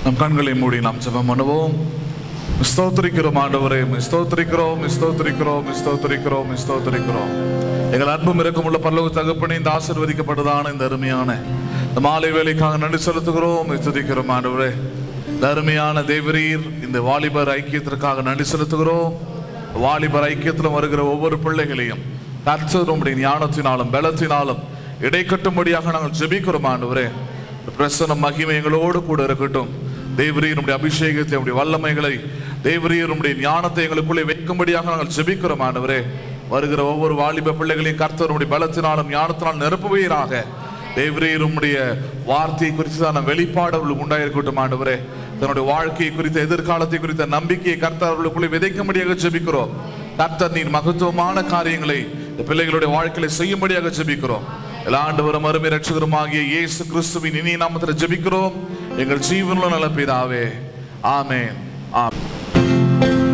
நம் கண்களை மூடி நாம் ஜெபம் பண்ணுவோம் ஸ்தோத்திரிக்கிறோம் ஆண்டவரே உம்மை ஸ்தோத்திரிக்கிறோம் உம்மை ஸ்தோத்திரிக்கிறோம் உம்மை ஸ்தோத்திரிக்கிறோம் உம்மை ஸ்தோத்திரிக்கிறோம் எங்கள் அன்பும் இருக்கும் பரலோக தகப்பனே இந்த ஆசீர்வதிக்கப்பட்டதான இந்த அருமையான இந்த மாலை வேலைக்காக நன்றி செலுத்துகிறோம் உம்மை துதிக்கிறோம் ஆண்டவரே இந்த அருமையான தேவரீர் இந்த வாலிபர் ஐக்கியத்திற்காக நன்றி செலுத்துகிறோம் வாலிபர் ஐக்கியத்தில் வருகிற ஒவ்வொரு பிள்ளைகளையும் கர்த்தர் உம்முடைய ஞானத்தினாலும் பலத்தினாலும் இடைக்கட்டும்படியாக நாங்கள் ஜெபிக்கிறோம் ஆண்டவரே பிரசன்ன மகிமை எங்களோடு கூட இருக்கட்டும் தேவரீர் நம்முடைய அபிஷேகத்தை நம்முடைய வல்லமைகளை தேவரீர் நம்முடைய ஞானத்தை எங்களுக்குள்ளே வைக்கும்படியாக நாங்கள் ஜெபிக்கிறோம் ஆண்டவரே வருகிற ஒவ்வொரு வாலிப பிள்ளைகளையும் கர்த்தர் நம்முடைய பலத்தினாலும் ஞானத்தினாலும் நிரப்புவீராக தேவரீர் உம்முடைய வார்த்தையை குறித்தான வெளிப்பாடு அவர்களுக்கு உண்டாயிருக்கட்டும் ஆண்டவரே தன்னுடைய வாழ்க்கையை குறித்த எதிர்காலத்தை குறித்த நம்பிக்கையை கர்த்தர் அவர்களுக்குள்ளே விதைக்கும்படியாக ஜெபிக்கிறோம் கர்த்தர் நீர் மகத்துவமான காரியங்களை இந்த பிள்ளைகளுடைய வாழ்க்கையில செய்யும்படியாக ஜெபிக்கிறோம் எல்லா ஆண்டவரும் அருமை ரட்சகருமாகிய இயேசு கிறிஸ்துவின் இனி நாமத்தில் ஜெபிக்கிறோம் எங்கள் ஜீவனுள்ள நல்ல பிதாவே ஆமென் ஆமென்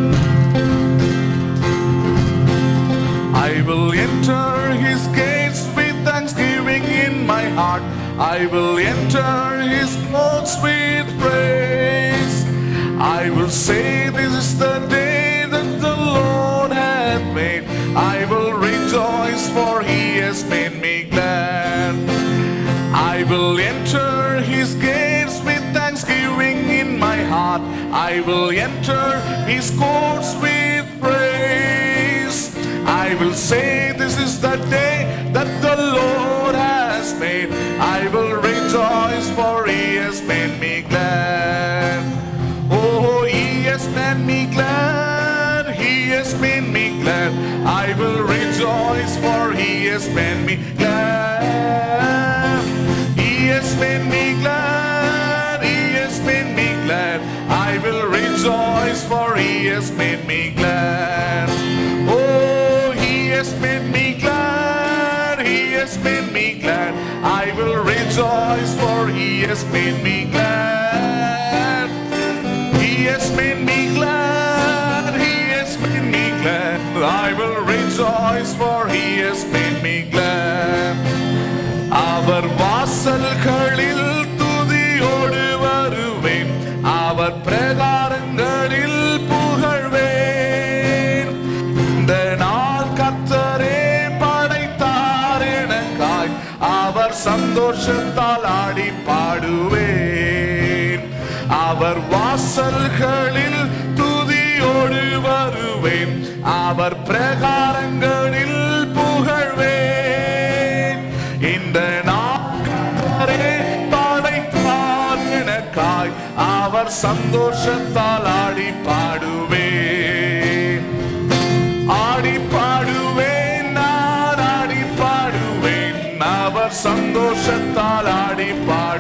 I will enter his gates with thanksgiving in my heart. I will enter his courts with praise. I will say, This is the day that the Lord hath made. I will rejoice, for he has made me glad. I will enter his gates with thanksgiving in my heart. I will enter his courts with praise. I will say, This is the day that the Lord has made. I will rejoice, for he has made me glad. Oh, he has made me glad. He has made me glad. I will rejoice, for he has made me glad. He has made me glad. He has made me glad. I will rejoice, for he has made me glad. Oh, he has made me glad. He has made me glad. I will rejoice, for he has made me glad. He has made me glad. He has made me glad. I will rejoice, for he has made me glad. அவர் வாசல்களில் துதியோடு வருவேன் அவர் பிரகாரங்களில் புகழ்வேன் இந்த நாள் கத்தரே படைத்தார் எனக்காய் அவர் சந்தோஷத்தால் ஆடி பாடுவேன் அவர் வாசல்களில் துதியோடு வருவேன் அவர் பிரகாரங்களில் புகழ்வேன் இந்த நாட்களே படைத்தார் எனக்காய் அவர் சந்தோஷத்தால் ஆடி பாடுவேன் ஆடி பாடுவேன் நான் ஆடி பாடுவேன் அவர் சந்தோஷத்தால் ஆடி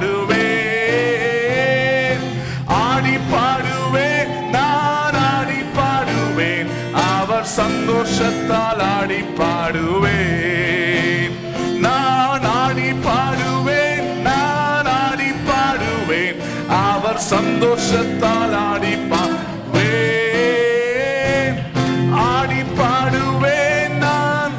பாடுவேன் ஆடி பாடுவேன் நான் ஆடி பாடுவேன் அவர் சந்தோஷத்தால் ஆடி பாடுவேன் நான் ஆடி பாடுவேன் நான் ஆடி பாடுவேன் அவர் சந்தோஷத்தால் ஆடி பாடுவேன் ஆடி பாடுவேன் நான்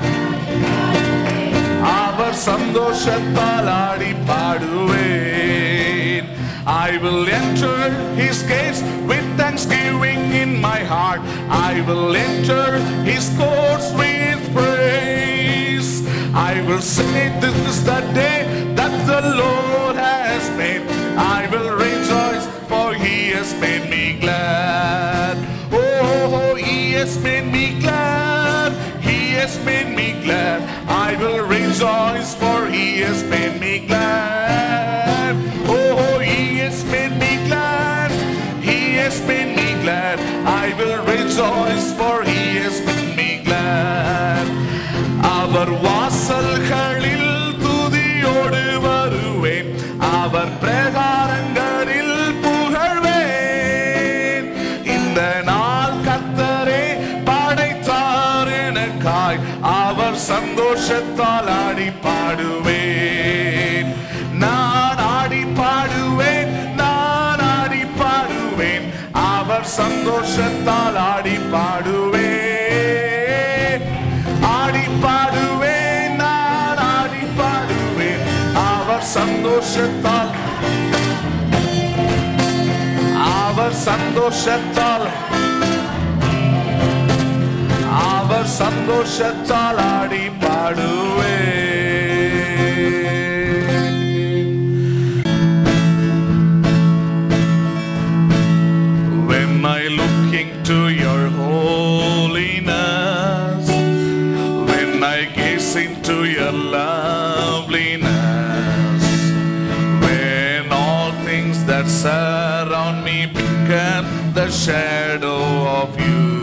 அவர் சந்தோஷத்தால் ஆடி பாடுவேன் I will enter his gates with thanksgiving in my heart. I will enter his courts with praise. I will say this is the day that the Lord has made. I will rejoice for he has made me glad. Oh, he has made me glad. He has made me glad. I will rejoice for he has made me glad. Oh, he has made me glad. He has made me glad. I will rejoice for he has made me glad. அவர் வாசல்களில் துதியோடு வருவேன் அவர் பிரகாரங்களில் புகழ்வேன் இந்த நாள் கத்தரே படைத்தார் எனக்காய் அவர் சந்தோஷத்தால் ஆடி பாடுவேன் நான் ஆடி பாடுவேன் நான் ஆடி பாடுவேன் அவர் சந்தோஷத்தால் ஆடி பாடுவேன் ஆடி பாடுவேன் நான் ஆடி பாடுவேன் அவர் சந்தோஷத்தால் அவர் சந்தோஷத்தால் அவர் சந்தோஷத்தால் ஆடி பாடுவே When I look into your holiness, when I gaze into your loveliness, when all things that surround me become the shadow of you.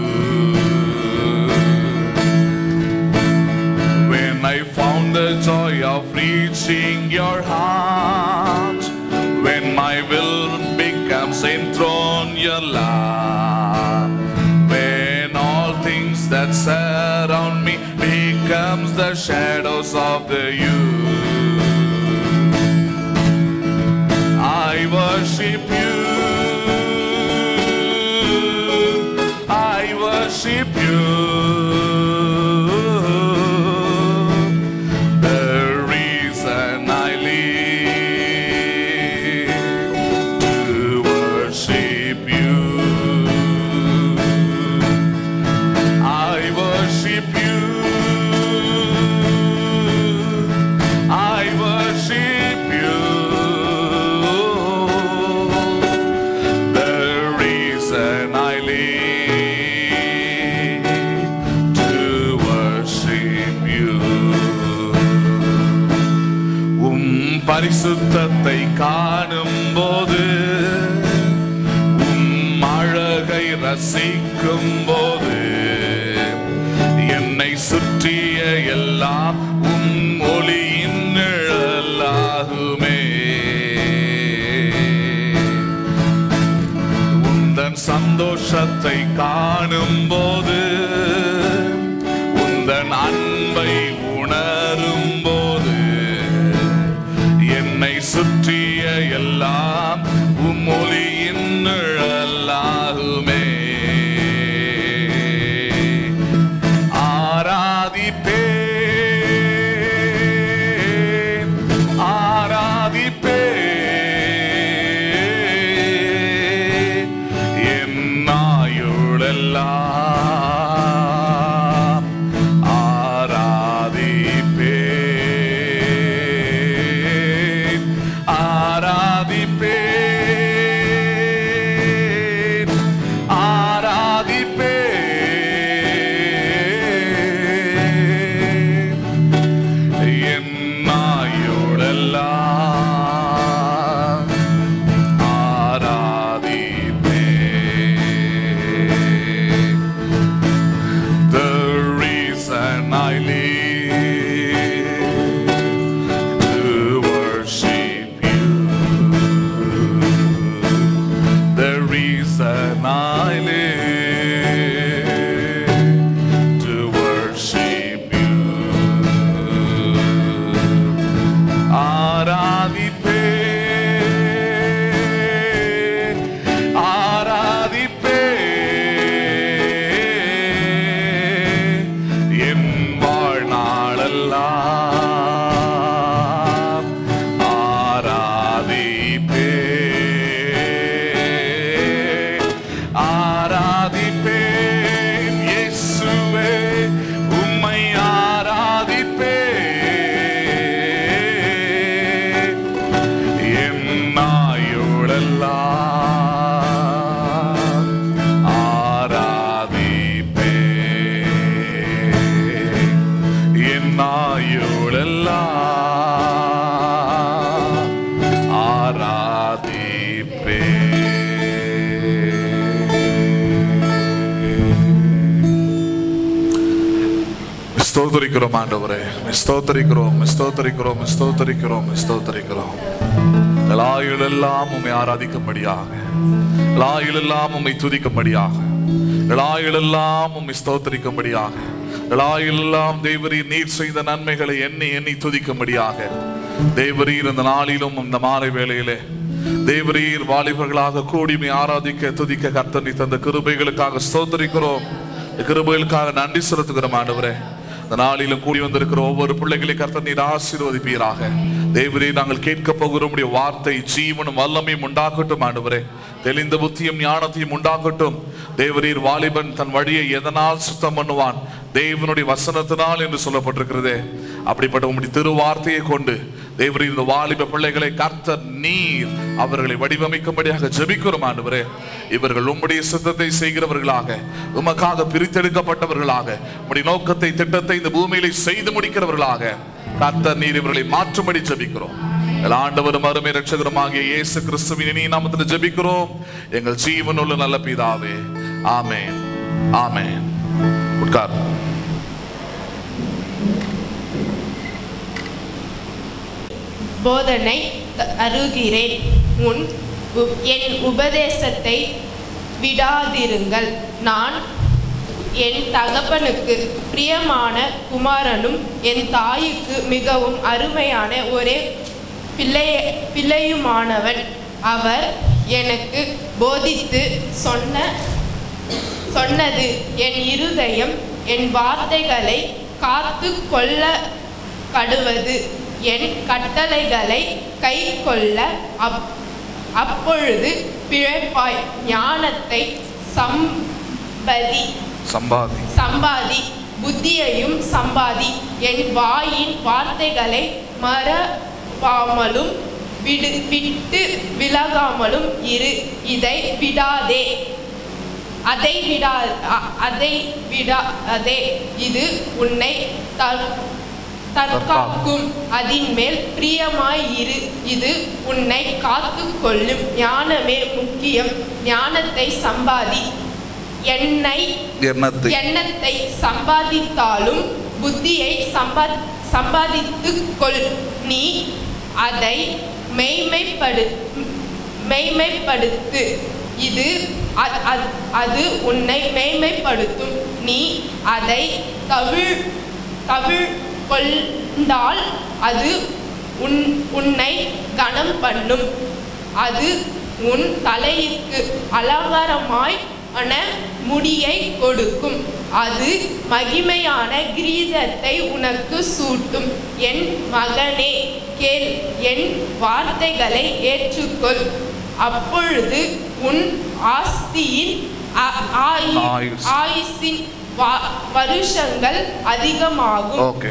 When I found the joy of reaching your heart, when my will becomes enthroned your love, when all things that surround me becomes the shadows of the you. I worship you. I worship you. The reason I live to worship you. I worship you. I worship you. The reason I live to worship you. உம் பரிசுத்தத்தை காணும் போது உம் அழகை ரசிக்கும் போது என்னை சுற்றிய எல்லாம் உம் ஒளியின் நிழலாகுமே உந்தன் சந்தோஷத்தை காணும் போது உந்தன் அன்பை உணரும் போது என்னை சுற்றிய எல்லாம் உம் ஒளியின் நிழலாகுமே ஆராதிப்பேன் ஆராதிப்பேன் என் நாயுளெல்லாம் ஆராதிப்பேன் ஆராதிப்பேன் ஆராதிப்பேன் என் நாயுளெல்லாம் ஆராதிப்பேன் The reason I live to worship you. The reason I live to worship you. ஆராதிப்பேன் ஆராதிப்பேன் என் வாழ்நாளெல்லாம் ஆராதிப்பேன் ஆராதிப்பேன் இயேசுவே உம்மை ஆராதிப்பேன் என் நாயுளெல்லாம் ஆராதிப்பேன் என் நாயுளெல்லாம் ஆராதிப்பேன் ஸ்தோத்தரிக்கிறோம் ஆண்டவரே ஸ்தோத்தரிக்கிறோம் ஸ்தோத்தரிக்கிறோம் ஸ்தோத்தரிக்கிறோம் ஸ்தோத்தரிக்கிறோம் எல்லாயுளெல்லாம் உம்மை ஆராதிக்கும்படியாக எல்லாயுளெல்லாம் உம்மை துதிக்கும்படியாக எல்லாயுளெல்லாம் உம்மை ஸ்தோத்தரிக்கும்படியாக எல்லாயுளெல்லாம் தேவரீர் நீர் செய்த நன்மைகளை எண்ணி எண்ணி துதிக்கும்படியாக தேவரீர் இந்த நாளிலும் இந்த மாலை வேளையிலே தேவரீர் வாலிபர்களாக கூடிமை ஆராதிக்க துதிக்க கர்த்தனை தந்த கிருபைகளுக்காக ஸ்தோத்தரிக்கிறோம் இந்த கிருபைகளுக்காக நன்றி செலுத்துகிறோம் ஆண்டவரே இந்த நாளிலும் கூடி வந்திருக்கிற ஒவ்வொரு பிள்ளைகளை கர்த்தர் நீர் ஆசீர்வதிப்பீராக தேவரே நாங்கள் கேட்க போகிற உம்முடைய வார்த்தை ஜீவனும் வல்லமையும் உண்டாக்கட்டும் ஆண்டவரே தெளிந்த புத்தியும் ஞானத்தையும் உண்டாக்கட்டும் தேவரீர் வாலிபன் தன் வழியை எதனால் சுத்தம் பண்ணுவான் தேவனுடைய வசனத்தினால் என்று சொல்லப்பட்டிருக்கிறதே அப்படிப்பட்ட உம்முடைய திருவார்த்தையை கொண்டு தேவரீர் இந்த வாலிப பிள்ளைகளை கர்த்தர் நீர் அவர்களை வடிவமைக்கும்படியாக ஜெபிக்கிறோம் ஆண்டவரே இவர்கள் உம்முடைய சித்தத்தை செய்கிறவர்களாக உமக்காக பிரித்தெடுக்கப்பட்டவர்களாக உம்முடைய நோக்கத்தை திட்டத்தை இந்த பூமியிலே செய்து முடிக்கிறவர்களாக கர்த்தர் நீர் இவர்களை மாற்றும்படி ஜெபிக்கிறோம் எங்கள் ஆண்டவரும் அருமை ரட்சகருமாகிய இயேசு கிறிஸ்துவின் இனி நாமத்தில் ஜெபிக்கிறோம் எங்கள் ஜீவனுள்ள நல்ல பிதாவே ஆமென் ஆமென் உட்கார் போதனை அருகிறேன் உன் உ- என் உபதேசத்தை விடாதிருங்கள் நான் என் தகப்பனுக்கு பிரியமான குமாரனும் என் தாய்க்கு மிகவும் அருமையான ஒரே பிள்ளை பிள்ளையுமானவன் அவர் எனக்கு போதித்து சொன்ன சொன்னது என் இருதயம் என் வார்த்தைகளை காத்து கொள்ள கடுவது என் கட்டளைகளை கை கொள்ள அப் அப்பொழுது பிழைப்பாய் ஞானத்தை சம்பதி சம்பாதி சம்பாதி புத்தியையும் சம்பாதி என் வாயின் வார்த்தைகளை மறவாமலும் விடு விட்டு விலகாமலும் இரு இதை விடாதே அதை விடா அ- அதை விடாதே இது உன்னை தற்- தற்காக்கும் அதின் மேல் பிரியமாய் இரு இது உன்னை காத்து கொள்ளும் ஞானமே முக்கியம் ஞானத்தை சம்பாதி என்னை எண்ணத்தை எண்ணத்தை சம்பாதித்தாலும் புத்தியை சம்பா சம்பாதித்துக் கொள் நீ அதை மெய்மைப்படு மெய்மைப்படுத்து இது அ- அ- அது உன்னை மெய்மைப்படுத்தும் நீ அதை கவிழ் கவிழ் கொண்டால் அது உன் உன்னை கனம் பண்ணும் அது உன் தலையிற்கு அலங்காரமாய் ஆன முடியை கொடுக்கும் அது மகிமையான கிரீடத்தை உனக்கு சூட்டும் என் மகனே கேள் என் வார்த்தைகளை ஏற்றுக்கொள் அப்பொழுது உன் ஆஸ்தியின் அ- ஆயு- ஆயுஸ். ஆயுசின் வ- வருஷங்கள் அதிகமாகும் ஓகே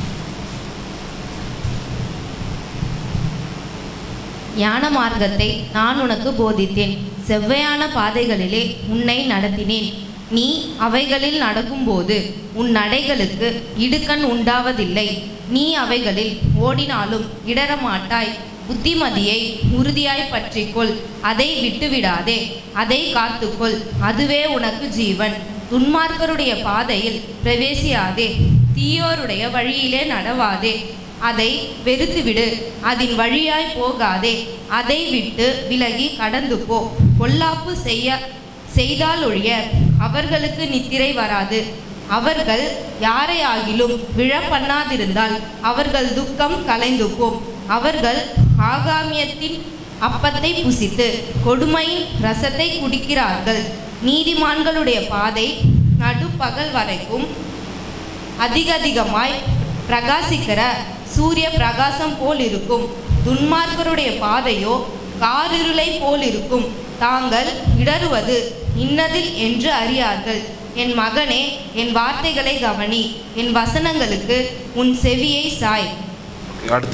ஞான மார்க்கத்தை நான் உனக்கு போதித்தேன் செவ்வையான பாதைகளிலே உன்னை நடத்தினேன் நீ அவைகளில் நடக்கும்போது உன் நடைகளுக்கு இடுக்கண் உண்டாவதில்லை நீ அவைகளில் ஓடினாலும் இடரமாட்டாய் புத்திமதியை உறுதியாய் பற்றிக்கொள் அதை விட்டுவிடாதே அதை காத்துக்கொள் அதுவே உனக்கு ஜீவன் துன்மார்க்கருடைய பாதையில் பிரவேசியாதே தீயோருடைய வழியிலே நடவாதே அதை வெறுத்துவிடு அதன் வழியாய் போகாதே அதை விட்டு விலகி கடந்து போ பொல்லாப்பு செய்ய செய்தாலொழிய அவர்களுக்கு நித்திரை வராது அவர்கள் யாரை ஆகிலும் விழ பண்ணாதிருந்தால் அவர்கள் துக்கம் கலைந்து போம் அவர்கள் ஆகாமியத்தின் அப்பத்தை புசித்து கொடுமையின் ரசத்தை குடிக்கிறார்கள் நீதிமான்களுடைய பாதை நடுப்பகல் வரைக்கும் அதிக அதிகமாய் பிரகாசிக்கிற சூரிய பிரகாசம் போல் இருக்கும் துன்மார்க்கருடைய பாதையோ காரிருளை போல் இருக்கும் தாங்கள் இடறுவது இன்னதில் என்று அறியார்கள் என் மகனே என் வார்த்தைகளை கவனி என் வசனங்களுக்கு உன் செவியை சாய் Okay, அடுத்து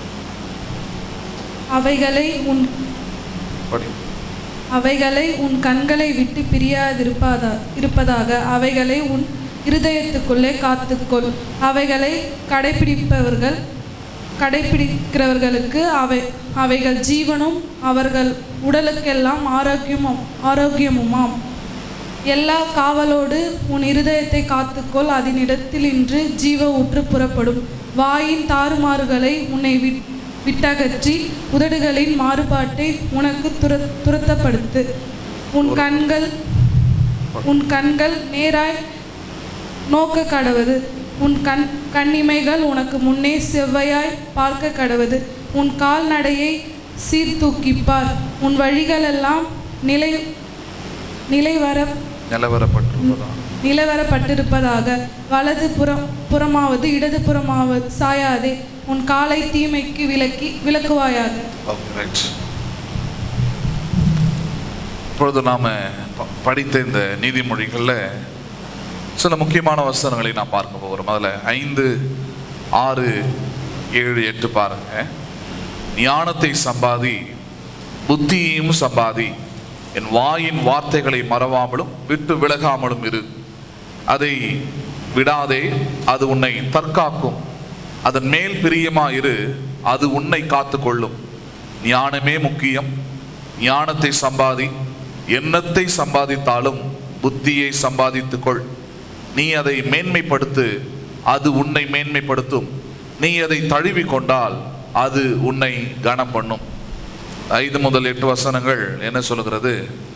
அவைகளை உன் படி அவைகளை உன் கண்களை விட்டு பிரியாதிருப்பதா இருப்பதாக அவைகளை உன் இருதயத்துக்குள்ளே காத்துக்கொள் அவைகளை கடைபிடிப்பவர்கள் கடைபிடிக்கிறவர்களுக்கு அவை அவைகள் ஜீவனும் அவர்கள் உடலுக்கெல்லாம் ஆரோக்கியமும் ஆரோக்கியமுமாம் எல்லா காவலோடு உன் இருதயத்தை காத்துக்கொள் அதனிடத்தில் இன்று ஜீவ ஊற்று புறப்படும் வாயின் தாறுமாறுகளை உன்னை விட் விட்டகற்றி உதடுகளின் மாறுபாட்டை உனக்கு துர துரத்தப்படுத்து உன் கண்கள் உன் கண்கள் நேராய் நோக்க கடவது உன் கண் கண்ணிமைகள் உனக்கு முன்னே செவ்வையாய் பார்க்க கடவது உன் கால்நடையை சீர்தூக்கிப்பார் உன் வழிகளெல்லாம் நிலை நிலைவர நிலவரப்பட்டிருப்பதா நிலவரப்பட்டிருப்பதாக வலது புறம் புறமாவது இடது புறமாவது சாயாதே உன் காலை தீமைக்கு விலக்கி விலக்குவாயாக ஓகே ரைட் இப்பொழுது நாம் படித்த இந்த நீதிமொழிகளில் சில முக்கியமான வசனங்களை நாம் பார்க்க போகிறோம் அதில் ஐந்து ஆறு ஏழு எட்டு பாருங்க ஞானத்தை சம்பாதி புத்தியையும் சம்பாதி என் வாயின் வார்த்தைகளை மறவாமலும் விட்டு விலகாமலும் இரு அதை விடாதே அது உன்னை தற்காக்கும் அதன் மேல் பிரியமா இரு அது உன்னை காத்துக்கொள்ளும் ஞானமே முக்கியம் ஞானத்தை சம்பாதி எண்ணத்தை சம்பாதித்தாலும் புத்தியை சம்பாதித்துக்கொள் நீ அதை மேன்மைப்படுத்து அது உன்னை மேன்மைப்படுத்தும் நீ அதை தழுவி கொண்டால் அது உன்னை கனம் பண்ணும் ஐந்து முதல் எட்டு வசனங்கள் என்ன சொல்லுகிறது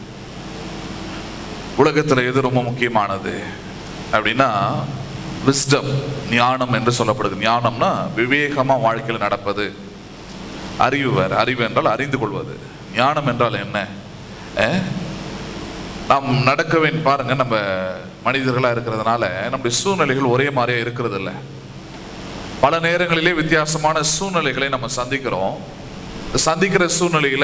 உலகத்தில் எது ரொம்ப முக்கியமானது அப்படின்னா விஸ்டம் ஞானம் என்று சொல்லப்படுது ஞானம்னா விவேகமா வாழ்க்கையில் நடப்பது அறிவு வேறு அறிவு என்றால் அறிந்து கொள்வது ஞானம் என்றால் என்ன அஹ்? நாம் நடக்க வேண்டும் பாருங்க நம்ம மனிதர்களா இருக்கிறதுனால நம்முடைய சூழ்நிலைகள் ஒரே மாதிரியா இருக்கிறது இல்ல பல நேரங்களிலே வித்தியாசமான சூழ்நிலைகளை நம்ம சந்திக்கிறோம் இந்த சந்திக்கிற சூழ்நிலையில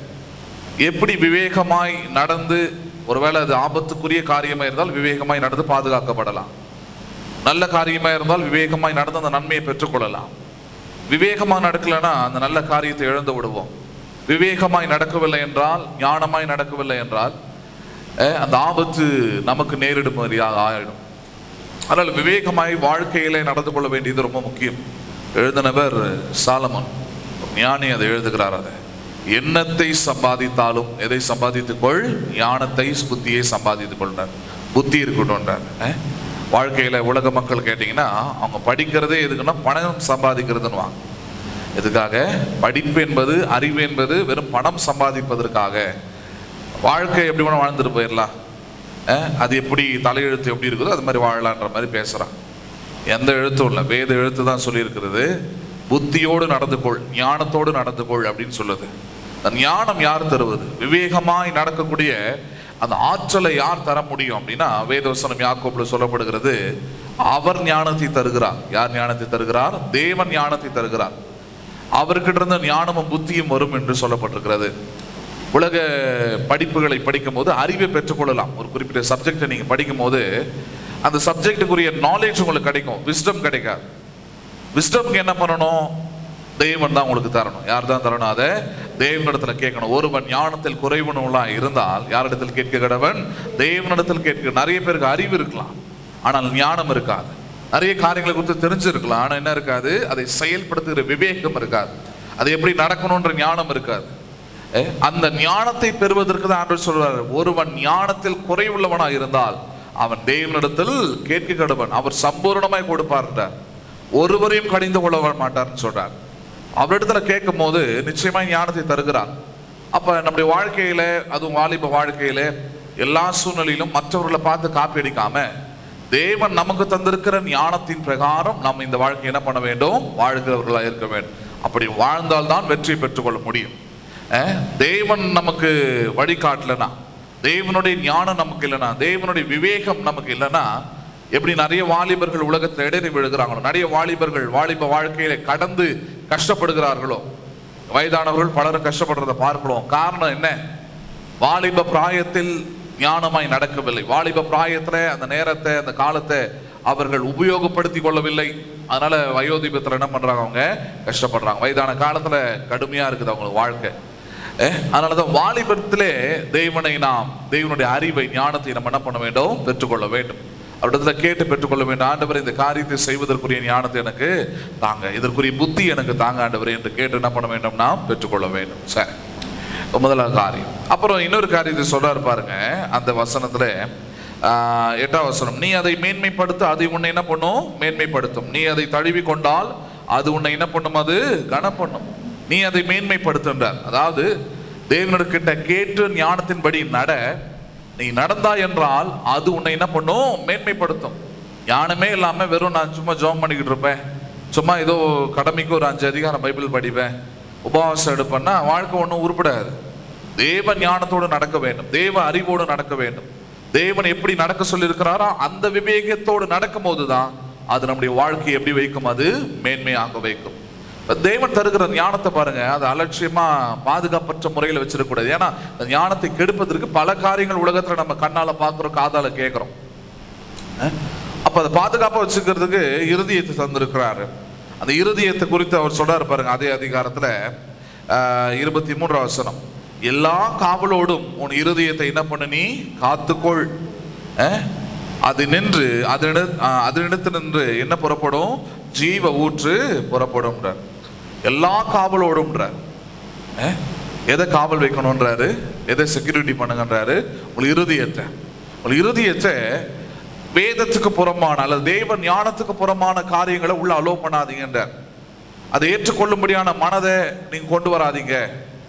எப்படி விவேகமாய் நடந்து ஒருவேளை அது ஆபத்துக்குரிய காரியமா இருந்தால் விவேகமாய் நடந்து பாதுகாக்கப்படலாம் நல்ல காரியமா இருந்தால் விவேகமாய் நடந்து அந்த நன்மையை பெற்றுக்கொள்ளலாம் விவேகமா நடக்கலைன்னா அந்த நல்ல காரியத்தை இழந்து விடுவோம் விவேகமாய் நடக்கவில்லை என்றால் ஞானமாய் நடக்கவில்லை என்றால் அஹ், அந்த ஆபத்து நமக்கு நேரிடும் மாதிரியாக ஆயிடும் அதனால் விவேகமாய் வாழ்க்கையிலே நடந்து கொள்ள வேண்டியது ரொம்ப முக்கியம் எழுதினவர் சாலமன் ஞானி அதை எழுதுகிறார் அதை எண்ணத்தை சம்பாதித்தாலும் எதை சம்பாதித்துக்கொள் ஞானத்தை புத்தியை சம்பாதித்துக் கொள்றார் புத்தி இருக்கட்டும்ன்றார் அஹ்? வாழ்க்கையில உலக மக்கள் கேட்டிங்கன்னா அவங்க படிக்கிறதே எதுக்குன்னா பணம் சம்பாதிக்கிறதுன்னு வாங்க எதுக்காக படிப்பு என்பது அறிவு என்பது வெறும் பணம் சம்பாதிப்பதற்காக வாழ்க்கை எப்படி வேணா வாழ்ந்துட்டு போயிடலாம் அஹ், அது எப்படி தலையெழுத்து எப்படி இருக்குதோ அது மாதிரி வாழலான்ற மாதிரி பேசுறான் எந்த எழுத்தும் இல்லை வேத எழுத்து தான் சொல்லியிருக்கிறது புத்தியோடு நடந்து கொள் ஞானத்தோடு நடந்து கொள் அப்படின்னு சொல்லுது அந்த ஞானம் யார் தருவது விவேகமாய் நடக்கக்கூடிய அந்த ஆற்றலை யார் தர முடியும் அப்படின்னா வேதவசனம் யாக்கோப்புல சொல்லப்படுகிறது அவர் ஞானத்தை தருகிறார் யார் ஞானத்தை தருகிறார் தேவன் ஞானத்தை தருகிறார் அவர்கிட்ட இருந்த ஞானமும் புத்தியும் வரும் என்று சொல்லப்பட்டிருக்கிறது உலக படிப்புகளை படிக்கும் போது அறிவை பெற்றுக்கொள்ளலாம் ஒரு குறிப்பிட்ட சப்ஜெக்டை நீங்க படிக்கும் போது அந்த சப்ஜெக்டுக்குரிய நாலேஜ் உங்களுக்கு கிடைக்கும் விஸ்டம் கிடைக்காது விஸ்டம்க்கு என்ன பண்ணணும் தெய்வன் தான் உங்களுக்கு தரணும் யார் தான் தரணும் அதை தேவனிடத்துல கேட்கணும் ஒருவன் ஞானத்தில் குறைவனுலாம் இருந்தால் யாரிடத்தில் கேட்க கடவன் தேவனிடத்தில் கேட்க நிறைய பேருக்கு அறிவு இருக்கலாம் ஆனால் ஞானம் இருக்காது நிறைய காரியங்களை குறித்து தெரிஞ்சிருக்கலாம் ஆனால் என்ன இருக்காது அதை செயல்படுத்துகிற விவேகம் இருக்காது அது எப்படி நடக்கணுன்ற ஞானம் இருக்காது அஹ் அந்த ஞானத்தை பெறுவதற்கு தான் ஆண்டவர் சொல்றாரு ஒருவன் ஞானத்தில் குறைவுள்ளவனா இருந்தால் அவன் தேவனிடத்தில் கேட்க கடவன் அவர் சம்பூர்ணமாய் கொடுப்பார்ன்றார் ஒருவரையும் கடிந்து கொள்ள மாட்டார்னு சொல்றார் அவரிடத்துல கேட்கும் போது நிச்சயமாய் ஞானத்தை தருகிறார் அப்ப நம்முடைய வாழ்க்கையில அதுவும் வாலிப வாழ்க்கையில எல்லா சூழ்நிலையிலும் மற்றவர்களை பார்த்து காப்பி அடிக்காம தேவன் நமக்கு தந்திருக்கிற ஞானத்தின் பிரகாரம் நம்ம இந்த வாழ்க்கை என்ன பண்ண வேண்டும் வாழ்கிறவர்களா இருக்க வேண்டும் அப்படி வாழ்ந்தால்தான் வெற்றி பெற்றுக்கொள்ள முடியும் அஹ், தேவன் நமக்கு வழிகாட்டலனா தேவனுடைய ஞானம் நமக்கு இல்லைனா தேவனுடைய விவேகம் நமக்கு இல்லைன்னா எப்படி நிறைய வாலிபர்கள் உலகத்தில் இடறி விழுகிறாங்களோ நிறைய வாலிபர்கள் வாலிப வாழ்க்கையில கடந்து கஷ்டப்படுகிறார்களோ வயதானவர்கள் பலரும் கஷ்டப்படுறதை பார்க்கிறோம் காரணம் என்ன வாலிப பிராயத்தில் ஞானமாய் நடக்கவில்லை வாலிப பிராயத்துல அந்த நேரத்தை அந்த காலத்தை அவர்கள் உபயோகப்படுத்தி கொள்ளவில்லை அதனால வயோதிபத்துல என்ன பண்றாங்க அவங்க கஷ்டப்படுறாங்க வயதான காலத்துல கடுமையா இருக்குது அவங்களுக்கு வாழ்க்கை அஹ், அதனாலதான் வாலிபத்திலே தேவனை நாம் தேவனுடைய அறிவை ஞானத்தை நம்ம என்ன பண்ண வேண்டும் பெற்றுக்கொள்ள வேண்டும் அவரிடத்துல கேட்டு பெற்றுக்கொள்ள வேண்டும் ஆண்டவர் இந்த காரியத்தை செய்வதற்குரிய ஞானத்தை எனக்கு தாங்க இதற்குரிய புத்தி எனக்கு தாங்க ஆண்டவர் என்று கேட்டு என்ன பண்ண வேண்டும் நாம் பெற்றுக்கொள்ள வேண்டும் சரி முதலாவது காரியம் அப்புறம் இன்னொரு காரியத்தை சொல்றாரு பாருங்க அந்த வசனத்துல ஆஹ், எட்டாம் வசனம் நீ அதை மேன்மைப்படுத்த அதை உன்னை என்ன பண்ணும் மேன்மைப்படுத்தும் நீ அதை தழுவி கொண்டால் அது உன்னை என்ன பண்ணும் அது கனம் பண்ணும் நீ அதை மேன்மைப்படுத்துன்றார் அதாவது தேவனிடக்கிட்ட கேட்டு ஞானத்தின்படி நட நீ நடந்தா என்றால் அது உன்னை என்ன பண்ணும் மேன்மைப்படுத்தும் ஞானமே இல்லாம வெறும் நான் சும்மா ஜோம் பண்ணிக்கிட்டு இருப்பேன் சும்மா ஏதோ கடமைக்கு ஒரு அஞ்சு அதிகாரம் பைபிள் படிப்பேன் உபவாசம் எடுப்பேன்னா வாழ்க்கை ஒன்றும் உருப்படாது தேவ ஞானத்தோடு நடக்க வேண்டும் தேவ அறிவோடு நடக்க வேண்டும் தேவன் எப்படி நடக்க சொல்லியிருக்கிறாரோ அந்த விவேகத்தோடு நடக்கும் போதுதான் அது நம்முடைய வாழ்க்கையை எப்படி வைக்கும் அது மேன்மையாக வைக்கும் இப்ப தேவன் தருகிற ஞானத்தை பாருங்க அது அலட்சியமா பாதுகாப்பற்ற முறையில் வச்சிருக்கக்கூடாது ஏன்னா இந்த ஞானத்தை கெடுப்பதற்கு பல காரியங்கள் உலகத்துல நம்ம கண்ணால பார்க்கிறோம் காதால கேட்கிறோம் அஹ்? அப்ப அதை பாதுகாப்பா வச்சுக்கிறதுக்கு இருதயத்தை தந்திருக்கிறாரு அந்த இருதயத்தை குறித்து அவர் சொல்றாரு பாருங்க அதே அதிகாரத்துல ஆஹ், இருபத்தி மூன்றாம் வசனம் எல்லா காவலோடும் உன் இருதயத்தை என்ன பண்ணு நீ காத்துக்கொள் அஹ்? அது நின்று அதனிட ஆஹ், அதனிடத்து நின்று என்ன புறப்படும் ஜீவ ஊற்று புறப்படும்ன்றார் எல்லா காவலோடும்ன்றார் அஹ்? எதை காவல் வைக்கணுன்றாரு எதை செக்யூரிட்டி பண்ணுங்கன்றாரு உங்கள் இருதயத்தை உங்கள் இருதயத்தை வேதத்துக்கு புறமான அல்லது தேவ ஞானத்துக்கு புறமான காரியங்களை உள்ள அலோவ் பண்ணாதீங்கன்றார் அதை ஏற்றுக்கொள்ளும்படியான மனதை நீங்க கொண்டு வராதீங்க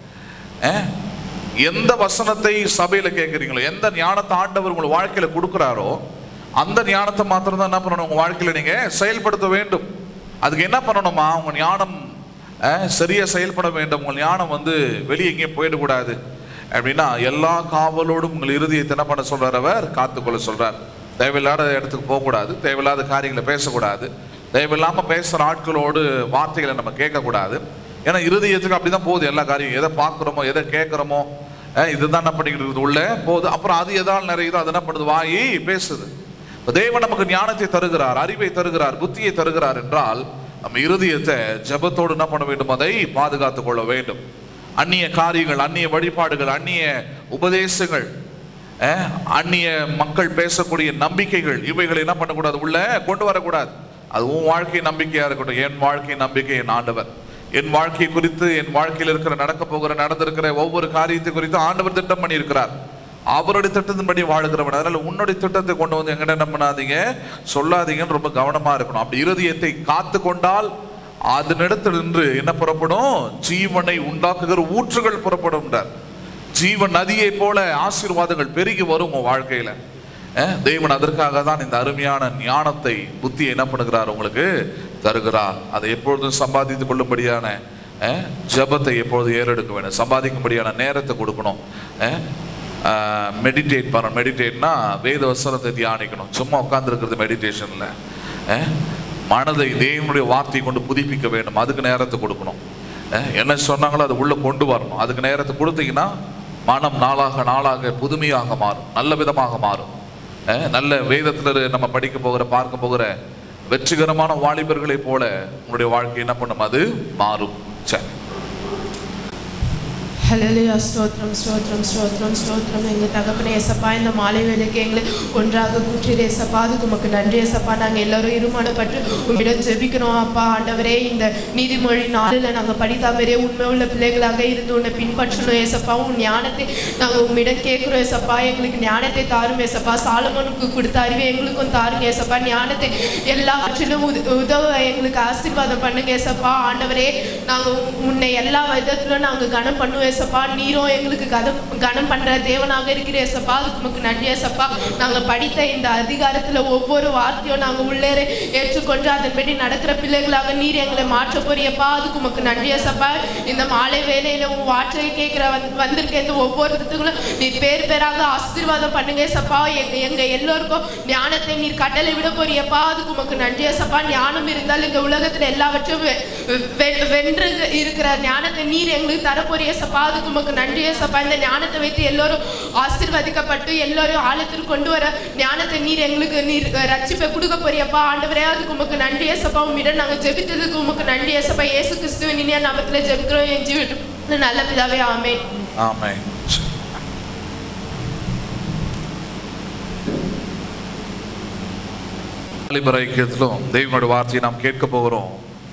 அஹ்? எந்த வசனத்தை சபையில கேட்குறீங்களோ எந்த ஞானத்தை ஆண்டவர் உங்கள் வாழ்க்கையில கொடுக்குறாரோ அந்த ஞானத்தை மாத்திரம் தான் என்ன பண்ணணும் உங்க வாழ்க்கையில நீங்க செயல்படுத்த வேண்டும் அதுக்கு என்ன பண்ணணுமா உங்க ஞானம் அஹ், சரியா செயல்பட வேண்டும் உங்கள் ஞானம் வந்து வெளியே எங்கேயும் போயிடக்கூடாது அப்படின்னா எல்லா காவலோடும் உங்கள் இருதயத்தை என்ன பண்ண சொல்றார் அவர் காத்துக்கொள்ள சொல்றார் தேவையில்லாத இடத்துக்கு போகக்கூடாது தேவையில்லாத காரியங்களை பேசக்கூடாது தேவையில்லாம பேசுற ஆட்களோடு வார்த்தைகளை நம்ம கேட்கக்கூடாது ஏன்னா இருதயத்துக்கு அப்படிதான் போகுது எல்லா காரியம் எதை பார்க்குறோமோ எதை கேட்குறோமோ இதுதான் என்ன பண்ணிக்கிட்டு இருக்குது உள்ள போகுது அப்புறம் அது எதால் நிறையுதோ அது என்ன பண்ணுது வாயி பேசுது இப்ப தேவன் நமக்கு ஞானத்தை தருகிறார் அறிவை தருகிறார் புத்தியை தருகிறார் என்றால் நம்ம இருதயத்தை ஜெபத்தோடு என்ன பண்ண வேண்டும் அதை பாதுகாத்துக் கொள்ள வேண்டும் அந்நிய காரியங்கள் அந்நிய வழிபாடுகள் அந்நிய உபதேசங்கள் அஹ், அந்நிய மக்கள் பேசக்கூடிய நம்பிக்கைகள் இவைகளை என்ன பண்ணக்கூடாது உள்ள கொண்டு வரக்கூடாது அது உன் வாழ்க்கை நம்பிக்கையா இருக்கட்டும் என் வாழ்க்கை நம்பிக்கை என் ஆண்டவர் என் வாழ்க்கை குறித்து என் வாழ்க்கையில் இருக்கிற நடக்க போகிற நடந்திருக்கிற ஒவ்வொரு காரியத்தை குறித்து ஆண்டவர் திட்டம் பண்ணியிருக்கிறார் அவருடைய திட்டத்தின்படி வாழுகிறவன் அதனால உன்னுடைய திட்டத்தை கொண்டு வந்து எங்கிட்ட என்ன பண்ணாதீங்க சொல்லாதீங்கன்னு ரொம்ப கவனமா இருக்கணும் அப்படி இருதயத்தை காத்து கொண்டால் அதனிடத்தில் நின்று என்ன புறப்படும் ஜீவனை உண்டாக்குகிற ஊற்றுகள் புறப்படும்ன்றார் ஜீவன் நதியை போல ஆசீர்வாதங்கள் பெருகி வரும் உன் வாழ்க்கையில அஹ், தேவன் அதற்காக தான் இந்த அருமையான ஞானத்தை புத்தியை என்ன பண்ணுகிறார் உங்களுக்கு தருகிறார் அதை எப்பொழுதும் சம்பாதித்துக் கொள்ளும்படியான அஹ், ஜெபத்தை எப்பொழுதும் ஏறெடுக்க வேண்டும் சம்பாதிக்கும்படியான நேரத்தை கொடுக்கணும் மெடிடேட் பண்ணணும் மெடிடேட்னா வேத வசனத்தை தியானிக்கணும் சும்மா உட்காந்துருக்கிறது மெடிடேஷன்ல மனதை தேவனுடைய வார்த்தையை கொண்டு புதுப்பிக்க வேண்டும் அதுக்கு நேரத்தை கொடுக்கணும் அஹ், என்ன சொன்னாங்களோ அது உள்ள கொண்டு வரணும் அதுக்கு நேரத்தை கொடுத்தீங்கன்னா மனம் நாளாக நாளாக புதுமையாக மாறும் நல்ல விதமாக மாறும் அஹ், நல்ல வேதத்தில் நம்ம படிக்க போகிற பார்க்க போகிற வெற்றிகரமான வாலிபர்களைப் போல உங்களுடைய வாழ்க்கை என்ன பண்ணும் அது மாறும் சரி ஹலலியா ஸ்தோத்திரம் ஸ்தோத்திரம் ஸ்தோத்திரம் ஸ்தோத்திரம் எங்கள் தகப்பனே ஏசப்பா இந்த மாலை வேலைக்கு எங்களை ஒன்றாக கூட்டிடு ஏசப்பா அதுக்கு உமக்கு நன்றி ஏசப்பா நாங்கள் எல்லாரும் இருமானப்பட்டு உங்களிடம் ஜெபிக்கிறோம் அப்பா ஆண்டவரே இந்த நீதிமொழி நாளில் நாங்கள் படித்தாமரே உண்மை உள்ள பிள்ளைகளாக இருந்து உன்னை பின்பற்றணும் ஏசப்பா உன் ஞானத்தை நாங்கள் உம்மிடம் கேட்குறோம் ஏசப்பா எங்களுக்கு ஞானத்தை தாரும் ஏசப்பா சாலமனுக்கு கொடுத்த அறிவை எங்களுக்கும் தாருங்க ஏசப்பா ஞானத்தை எல்லாவற்றிலும் உத உதவ எங்களுக்கு ஆசீர்வாதம் பண்ணுங்க ஏசப்பா ஆண்டவரே நாங்கள் உன்னை எல்லா விதத்திலும் நாங்கள் கனம் பண்ணுவோம் ஏசப்பா நீரும் எங்களுக்கு கதம் கனம் பண்ற தேவனாக இருக்கிற ஏசப்பா அதுக்கு உமக்கு நன்றி ஏசப்பா நாங்கள் படித்த இந்த அதிகாரத்துல ஒவ்வொரு வார்த்தையும் நாங்கள் உள்ளேற ஏற்றுக்கொண்டு அதன்படி நடக்கிற பிள்ளைகளாக நீர் எங்களை மாற்ற போறியப்பா அதுக்கு உமக்கு நன்றி ஏசப்பா இந்த மாலை வேலையில உன் வார்த்தையை கேட்கிற வந்து வந்திருக்க இந்த ஒவ்வொரு இடத்துக்குள்ளும் நீர் பேர் பேராக ஆசீர்வாதம் பண்ணுங்க ஏசப்பா எங்க எங்க எல்லோருக்கும் ஞானத்தை நீர் கட்டளை விட போறியப்பா அதுக்கு உமக்கு நன்றி ஏசப்பா ஞானம் இருந்தால் இந்த உலகத்துல எல்லாவற்றையும் வெ- வெ- வென்று இருக்கிற ஞானத்தை நீர் எங்களுக்கு தரப்போறிய ஏசப்பா அதுக்கு உமக்கு நன்றி ஏசப்பா இந்த ஞானத்தை வைத்து எல்லோரும் ஆசீர்வதிக்கப்பட்டு எல்லோரும் ஆழத்தில் கொண்டு வர ஞானத்தை நீர் எங்களுக்கு நீர் ரட்சிப்பை கொடுக்க போறியப்பா ஆண்டவரே அதுக்கு உமக்கு நன்றி ஏசப்பா உம்மிடம் நாங்கள் ஜெபித்ததுக்கு உமக்கு நன்றி ஏசப்பா இயேசு கிறிஸ்துவின் இனிய நாமத்துல ஜெபிக்கிறோம் என் ஜீவிட்டு நல்ல பிதாவே ஆமென் ஆமென் சரி. வாலிபர் ஐக்கியத்திலும் தெய்வனுடைய வார்த்தையை நாம் கேட்க போகிறோம்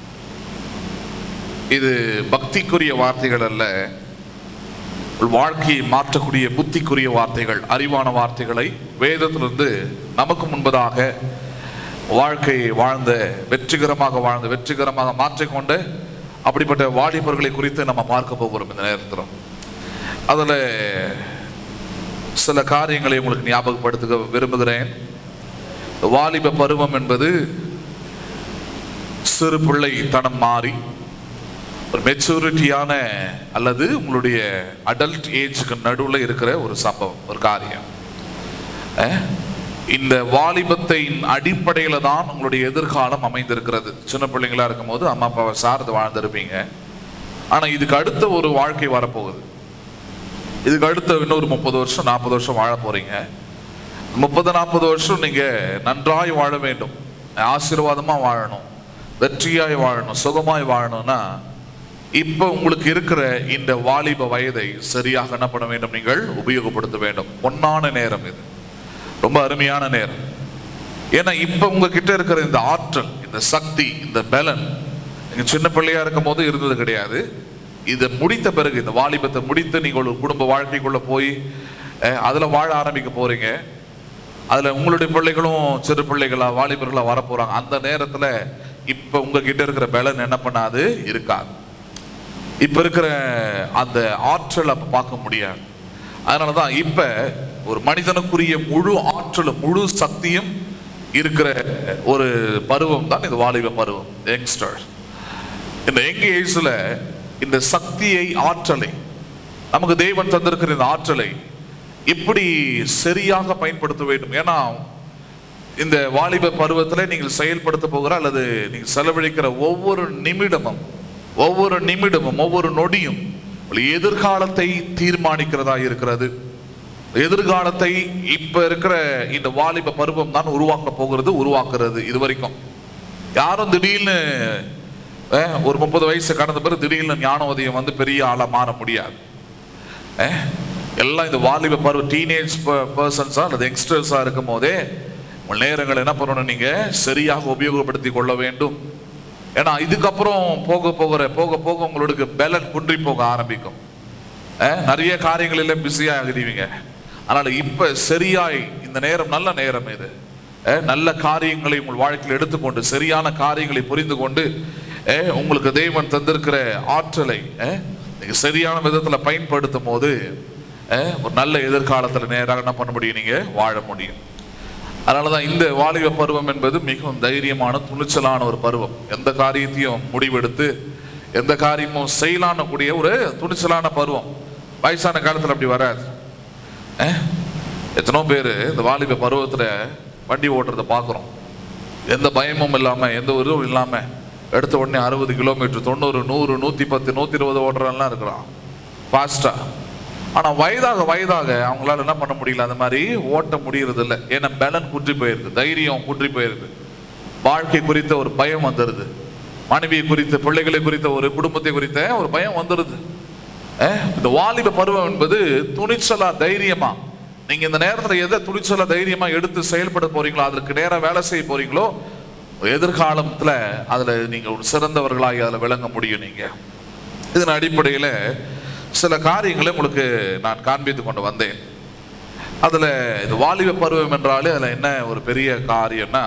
இது பக்திக்குரிய வார்த்தைகள் அல்ல உங்கள் வாழ்க்கையை மாற்றக்கூடிய புத்திக்குரிய வார்த்தைகள் அறிவான வார்த்தைகளை வேதத்திலிருந்து நமக்கு முன்பதாக வாழ்க்கையை வாழ்ந்த வெற்றிகரமாக வாழ்ந்த வெற்றிகரமாக மாற்றிக்கொண்ட அப்படிப்பட்ட வாலிபர்களை குறித்து நம்ம பார்க்க போகிறோம் இந்த நேரத்தில் அதில் சில காரியங்களை உங்களுக்கு ஞாபகப்படுத்த விரும்புகிறேன் வாலிப பருவம் என்பது சிறு பிள்ளை தனம் மாறி ஒரு மெச்சூரிட்டியான அல்லது உங்களுடைய அடல்ட் ஏஜுக்கு நடுவில் இருக்கிற ஒரு சம்பவம் ஒரு காரியம் அஹ்? இந்த வாலிபத்தின் அடிப்படையில தான் உங்களுடைய எதிர்காலம் அமைந்திருக்கிறது சின்ன பிள்ளைங்களா இருக்கும்போது அம்மா அப்பாவை சார்ந்து வாழ்ந்திருப்பீங்க ஆனா இதுக்கு அடுத்த ஒரு வாழ்க்கை வரப்போகுது இதுக்கு அடுத்த இன்னொரு முப்பது வருஷம் நாற்பது வருஷம் வாழ போறீங்க முப்பது நாற்பது வருஷம் நீங்க நன்றாய் வாழ வேண்டும் ஆசீர்வாதமா வாழணும் வெற்றியாய் வாழணும் சுகமாய் வாழணும்னா இப்ப உங்களுக்கு இருக்கிற இந்த வாலிப வயதை சரியாக என்ன பண்ண வேண்டும் நீங்கள் உபயோகப்படுத்த வேண்டும் பொன்னான நேரம் இது ரொம்ப அருமையான நேரம் ஏன்னா இப்ப உங்ககிட்ட இருக்கிற இந்த ஆற்றல் இந்த சக்தி இந்த பலன் நீங்க சின்ன பிள்ளையா இருக்கும் போது இருந்தது கிடையாது இதை முடித்த பிறகு இந்த வாலிபத்தை முடித்து நீங்க ஒரு குடும்ப வாழ்க்கைக்குள்ள போய் அஹ், அதுல வாழ ஆரம்பிக்க போறீங்க அதுல உங்களுடைய பிள்ளைகளும் சிறு பிள்ளைகளா வாலிபர்களா வர போறாங்க அந்த நேரத்துல இப்ப உங்ககிட்ட இருக்கிற பலன் என்ன பண்ணாது இருக்காது இப்ப இருக்கிற அந்த ஆற்றல் அப்ப பார்க்க முடியாது அதனாலதான் இப்ப ஒரு மனிதனுக்குரிய முழு ஆற்றலும் முழு சக்தியும் இருக்கிற ஒரு பருவம் தான் இந்த வாலிப பருவம் யங்ஸ்டர் இந்த யங் ஏஜ்ல இந்த சக்தியை ஆற்றலை நமக்கு தெய்வன் தந்திருக்கிற இந்த ஆற்றலை எப்படி சரியாக பயன்படுத்த வேண்டும் ஏன்னா இந்த வாலிப பருவத்தில் நீங்கள் செயல்படுத்த போகிற அல்லது நீங்கள் செலவழிக்கிற ஒவ்வொரு நிமிடமும் ஒவ்வொரு நிமிடமும் ஒவ்வொரு நொடியும் உங்கள் எதிர்காலத்தை தீர்மானிக்கிறதா இருக்கிறது எதிர்காலத்தை இப்ப இருக்கிற இந்த வாலிப பருவம் தான் உருவாக்க போகிறது உருவாக்குறது இது வரைக்கும் யாரும் திடீர்னு அஹ், ஒரு முப்பது வயசு கடந்த பிறகு திடீர்னு ஞானோதயம் வந்து பெரிய ஆளா மாற முடியாது அஹ், எல்லாம் இந்த வாலிப பருவ டீனேஜ் பர்சன்ஸா அல்லது யங்ஸ்டர்ஸா இருக்கும் போதே உங்கள் நேரங்கள் என்ன பண்ணணும் நீங்க சரியாக உபயோகப்படுத்தி கொள்ள வேண்டும் ஏன்னா இதுக்கப்புறம் போக போகிற போக போக உங்களுக்கு பலன் குன்றி போக ஆரம்பிக்கும் அஹ், நிறைய காரியங்களில் பிஸியாக ஆகிடுவீங்க அதனால இப்ப சரியாய் இந்த நேரம் நல்ல நேரம் இது அஹ், நல்ல காரியங்களை உங்கள் வாழ்க்கையில் எடுத்துக்கொண்டு சரியான காரியங்களை புரிந்து கொண்டு அஹ், உங்களுக்கு தெய்வன் தந்திருக்கிற ஆற்றலை அஹ், நீங்க சரியான விதத்துல பயன்படுத்தும் போது அஹ், ஒரு நல்ல எதிர்காலத்துல நேராக என்ன பண்ண முடியும் நீங்க வாழ முடியும் அதனாலதான் இந்த வாலிப பருவம் என்பது மிகவும் தைரியமான துணிச்சலான ஒரு பருவம் எந்த காரியத்தையும் முடிவெடுத்து எந்த காரியமும் செயலான கூடிய ஒரு துணிச்சலான பருவம் வயசான காலத்துல அப்படி வராது அஹ்? எத்தனோ பேர் இந்த வாலிப பருவத்துல வண்டி ஓட்டுறதை பார்க்குறோம் எந்த பயமும் இல்லாம எந்த ஒரு இதுவும் இல்லாம எடுத்த உடனே அறுபது கிலோமீட்டர் தொண்ணூறு நூறு நூத்தி பத்து நூத்தி இருபது ஓட்டுறவன்லாம் இருக்கிறான் ஃபாஸ்டா ஆனா வயதாக வயதாக அவங்களால என்ன பண்ண முடியல அந்த மாதிரி ஓட்ட முடியறது இல்லை ஏன்னா பலன் குன்றி போயிருது தைரியம் குன்றி போயிருது வாழ்க்கை குறித்த ஒரு பயம் வந்துடுது மனைவியை குறித்த பிள்ளைகளை குறித்த ஒரு குடும்பத்தை குறித்த ஒரு பயம் வந்துடுது அஹ், இந்த வாலிப பருவம் என்பது துணிச்சலா தைரியமா நீங்க இந்த நேரத்துல எதை துணிச்சலா தைரியமா எடுத்து செயல்பட போறீங்களோ அதற்கு நேரா வேலை செய்ய போறீங்களோ எதிர்காலத்துல அதுல நீங்க ஒரு சிறந்தவர்களாகி அதுல விளங்க முடியும் நீங்க இதன் அடிப்படையில சில காரியங்களை உங்களுக்கு நான் காண்பித்து கொண்டு வந்தேன் அதுல இது வாலிப பருவம் என்றாலே அதுல என்ன ஒரு பெரிய காரியம்னா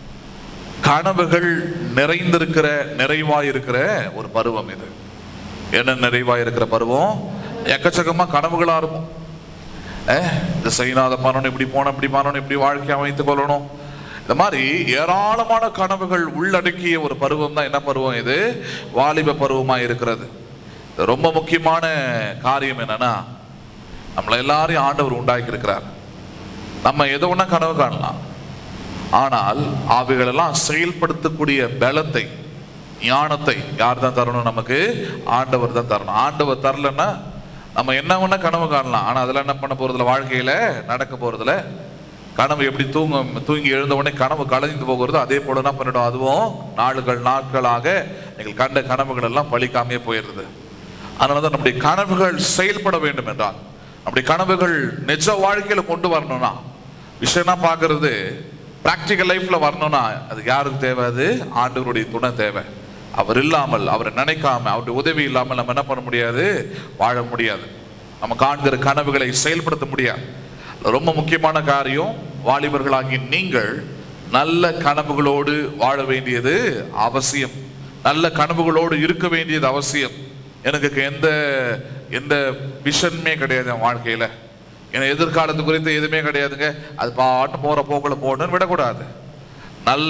கனவுகள் நிறைந்திருக்கிற நிறைவாயிருக்கிற ஒரு பருவம் இது என்ன நிறைவாயிருக்கிற பருவம் எக்கச்சக்கமா கனவுகளா இருக்கும் அஹ், இது செய்யாத பண்ணணும் இப்படி போனோம் இப்படி பண்ணணும் இப்படி வாழ்க்கை அமைத்துக் கொள்ளணும் இந்த மாதிரி ஏராளமான கனவுகள் உள்ளடக்கிய ஒரு பருவம் தான் என்ன பருவம் இது வாலிப பருவமா இருக்கிறது இது ரொம்ப முக்கியமான காரியம் என்னன்னா நம்மளை எல்லாரையும் ஆண்டவர் உண்டாக்கி இருக்கிறார் நம்ம எதை ஒண்ணா கனவு காணலாம் ஆனால் அவைகளெல்லாம் செயல்படுத்தக்கூடிய பலத்தை ஞானத்தை யார் தான் தரணும் நமக்கு ஆண்டவர் தான் தரணும் ஆண்டவர் தரலன்னா நம்ம என்ன வேணா கனவு காணலாம் ஆனா அதெல்லாம் என்ன பண்ண போறதுல வாழ்க்கையில நடக்க போறதுல கனவு எப்படி தூங்கும் தூங்கி எழுந்த உடனே கனவு கலைந்து போகிறதோ அதே போல என்ன பண்ணிடும் அதுவும் நாளுகள் நாட்களாக நீங்கள் கண்ட கனவுகள் எல்லாம் பழிக்காமே போயிடுது அதனாலதான் நம்முடைய கனவுகள் செயல்பட வேண்டும் என்றால் நம்முடைய கனவுகள் நிஜ வாழ்க்கையில கொண்டு வரணும்னா விஷயம்னா பார்க்கிறது பிராக்டிக்கல் லைஃப்ல வரணும்னா அதுக்கு யாருக்கு தேவை அது ஆண்டவருடைய துணை தேவை அவர் இல்லாமல் அவரை நினைக்காம அவருடைய உதவி இல்லாமல் நம்ம என்ன பண்ண முடியாது வாழ முடியாது நம்ம காண்கிற கனவுகளை செயல்படுத்த முடியாது ரொம்ப முக்கியமான காரியம் வாலிபர்களாகிய நீங்கள் நல்ல கனவுகளோடு வாழ வேண்டியது அவசியம் நல்ல கனவுகளோடு இருக்க வேண்டியது அவசியம் எனக்கு எந்த எந்த விஷனுமே கிடையாது என் வாழ்க்கையில என் எதிர்காலத்து குறித்து எதுவுமே கிடையாதுங்க அது பாட்டு போற போக்குல போகணும்னு விடக்கூடாது நல்ல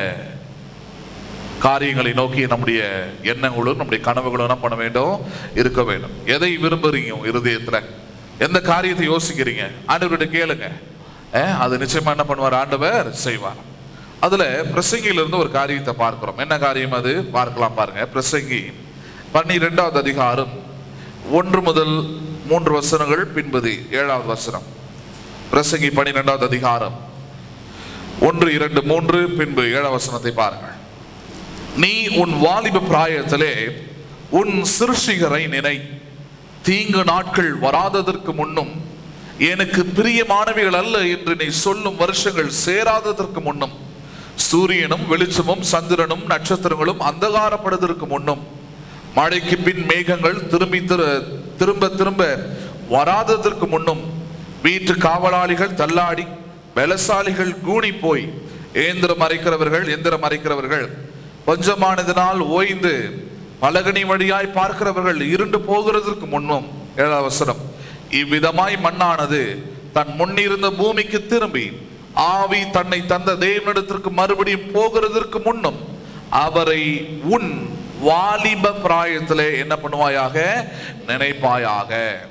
காரியங்களை நோக்கி நம்முடைய எண்ணங்களும் நம்முடைய கனவுகளும் என்ன பண்ண வேண்டும் இருக்க வேண்டும் எதை விரும்புறீங்க உங்க இருதயத்துல எந்த காரியத்தை யோசிக்கிறீங்க ஆண்டவர்கிட்ட கேளுங்க அஹ், அது நிச்சயமா என்ன பண்ணுவார் ஆண்டவர் செய்வார் அதுல பிரசங்கியில இருந்து ஒரு காரியத்தை பார்க்கிறோம் என்ன காரியம் அது பார்க்கலாம் பாருங்க பிரசங்கி பன்னிரெண்டாவது அதிகாரம் ஒன்று முதல் மூன்று வசனங்கள் பின்பது ஏழாவது வசனம் பிரசங்கி பன்னிரெண்டாவது அதிகாரம் ஒன்று இரண்டு மூன்று பின்பு ஏழாவது வசனத்தை பாருங்கள் நீ உன் வாலிப பிராயத்திலே உன் சிருஷிகரை நினை தீங்கு நாட்கள் வராததற்கு முன்னும் எனக்கு பிரியமானவைகள் அல்ல என்று நீ சொல்லும் வருஷங்கள் சேராததற்கு முன்னும் சூரியனும் வெளிச்சமும் சந்திரனும் நட்சத்திரங்களும் அந்தகாரப்படுவதற்கு முன்னும் மழைக்கு பின் மேகங்கள் திரும்பி திரு- திரும்ப திரும்ப வராததற்கு முன்னும் வீட்டு காவலாளிகள் தள்ளாடி பலசாலிகள் கூணி போய் ஏந்திரம் மறைக்கிறவர்கள் எந்திரம் மறைக்கிறவர்கள் கொஞ்சமானதினால் ஓய்ந்து பலகனி வழியாய் பார்க்கிறவர்கள் இருண்டு போகிறதற்கு முன்னும் ஏழாவது அவசரம் இவ்விதமாய் மண்ணானது தன் முன்னிருந்த பூமிக்கு திரும்பி ஆவி தன்னை தந்த தேவனிடத்திற்கு மறுபடியும் போகிறதற்கு முன்னும் அவரை உன் வாலிப பிராயத்திலே என்ன பண்ணுவாயாக நினைப்பாயாக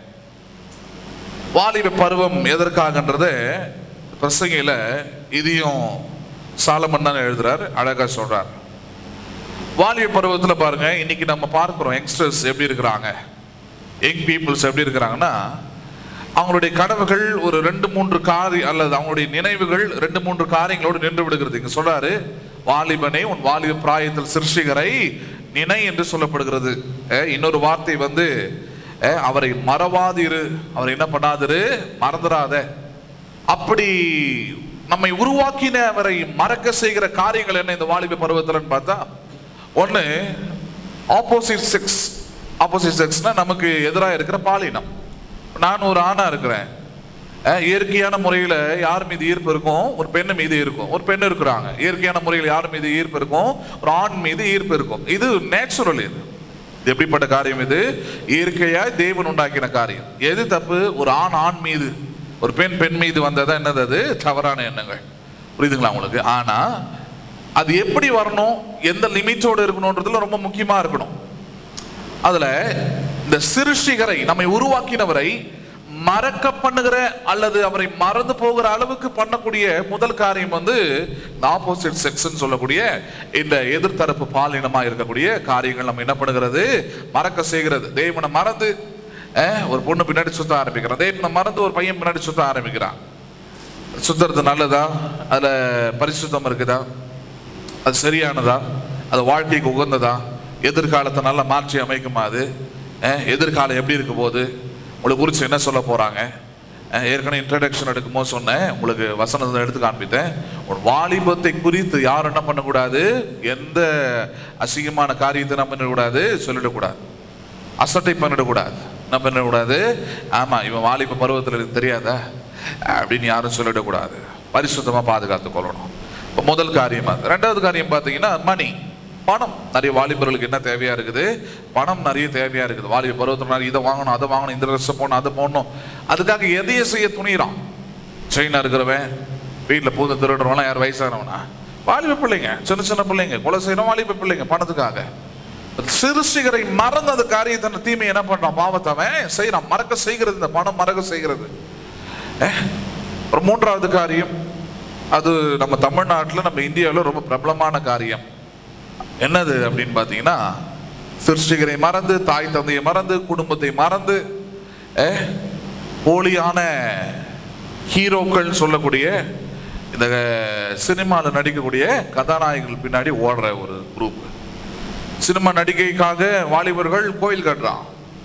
வாலிப பருவம் எதற்காகன்றது பிரசங்கையில இதையும் சாலமன் தான் எழுதுறார் அழகா சொல்றார் வாலிப பருவத்துல பாருங்க இன்னைக்கு நம்ம பார்க்கிறோம் யங்ஸ்டர்ஸ் எப்படி இருக்கிறாங்க யங் பீப்புள்ஸ் எப்படி இருக்கிறாங்கன்னா அவங்களுடைய கனவுகள் ஒரு ரெண்டு மூன்று காரி அல்லது அவங்களுடைய நினைவுகள் ரெண்டு மூன்று காரியங்களோடு நின்று விடுகிறது இங்க சொல்றாரு வாலிபனே உன் வாலிப பிராயத்தில் சிருஷிகரை நினை என்று சொல்லப்படுகிறது அஹ் இன்னொரு வார்த்தை வந்து அஹ் அவரை மறவாதிரு அவரை என்ன பண்ணாதிரு மறந்துடாத அப்படி நம்மை உருவாக்கின அவரை மறக்க செய்கிற காரியங்கள் என்ன இந்த வாலிப பருவத்தில்னு பார்த்தா ஒண்ணு ஆப்போசிட் செக்ஸ் ஆப்போசிட் செக்ஸ்னா நமக்கு எதிராக இருக்கிற பாலினம் நான் ஒரு ஆணா இருக்கிறேன் அஹ் இயற்கையான முறையில் யார் மீது ஈர்ப்பு இருக்கும் ஒரு பெண்ணு மீது இருக்கும் ஒரு பெண் இருக்கிறாங்க இயற்கையான முறையில் யார் மீது ஈர்ப்பு இருக்கும் ஒரு ஆண் மீது ஈர்ப்பு இருக்கும் இது நேச்சுரல் இது இது எப்படிப்பட்ட காரியம் இது இயற்கையாய் தேவன் உண்டாக்கின காரியம் எது தப்பு ஒரு ஆண் ஆண் மீது ஒரு பெண் பெண் மீது வந்ததா என்னது அது தவறான எண்ணங்கள் புரியுதுங்களா உங்களுக்கு ஆனா அது எப்படி வரணும் எந்த லிமிட்டோடு இருக்கணுன்றதுல ரொம்ப முக்கியமா இருக்கணும் அதுல இந்த சிருஷ்டிகரை நம்மை உருவாக்கினவரை மறக்க பண்ணுகிற அல்லது அவரை மறந்து போகிற அளவுக்கு பண்ணக்கூடிய முதல் காரியம் வந்து ஆப்போசிட் செக்ஸ்ன்னு சொல்லக்கூடிய இந்த எதிர்த்தரப்பு பாலினமா இருக்கக்கூடிய காரியங்கள் நம்ம என்ன பண்ணுகிறது மறக்க செய்கிறது தேவனை மறந்து அஹ், ஒரு பொண்ணு பின்னாடி சுத்த ஆரம்பிக்கிறான் தேவனை மறந்து ஒரு பையன் பின்னாடி சுத்த ஆரம்பிக்கிறான் சுத்துறது நல்லதா அதுல பரிசுத்தம் இருக்குதா அது சரியானதா அது வாழ்க்கைக்கு உகந்ததா எதிர்காலத்தை நல்லா மாற்றி அமைக்குமா அது அஹ், எதிர்காலம் எப்படி இருக்க போகுது உங்களுக்கு குறித்து என்ன சொல்ல போறாங்க அஹ், ஏற்கனவே இன்ட்ரடக்ஷன் எடுக்கும்போது சொன்னேன் உங்களுக்கு வசனத்தை எடுத்து காண்பித்தேன் ஒரு வாலிபத்தை குறித்து யாரும் என்ன பண்ணக்கூடாது எந்த அசிங்கமான காரியத்தை நம்ம பண்ணக்கூடாது சொல்லிடக்கூடாது அசட்டை பண்ணிடக்கூடாது என்ன பண்ணிடக்கூடாது ஆமா இவன் வாலிப பருவத்தில் எனக்கு தெரியாதா அப்படின்னு யாரும் சொல்லிடக்கூடாது பரிசுத்தமா பாதுகாத்து கொள்ளணும் இப்போ முதல் காரியம் அது ரெண்டாவது காரியம் பார்த்தீங்கன்னா மணி பணம் நிறைய வாலிபர்களுக்கு என்ன தேவையா இருக்குது பணம் நிறைய தேவையா இருக்குது வாலிப பருவத்தில் நிறைய இதை வாங்கணும் அதை வாங்கணும் இந்த ட்ரெஸ்ஸை போகணும் அதை போடணும் அதுக்காக எதையை செய்ய துணிகிறான் செயினா இருக்கிறவன் வீட்டில் பூந்து திருடுறவன்லாம் யார் வயசானவனா வாலிப பிள்ளைங்க சின்ன சின்ன பிள்ளைங்க கொலை செய்யறோம் வாலிப பிள்ளைங்க பணத்துக்காக சிறுசிகரை மறந்து அந்த காரியத்தை தீமை என்ன பண்றான் பாவத்தை அவன் செய்யறான் மறக்க செய்கிறது இந்த பணம் மறக்க செய்கிறது அஹ், ஒரு மூன்றாவது காரியம் அது நம்ம தமிழ்நாட்டில் நம்ம இந்தியாவில் ரொம்ப பிரபலமான காரியம் என்னது அப்படின்னு பார்த்தீங்கன்னா சிருஷ்டிகரை மறந்து தாய் தந்தையை மறந்து குடும்பத்தை மறந்து அஹ், போலியான ஹீரோக்கள் சொல்லக்கூடிய இந்த சினிமாவில் நடிக்கக்கூடிய கதாநாயகர்கள் பின்னாடி ஓடுற ஒரு குரூப் சினிமா நடிகைக்காக வாலிபர்கள் கோயில் கட்டுறான்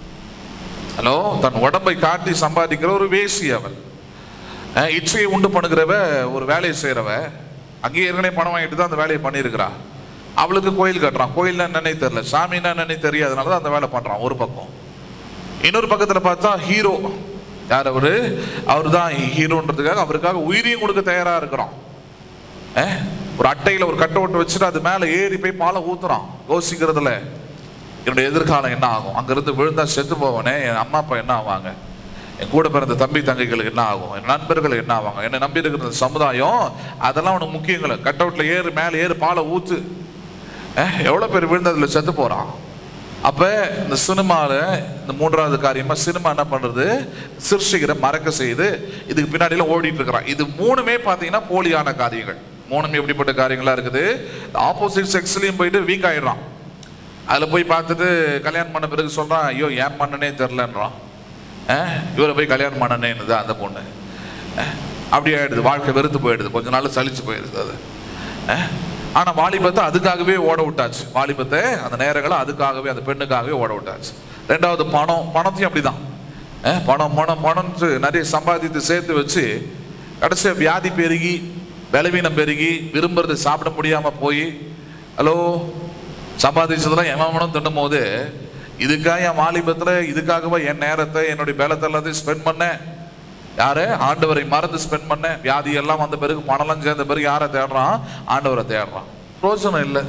ஹலோ தன் உடம்பை காட்டி சம்பாதிக்கிற ஒரு வேசி அவள் அஹ், இச்சையை உண்டு பண்ணுகிறவ ஒரு வேலையை செய்கிறவ அங்கேயே ஏற்கனவே பணம் வாங்கிட்டு தான் அந்த வேலையை பண்ணியிருக்கிறா அவளுக்கு கோயில் கட்டுறான் கோயில்னா என்னன்னே தெரியல சாமின்னா என்னன்னே தெரியாதனால தான் அந்த வேலை பண்ணுறான் ஒரு பக்கம் இன்னொரு பக்கத்தில் பார்த்தா ஹீரோ யார் அவரு அவர் தான் ஹீரோன்றதுக்காக அவருக்காக உயிரையும் கொடுக்க தயாராக இருக்கிறோம் அஹ், ஒரு அட்டையில் ஒரு கட்டை ஓட்டு வச்சுட்டு அது மேலே ஏறி போய் பாலை ஊத்துறான் யோசிக்கிறதுல என்னுடைய எதிர்காலம் என்ன ஆகும் அங்கிருந்து விழுந்தா செத்து போவனே என் அம்மா அப்பா என்ன ஆவாங்க என் கூட பிறந்த தம்பி தங்கைகளுக்கு என்ன ஆகும் என் நண்பர்களுக்கு என்ன ஆவாங்க என்னை நம்பி இருக்கிற இந்த சமுதாயம் அதெல்லாம் உனக்கு முக்கியங்கள கட் அவுட்ல ஏறு மேலே ஏறு பாலை ஊத்து அஹ், எவ்வளவு பேர் விழுந்ததுல செத்து போறான் அப்ப இந்த சினிமால இந்த மூன்றாவது காரியமா சினிமா என்ன பண்றது சிருஷ்டிகரை மறக்க செய்து இதுக்கு பின்னாடிலாம் ஓடிட்டு இருக்கிறான் இது மூணுமே பாத்தீங்கன்னா போலியான காரியங்கள் மூணுமே எப்படிப்பட்ட காரியங்களா இருக்குது ஆப்போசிட் செக்ஸ்லயும் போயிட்டு வீக் ஆயிடுறான் அதுல போய் பார்த்துட்டு கல்யாணம் பண்ண பிறகு சொல்றான் ஐயோ ஏன் பண்ணனே தெரிலன்றான் அஹ், இவரை போய் கல்யாணம் பண்ணனேன்னு அந்த பொண்ணு அஹ், அப்படி ஆயிடுது வாழ்க்கை வெறுத்து போயிடுது கொஞ்ச நாள் சலிச்சு போயிடுது அது அஹ், ஆனா வாலிபத்தை அதுக்காகவே ஓட விட்டாச்சு வாலிபத்தை அந்த நேரங்களை அதுக்காகவே அந்த பெண்ணுக்காகவே ஓட விட்டாச்சு ரெண்டாவது பணம் பணத்தையும் அப்படிதான் அஹ், பணம் பணம் பணம்னு நிறைய சம்பாதித்து சேர்த்து வச்சு கடைசியா வியாதி பெருகி பலவீனம் பெருகி விரும்புறது சாப்பிட முடியாம போய் ஹலோ சம்பாதிச்சதெல்லாம் எவனும் தின்னும் போது இதுக்காக என் வாலிபத்துல இதுக்காகவா என் நேரத்தை என்னுடைய பலத்தை எல்லாத்தையும் ஸ்பெண்ட் பண்ணேன் யாரு ஆண்டவரை மறந்து ஸ்பெண்ட் பண்ண வியாதி எல்லாம் வந்த பிறகு பணம்லாம் சேர்ந்த பிறகு யாரை தேடுறான் ஆண்டவரை தேடுறான் பிரோஜனம் இல்லை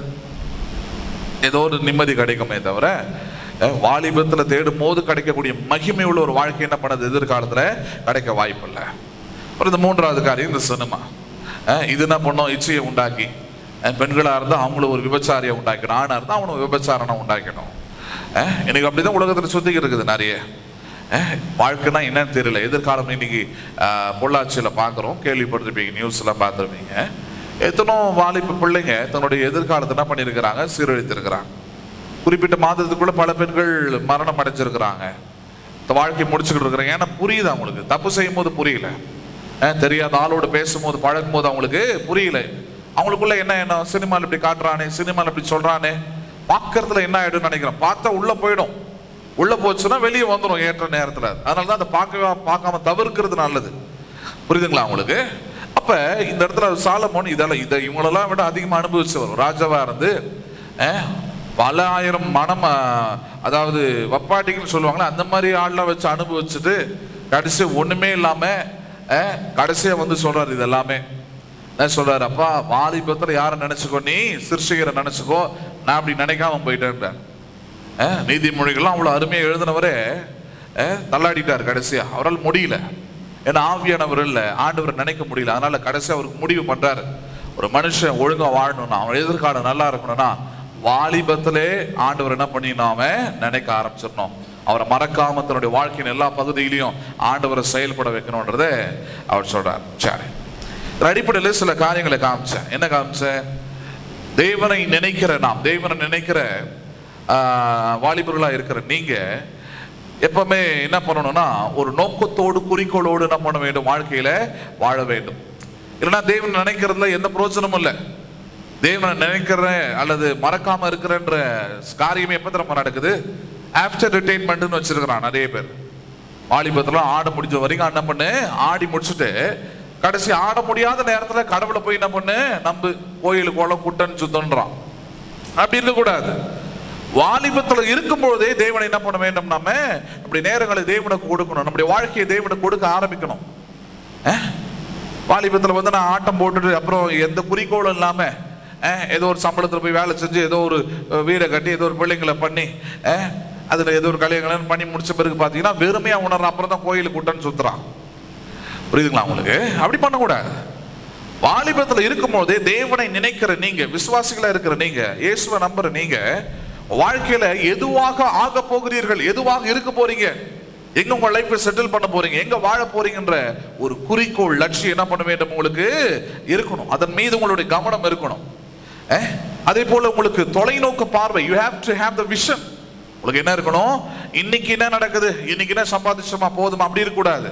ஏதோ ஒரு நிம்மதி கிடைக்குமே தவிர அஹ், வாலிபத்துல தேடும் போது கிடைக்கக்கூடிய மகிமை உள்ள ஒரு வாழ்க்கை என்ன பண்ணது எதிர்காலத்துல கிடைக்க வாய்ப்பு இல்லை அப்புறம் இந்த மூன்றாவது காரியம் இந்த சினிமா அஹ், இது என்ன பண்ணும் இச்சையை உண்டாக்கி அஹ், பெண்களா இருந்தா அவங்களும் ஒரு விபச்சாரியை உண்டாக்கணும் ஆணா இருந்தா அவனும் விபச்சாரனை உண்டாக்கணும் அஹ், எனக்கு அப்படிதான் உலகத்துல சுத்திக்கிட்டு இருக்குது நிறைய அஹ், வாழ்க்கைனா என்னன்னு தெரியல எதிர்காலம் இன்னைக்கு அஹ், பொள்ளாச்சியில பார்க்குறோம் கேள்விப்பட்டிருப்பீங்க நியூஸ்ல பார்த்துருப்பீங்க எத்தனோ வாலிப பிள்ளைங்க தன்னுடைய எதிர்காலத்தை என்ன பண்ணியிருக்கிறாங்க சீரழித்திருக்கிறாங்க குறிப்பிட்ட மாதத்துக்குள்ள பல பெண்கள் மரணம் அடைஞ்சிருக்கிறாங்க இந்த வாழ்க்கை முடிச்சுக்கிட்டு இருக்கிறாங்க ஏன்னா புரியுது அவங்களுக்கு தப்பு செய்யும் போது புரியல அஹ், தெரியாத ஆளோடு பேசும்போது பழகும் போது அவங்களுக்கு புரியல அவங்களுக்குள்ள என்ன என்ன சினிமாவில் இப்படி காட்டுறானே சினிமாவில் இப்படி சொல்றானே பார்க்கறதுல என்ன ஆயிடும்னு நினைக்கிறேன் பார்த்தா உள்ள போயிடும் உள்ள போச்சுன்னா வெளியே வந்துடும் ஏற்ற நேரத்துல அதனால தான் அதை பார்க்க பார்க்காம தவிர்க்கிறது நல்லது புரியுதுங்களா உங்களுக்கு அப்ப இந்த இடத்துல சாலமோன் இதெல்லாம் இதை இவங்களெல்லாம் விட அதிகமா அனுபவிச்சவர் ராஜாவா இருந்து அஹ், பல ஆயிரம் மனம் அஹ், அதாவது வப்பாட்டிகள் சொல்லுவாங்களே அந்த மாதிரி ஆள்லாம் வச்சு அனுபவிச்சுட்டு கடைசி ஒண்ணுமே இல்லாம அஹ், கடைசியா வந்து சொல்றாரு இது எல்லாமே என்ன சொல்றாரு அப்பா வாலிபத்துல யாரை நினைச்சுக்கோ நீ சிருஷ்டிகரை நினைச்சுக்கோ நான் அப்படி நினைக்காம போயிட்டேன்றார் அஹ், நீதிமொழிகள்லாம் அவ்வளவு அருமையா எழுதினவரே அஹ், தள்ளாடிட்டார் கடைசியா அவரால் முடியல ஏன்னா ஆவியானவர் இல்லை ஆண்டவர் நினைக்க முடியல அதனால கடைசியா அவருக்கு முடிவு பண்றாரு ஒரு மனுஷன் ஒழுங்கா வாழணும்னா அவன் எதிர்காலம் நல்லா இருக்கணும்னா வாலிபத்திலே ஆண்டவர் என்ன பண்ணிடணும் அவன் நினைக்க ஆரம்பிச்சிடணும் அவரை மறக்காம தன்னுடைய வாழ்க்கையின் எல்லா பகுதியிலையும் ஆண்டவரை செயல்பட வைக்கணும்ன்றத அவர் சொல்றார் சரி இதன் அடிப்படையில் சில காரியங்களை காமிச்சேன் என்ன காமிச்சேன் தேவனை நினைக்கிற நாம் தேவனை நினைக்கிற ஆஹ், வாலிபர்களா இருக்கிற நீங்க எப்பவுமே என்ன பண்ணணும்னா ஒரு நோக்கத்தோடு குறிக்கோளோடு என்ன பண்ண வேண்டும் வாழ்க்கையில வாழ வேண்டும் இல்லைன்னா தேவன் நினைக்கிறதுல எந்த பிரோஜனமும் இல்லை தேவனை நினைக்கிறேன் அல்லது மறக்காம இருக்கிறன்ற காரியமே எப்ப திரும்ப நடக்குது ஆஃப்டர் ரிட்டைன்மெண்ட்னு வச்சிருக்கிறான் நிறைய பேர் வாலிபத்துல ஆட முடிஞ்ச வரைக்கும் என்ன பண்ணு ஆடி முடிச்சுட்டு கடைசி ஆட முடியாத நேரத்துல கடவுளை போய் என்ன பண்ணு நம்பு கோயில் குளம் குட்டன் சுத்தன்றான் அப்படி இருக்கக்கூடாது வாலிபத்துல இருக்கும்பொழுதே தேவனை என்ன பண்ண வேண்டும் நாம நம்முடைய நேரங்களை தேவனுக்கு கொடுக்கணும் நம்முடைய வாழ்க்கையை தேவனுக்கு கொடுக்க ஆரம்பிக்கணும் அஹ்? வாலிபத்துல வந்து நான் ஆட்டம் போட்டுட்டு அப்புறம் எந்த குறிக்கோளும் இல்லாம அஹ், ஏதோ ஒரு சம்பளத்துல போய் வேலை செஞ்சு ஏதோ ஒரு அஹ், வீடை கட்டி ஏதோ ஒரு பிள்ளைங்களை பண்ணி அஹ், அதுல ஏதோ ஒரு கல்யாணம் பண்ணி முடிச்ச பிறகு பாத்தீங்கன்னா வெறுமையா உணர்ற அப்புறம் தான் கோயிலுக்கு கூட்டன்னு சுத்துறான் புரியுதுங்களா உங்களுக்கு அப்படி பண்ணக்கூடாது வாலிபத்துல இருக்கும்போதே தேவனை நினைக்கிற நீங்க விசுவாசிகளா இருக்கிற நீங்க இயேசுவை நம்புற நீங்க வாழ்க்கையில எதுவாக ஆக போகிறீர்கள் எதுவாக இருக்க போறீங்க எங்க உங்க லைஃப்பை செட்டில் பண்ண போறீங்க எங்க வாழ போறீங்கன்ற ஒரு குறிக்கோள் லட்சியம் என்ன பண்ண வேண்டும் உங்களுக்கு இருக்கணும் அதன் மீது உங்களுடைய கவனம் இருக்கணும் அஹ்? அதே போல உங்களுக்கு தொலைநோக்கு பார்வை you have to have the vision உங்களுக்கு என்ன இருக்கணும் இன்னைக்கு என்ன நடக்குது இன்னைக்கு என்ன சம்பாதிச்சோமா போதுமா அப்படி இருக்கக்கூடாது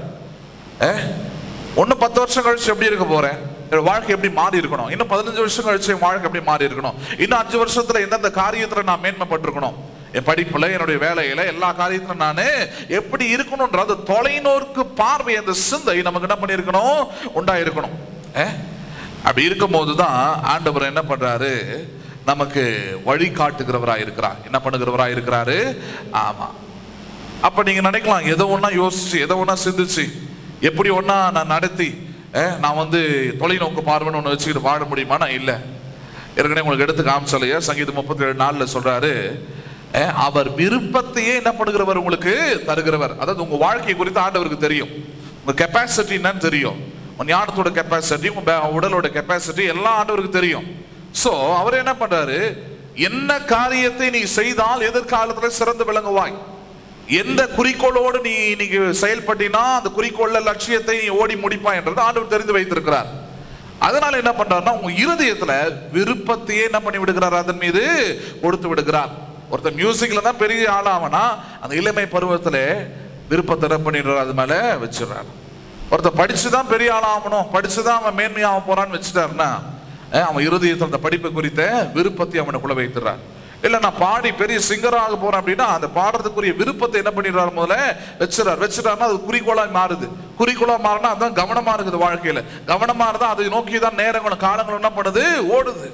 ஒன்னும் பத்து வருஷம் கழிச்சு எப்படி இருக்க போறேன் என்னோட வாழ்க்கை எப்படி மாறி இருக்கணும் இன்னும் பதினஞ்சு வருஷம் கழிச்சு என் வாழ்க்கை எப்படி மாறி இருக்கணும் இன்னும் அஞ்சு வருஷத்துல எந்தெந்த காரியத்துல நான் மேன்மைப்பட்டிருக்கணும் என் படிப்புல என்னுடைய வேலையில எல்லா காரியத்திலும் நான் எப்படி இருக்கணும்ன்ற அந்த தொலைநோக்கு பார்வை அந்த சிந்தை நமக்கு என்ன பண்ணியிருக்கணும் உண்டாயிருக்கணும் அஹ்? அப்படி இருக்கும்போது தான் ஆண்டவர் என்ன பண்றாரு நமக்கு வழிகாட்டுகிறவராய் இருக்கிறார் என்ன பண்ணுகிறவராய் இருக்கிறாரு ஆமா அப்ப நீங்க நினைக்கலாம் எதை ஒண்ணா யோசிச்சு எதை ஒண்ணா சிந்திச்சு எப்படி ஒண்ணா நான் நடத்தி அஹ், நான் வந்து தொலைநோக்கு பார்வைன்னு ஒண்ணு வச்சுக்கிட்டு வாழ முடியுமா நான் இல்ல ஏற்கனவே உங்களுக்கு எடுத்து காமிச்சலையா சங்கீதம் முப்பத்தி ஏழு நாலுல சொல்றாரு அஹ், அவர் விருப்பத்தையே என்ன பண்ணுகிறவர் உங்களுக்கு தருகிறவர் அதாவது உங்க வாழ்க்கை குறித்து ஆண்டவருக்கு தெரியும் உங்க கெப்பாசிட்டி என்னன்னு தெரியும் உங்க ஞானத்தோட கெப்பாசிட்டி உங்க பே- உடலோட கெப்பாசிட்டி எல்லாம் ஆண்டவருக்கு தெரியும் சோ அவர் என்ன பண்றாரு என்ன காரியத்தை நீ செய்தால் எதிர்காலத்துல சிறந்து விளங்குவாய் எந்த குறிக்கோளோடு நீ இன்னைக்கு செயல்பட்டினா அந்த குறிக்கோள்ல லட்சியத்தை நீ ஓடி முடிப்பாய் என்றது ஆண்டவர் தெரிந்து வைத்திருக்கிறார் அதனால என்ன பண்றாருன்னா உங்க இருதயத்துல விருப்பத்தையே என்ன பண்ணி விடுகிறார் அதன் மீது கொடுத்து விடுகிறார் ஒருத்தர் மியூசிக்ல தான் பெரிய ஆளாவனா அந்த இளமை பருவத்துல விருப்பத்தை என்ன பண்ணிடுறாரு அது மேல வச்சிடுறாரு ஒருத்தர் படிச்சுதான் பெரிய ஆளாகணும் படிச்சுதான் அவன் மேன்மையாக போறான்னு வச்சுட்டாருன்னா அஹ் அவன் இருதயத்தில் அந்த படிப்பு குறித்த விருப்பத்தை அவனுக்குள்ள வைத்துறான் இல்ல நான் பாடி பெரிய சிங்கராக போறேன் அப்படின்னா அந்த பாடுறதுக்குரிய விருப்பத்தை என்ன பண்ணிடுறாரு முதல்ல வச்சுறாரு வச்சுட்டாருன்னா அது குறிக்கோளா மாறுது குறிக்கோளா மாறினா அதான் கவனமா இருக்குது வாழ்க்கையில கவனமா இருந்தா அதை நோக்கி தான் நேரங்களும் காலங்களும் என்ன பண்ணுது ஓடுது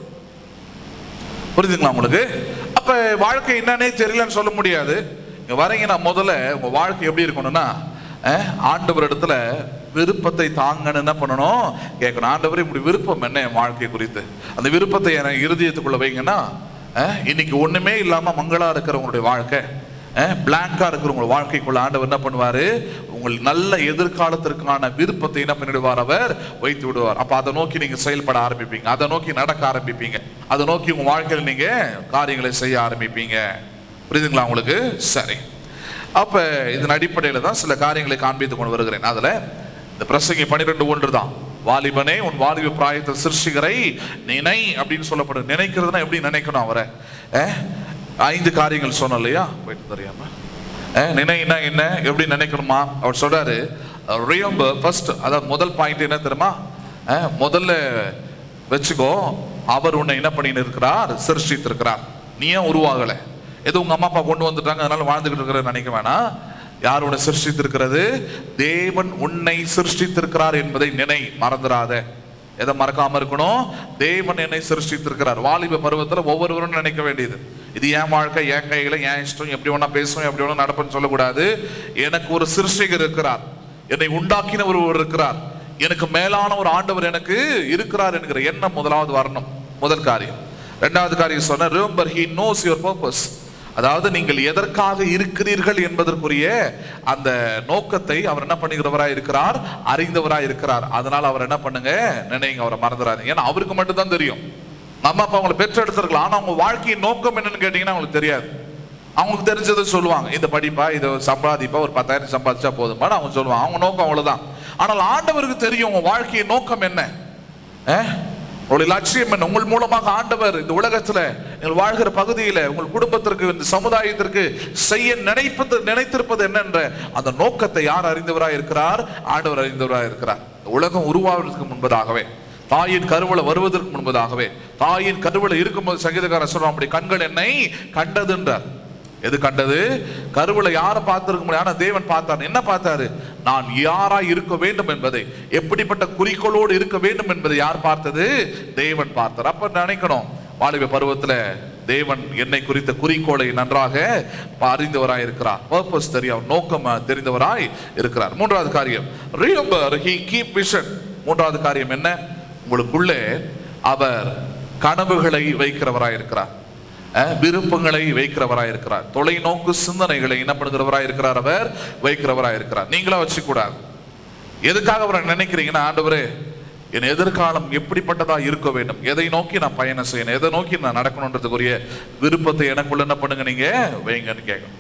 புரியுதுங்களா உங்களுக்கு அப்ப வாழ்க்கை என்னன்னே தெரியலன்னு சொல்ல முடியாது இங்க வரீங்கன்னா முதல்ல உங்க வாழ்க்கை எப்படி இருக்கணும்னா அஹ், ஆண்டவர் இடத்துல விருப்பத்தை தாங்கன்னு என்ன பண்ணணும் கேட்கணும் ஆண்டவர் இப்படி விருப்பம் என்ன என் வாழ்க்கை குறித்து அந்த விருப்பத்தை என் இருதயத்துக்குள்ள வைங்கன்னா அஹ், இன்னைக்கு ஒண்ணுமே இல்லாம மங்களா இருக்கிற உங்களுடைய வாழ்க்கை பிளாங்கா இருக்கிற உங்கள் வாழ்க்கைக்குள்ள ஆண்டவர் என்ன பண்ணுவாரு உங்கள் நல்ல எதிர்காலத்திற்கான விருப்பத்தை என்ன பண்ணிடுவார் அவர் வைத்து விடுவார் அப்ப அதை நோக்கி நீங்க செயல்பட ஆரம்பிப்பீங்க அதை நோக்கி நடக்க ஆரம்பிப்பீங்க அதை நோக்கி உங்க வாழ்க்கையில் நீங்க காரியங்களை செய்ய ஆரம்பிப்பீங்க புரியுதுங்களா உங்களுக்கு சரி அப்ப இதன் அடிப்படையில தான் சில காரியங்களை காண்பித்து கொண்டு வருகிறேன் அதுல இந்த பிரசங்கி பனிரெண்டு ஒன்று தான் வாலிபனே உன் வாலிப பிராயத்தை சிருஷ்டிகரை நினை அப்படின்னு சொல்லப்படுது நினைக்கிறதுனா எப்படி நினைக்கணும் அவரை அஹ், ஐந்து காரியங்கள் சொன்னோம் இல்லையா போயிட்டு தெரியாம அஹ், நினைனா என்ன எப்படி நினைக்கணுமா அவர் சொல்றாரு ரியம்பர் ஃபர்ஸ்ட் அதாவது முதல் பாயிண்ட் என்ன தெரியுமா அஹ், முதல்ல வச்சுக்கோ அவர் உன்னை என்ன பண்ணின்னு இருக்கிறார் சிருஷ்டித்திருக்கிறார் நீ ஏன் உருவாகல ஏதோ உங்க அம்மா அப்பா கொண்டு வந்துட்டாங்க அதனால வாழ்ந்துகிட்டு இருக்கிற நினைக்க வேணாம் யார் உன்னை சிருஷ்டித்திருக்கிறது தேவன் உன்னை சிருஷ்டித்திருக்கிறார் என்பதை நினை மறந்துடாத எதை மறக்காம இருக்கணும் தேவன் என்னை சிருஷ்டித்திருக்கிறார் வாலிப பருவத்துல ஒவ்வொருவரும் நினைக்க வேண்டியது இது என் வாழ்க்கை என் கையில என் இஷ்டம் எப்படி வேணா பேசுவேன் எப்படி வேணா நடப்பேன்னு சொல்லக்கூடாது எனக்கு ஒரு சிருஷ்டிகர் இருக்கிறார் என்னை உண்டாக்கினவர் ஒருவர் இருக்கிறார் எனக்கு மேலான ஒரு ஆண்டவர் எனக்கு இருக்கிறார் என்கிற எண்ணம் முதலாவது வரணும் முதல் காரியம் ரெண்டாவது காரியம் சொன்ன remember he knows your purpose அதாவது நீங்கள் எதற்காக இருக்கிறீர்கள் என்பதற்குரிய அந்த நோக்கத்தை அவர் என்ன பண்ணுகிறவராய் இருக்கிறார் அறிந்தவராய் இருக்கிறார் அதனால அவர் என்ன பண்ணுங்க நினைங்க அவரை மறந்துடாதீங்க ஏன்னா அவருக்கு மட்டும் தான் தெரியும் நம்ம அப்பா அவங்களை பெற்றெடுத்திருக்கலாம் ஆனா அவங்க வாழ்க்கையின் நோக்கம் என்னன்னு கேட்டீங்கன்னா அவங்களுக்கு தெரியாது அவங்களுக்கு தெரிஞ்சதை சொல்லுவாங்க இந்த படிப்பா இதை சம்பாதிப்பா ஒரு பத்தாயிரம் சம்பாதிச்சா போதுமான்னு அவங்க சொல்லுவாங்க அவங்க நோக்கம் அவ்வளவுதான் ஆனால் ஆண்டவருக்கு தெரியும் உங்க வாழ்க்கையின் நோக்கம் என்ன அஹ்? உங்களுடைய லட்சியம் என்ன உங்கள் மூலமாக ஆண்டவர் இந்த உலகத்துல நீங்கள் வாழ்கிற பகுதியில உங்கள் குடும்பத்திற்கு இந்த சமுதாயத்திற்கு செய்ய நினைப்பது நினைத்திருப்பது என்னென்ற அந்த நோக்கத்தை யார் அறிந்தவராய் இருக்கிறார் ஆண்டவர் அறிந்தவராய் இருக்கிறார் இந்த உலகம் உருவாவதற்கு முன்பதாகவே தாயின் கருவளை வருவதற்கு முன்பதாகவே தாயின் கருவளை இருக்கும்போது சங்கீதக்காரர் சொல்றான் அப்படி கண்கள் என்னை கண்டதுன்றார் எது கண்டது கருவுல யாரை பார்த்திருக்க முடியும் ஆனா தேவன் பார்த்தார் என்ன பார்த்தாரு நான் யாரா இருக்க வேண்டும் என்பதை எப்படிப்பட்ட குறிக்கோளோடு இருக்க வேண்டும் என்பதை யார் பார்த்தது தேவன் பார்த்தார் அப்ப நினைக்கணும் வாலிப பருவத்துல தேவன் என்னை குறித்த குறிக்கோளை நன்றாக அறிந்தவராய் இருக்கிறார் பர்பஸ் தெரியும் நோக்கம் தெரிந்தவராய் இருக்கிறார் மூன்றாவது காரியம் ரிமெம்பர் ஹி கீப் விஷன் மூன்றாவது காரியம் என்ன உங்களுக்குள்ளே அவர் கனவுகளை வைக்கிறவராய் இருக்கிறார் அஹ், விருப்பங்களை வைக்கிறவராய் இருக்கிறார் தொலைநோக்கு சிந்தனைகளை என்ன பண்ணுகிறவராய் இருக்கிறார் அவர் வைக்கிறவராய் இருக்கிறார் நீங்களா வச்சுக்கூடாது எதுக்காக அவரை நினைக்கிறீங்கன்னா ஆண்டவரே என் எதிர்காலம் எப்படிப்பட்டதா இருக்க வேண்டும் எதை நோக்கி நான் பயணம் செய்யணும் எதை நோக்கி நான் நடக்கணுன்றதுக்குரிய விருப்பத்தை எனக்குள்ள என்ன பண்ணுங்க நீங்க வைங்கன்னு கேட்கணும்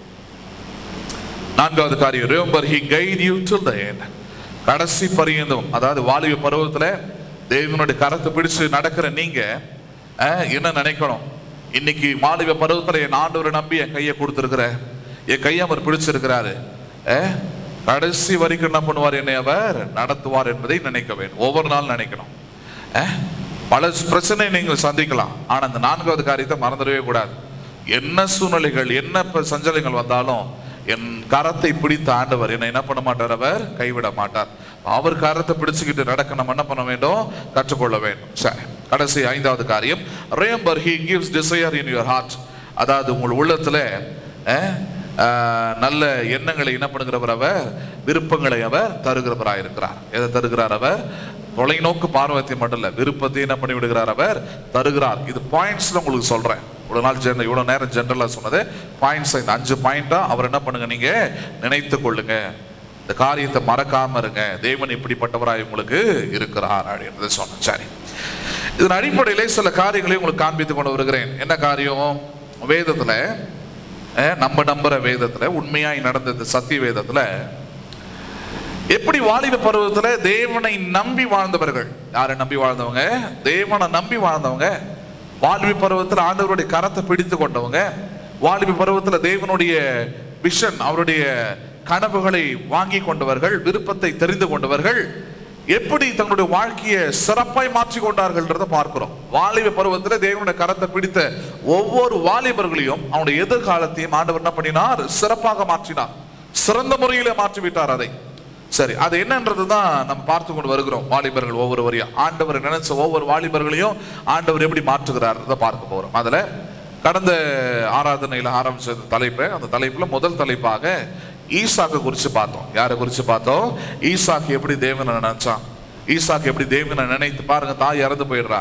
நான்காவது காரியம் remember he guide you till the end கடைசி பரியந்தம் அதாவது வாலிப பருவத்துல தேவனுடைய கரத்தை பிடிச்சு நடக்கிற நீங்க அஹ், என்ன நினைக்கணும் இன்னைக்கு வாலிப பருவத்துல என் ஆண்டவரை நம்பி என் கையை கொடுத்துருக்கிறேன் என் கையை அவர் பிடிச்சிருக்கிறாரு அஹ், கடைசி வரைக்கும் என்ன பண்ணுவார் என்னை அவர் நடத்துவார் என்பதை நினைக்க வேண்டும் ஒவ்வொரு நாள் நினைக்கணும் அஹ், பல பிரச்சனை நீங்கள் சந்திக்கலாம் ஆனா இந்த நான்காவது காரியத்தை மறந்துடவே கூடாது என்ன சூழ்நிலைகள் என்ன ப- சஞ்சலங்கள் வந்தாலும் என் கரத்தை பிடித்த ஆண்டவர் என்னை என்ன பண்ண மாட்டார் அவர் கைவிட மாட்டார் அவர் கரத்தை பிடிச்சுக்கிட்டு நடக்க நம்ம என்ன பண்ண வேண்டும் கற்றுக்கொள்ள வேண்டும் சரி கடைசி ஐந்தாவது காரியம் remember he gives desire in your heart அதாவது உங்கள் உள்ளத்துல அஹ், ஆஹ், நல்ல எண்ணங்களை என்ன பண்ணுகிறவர் அவர் விருப்பங்களை அவர் தருகிறவராக இருக்கிறார் எதை தருகிறார் அவர் தொலைநோக்கு பார்வத்தை மட்டும் இல்ல விருப்பத்தை என்ன பண்ணி விடுகிறார் அவர் தருகிறார் இது பாயிண்ட்ஸ்ல உங்களுக்கு சொல்றேன் இவ்வளவு நாள் ஜெனரல் இவ்வளவு நேரம் ஜெனரலா சொன்னது பாயிண்ட்ஸ் இந்த அஞ்சு பாயிண்டா அவர் என்ன பண்ணுங்க நீங்க நினைத்து கொள்ளுங்க இந்த காரியத்தை மறக்காம இருங்க தேவன் இப்படிப்பட்டவராய் உங்களுக்கு இருக்கிறார் அப்படின்றத சொன்னேன் சரி இதன் அடிப்படையிலே சில காரியங்களை உங்களுக்கு காண்பித்துக் கொண்டு வருகிறேன் என்ன காரியம் வேதத்துல அஹ், நம்ம நம்புற வேதத்துல உண்மையாய் நடந்தது சத்திய வேதத்துல எப்படி வாலிப பருவத்துல தேவனை நம்பி வாழ்ந்தவர்கள் யாரை நம்பி வாழ்ந்தவங்க தேவனை நம்பி வாழ்ந்தவங்க வாலிப பருவத்துல ஆண்டவருடைய கரத்தை பிடித்து கொண்டவங்க வாலிப பருவத்துல தேவனுடைய விஷன் அவருடைய கனவுகளை வாங்கி கொண்டவர்கள் விருப்பத்தை தெரிந்து கொண்டவர்கள் எப்படி தங்களுடைய வாழ்க்கையை சிறப்பாய் மாற்றி கொண்டார்கள்ன்றதை பார்க்கிறோம் வாலிப பருவத்துல தேவனுடைய கரத்தை பிடித்த ஒவ்வொரு வாலிபர்களையும் அவனுடைய எதிர்காலத்தையும் ஆண்டவர் என்ன பண்ணினார் சிறப்பாக மாற்றினார் சிறந்த முறையில மாற்றி விட்டார் அதை சரி அது என்னன்றது தான் நம்ம பார்த்து கொண்டு வருகிறோம் வாலிபர்கள் ஒவ்வொருவரையும் ஆண்டவர் நினைச்ச ஒவ்வொரு வாலிபர்களையும் ஆண்டவர் எப்படி மாற்றுகிறார் பார்க்க போறோம் அதுல கடந்த ஆராதனையில ஆரம்பிச்ச அந்த தலைப்பு அந்த தலைப்புல முதல் தலைப்பாக ஈசாக்கு குறித்து பார்த்தோம் யாரை குறித்து பார்த்தோம் ஈசாக்கு எப்படி தேவனை நினைச்சான் ஈசாக்கு எப்படி தேவனை நினைத்து பாருங்க தாய் இறந்து போயிடுறா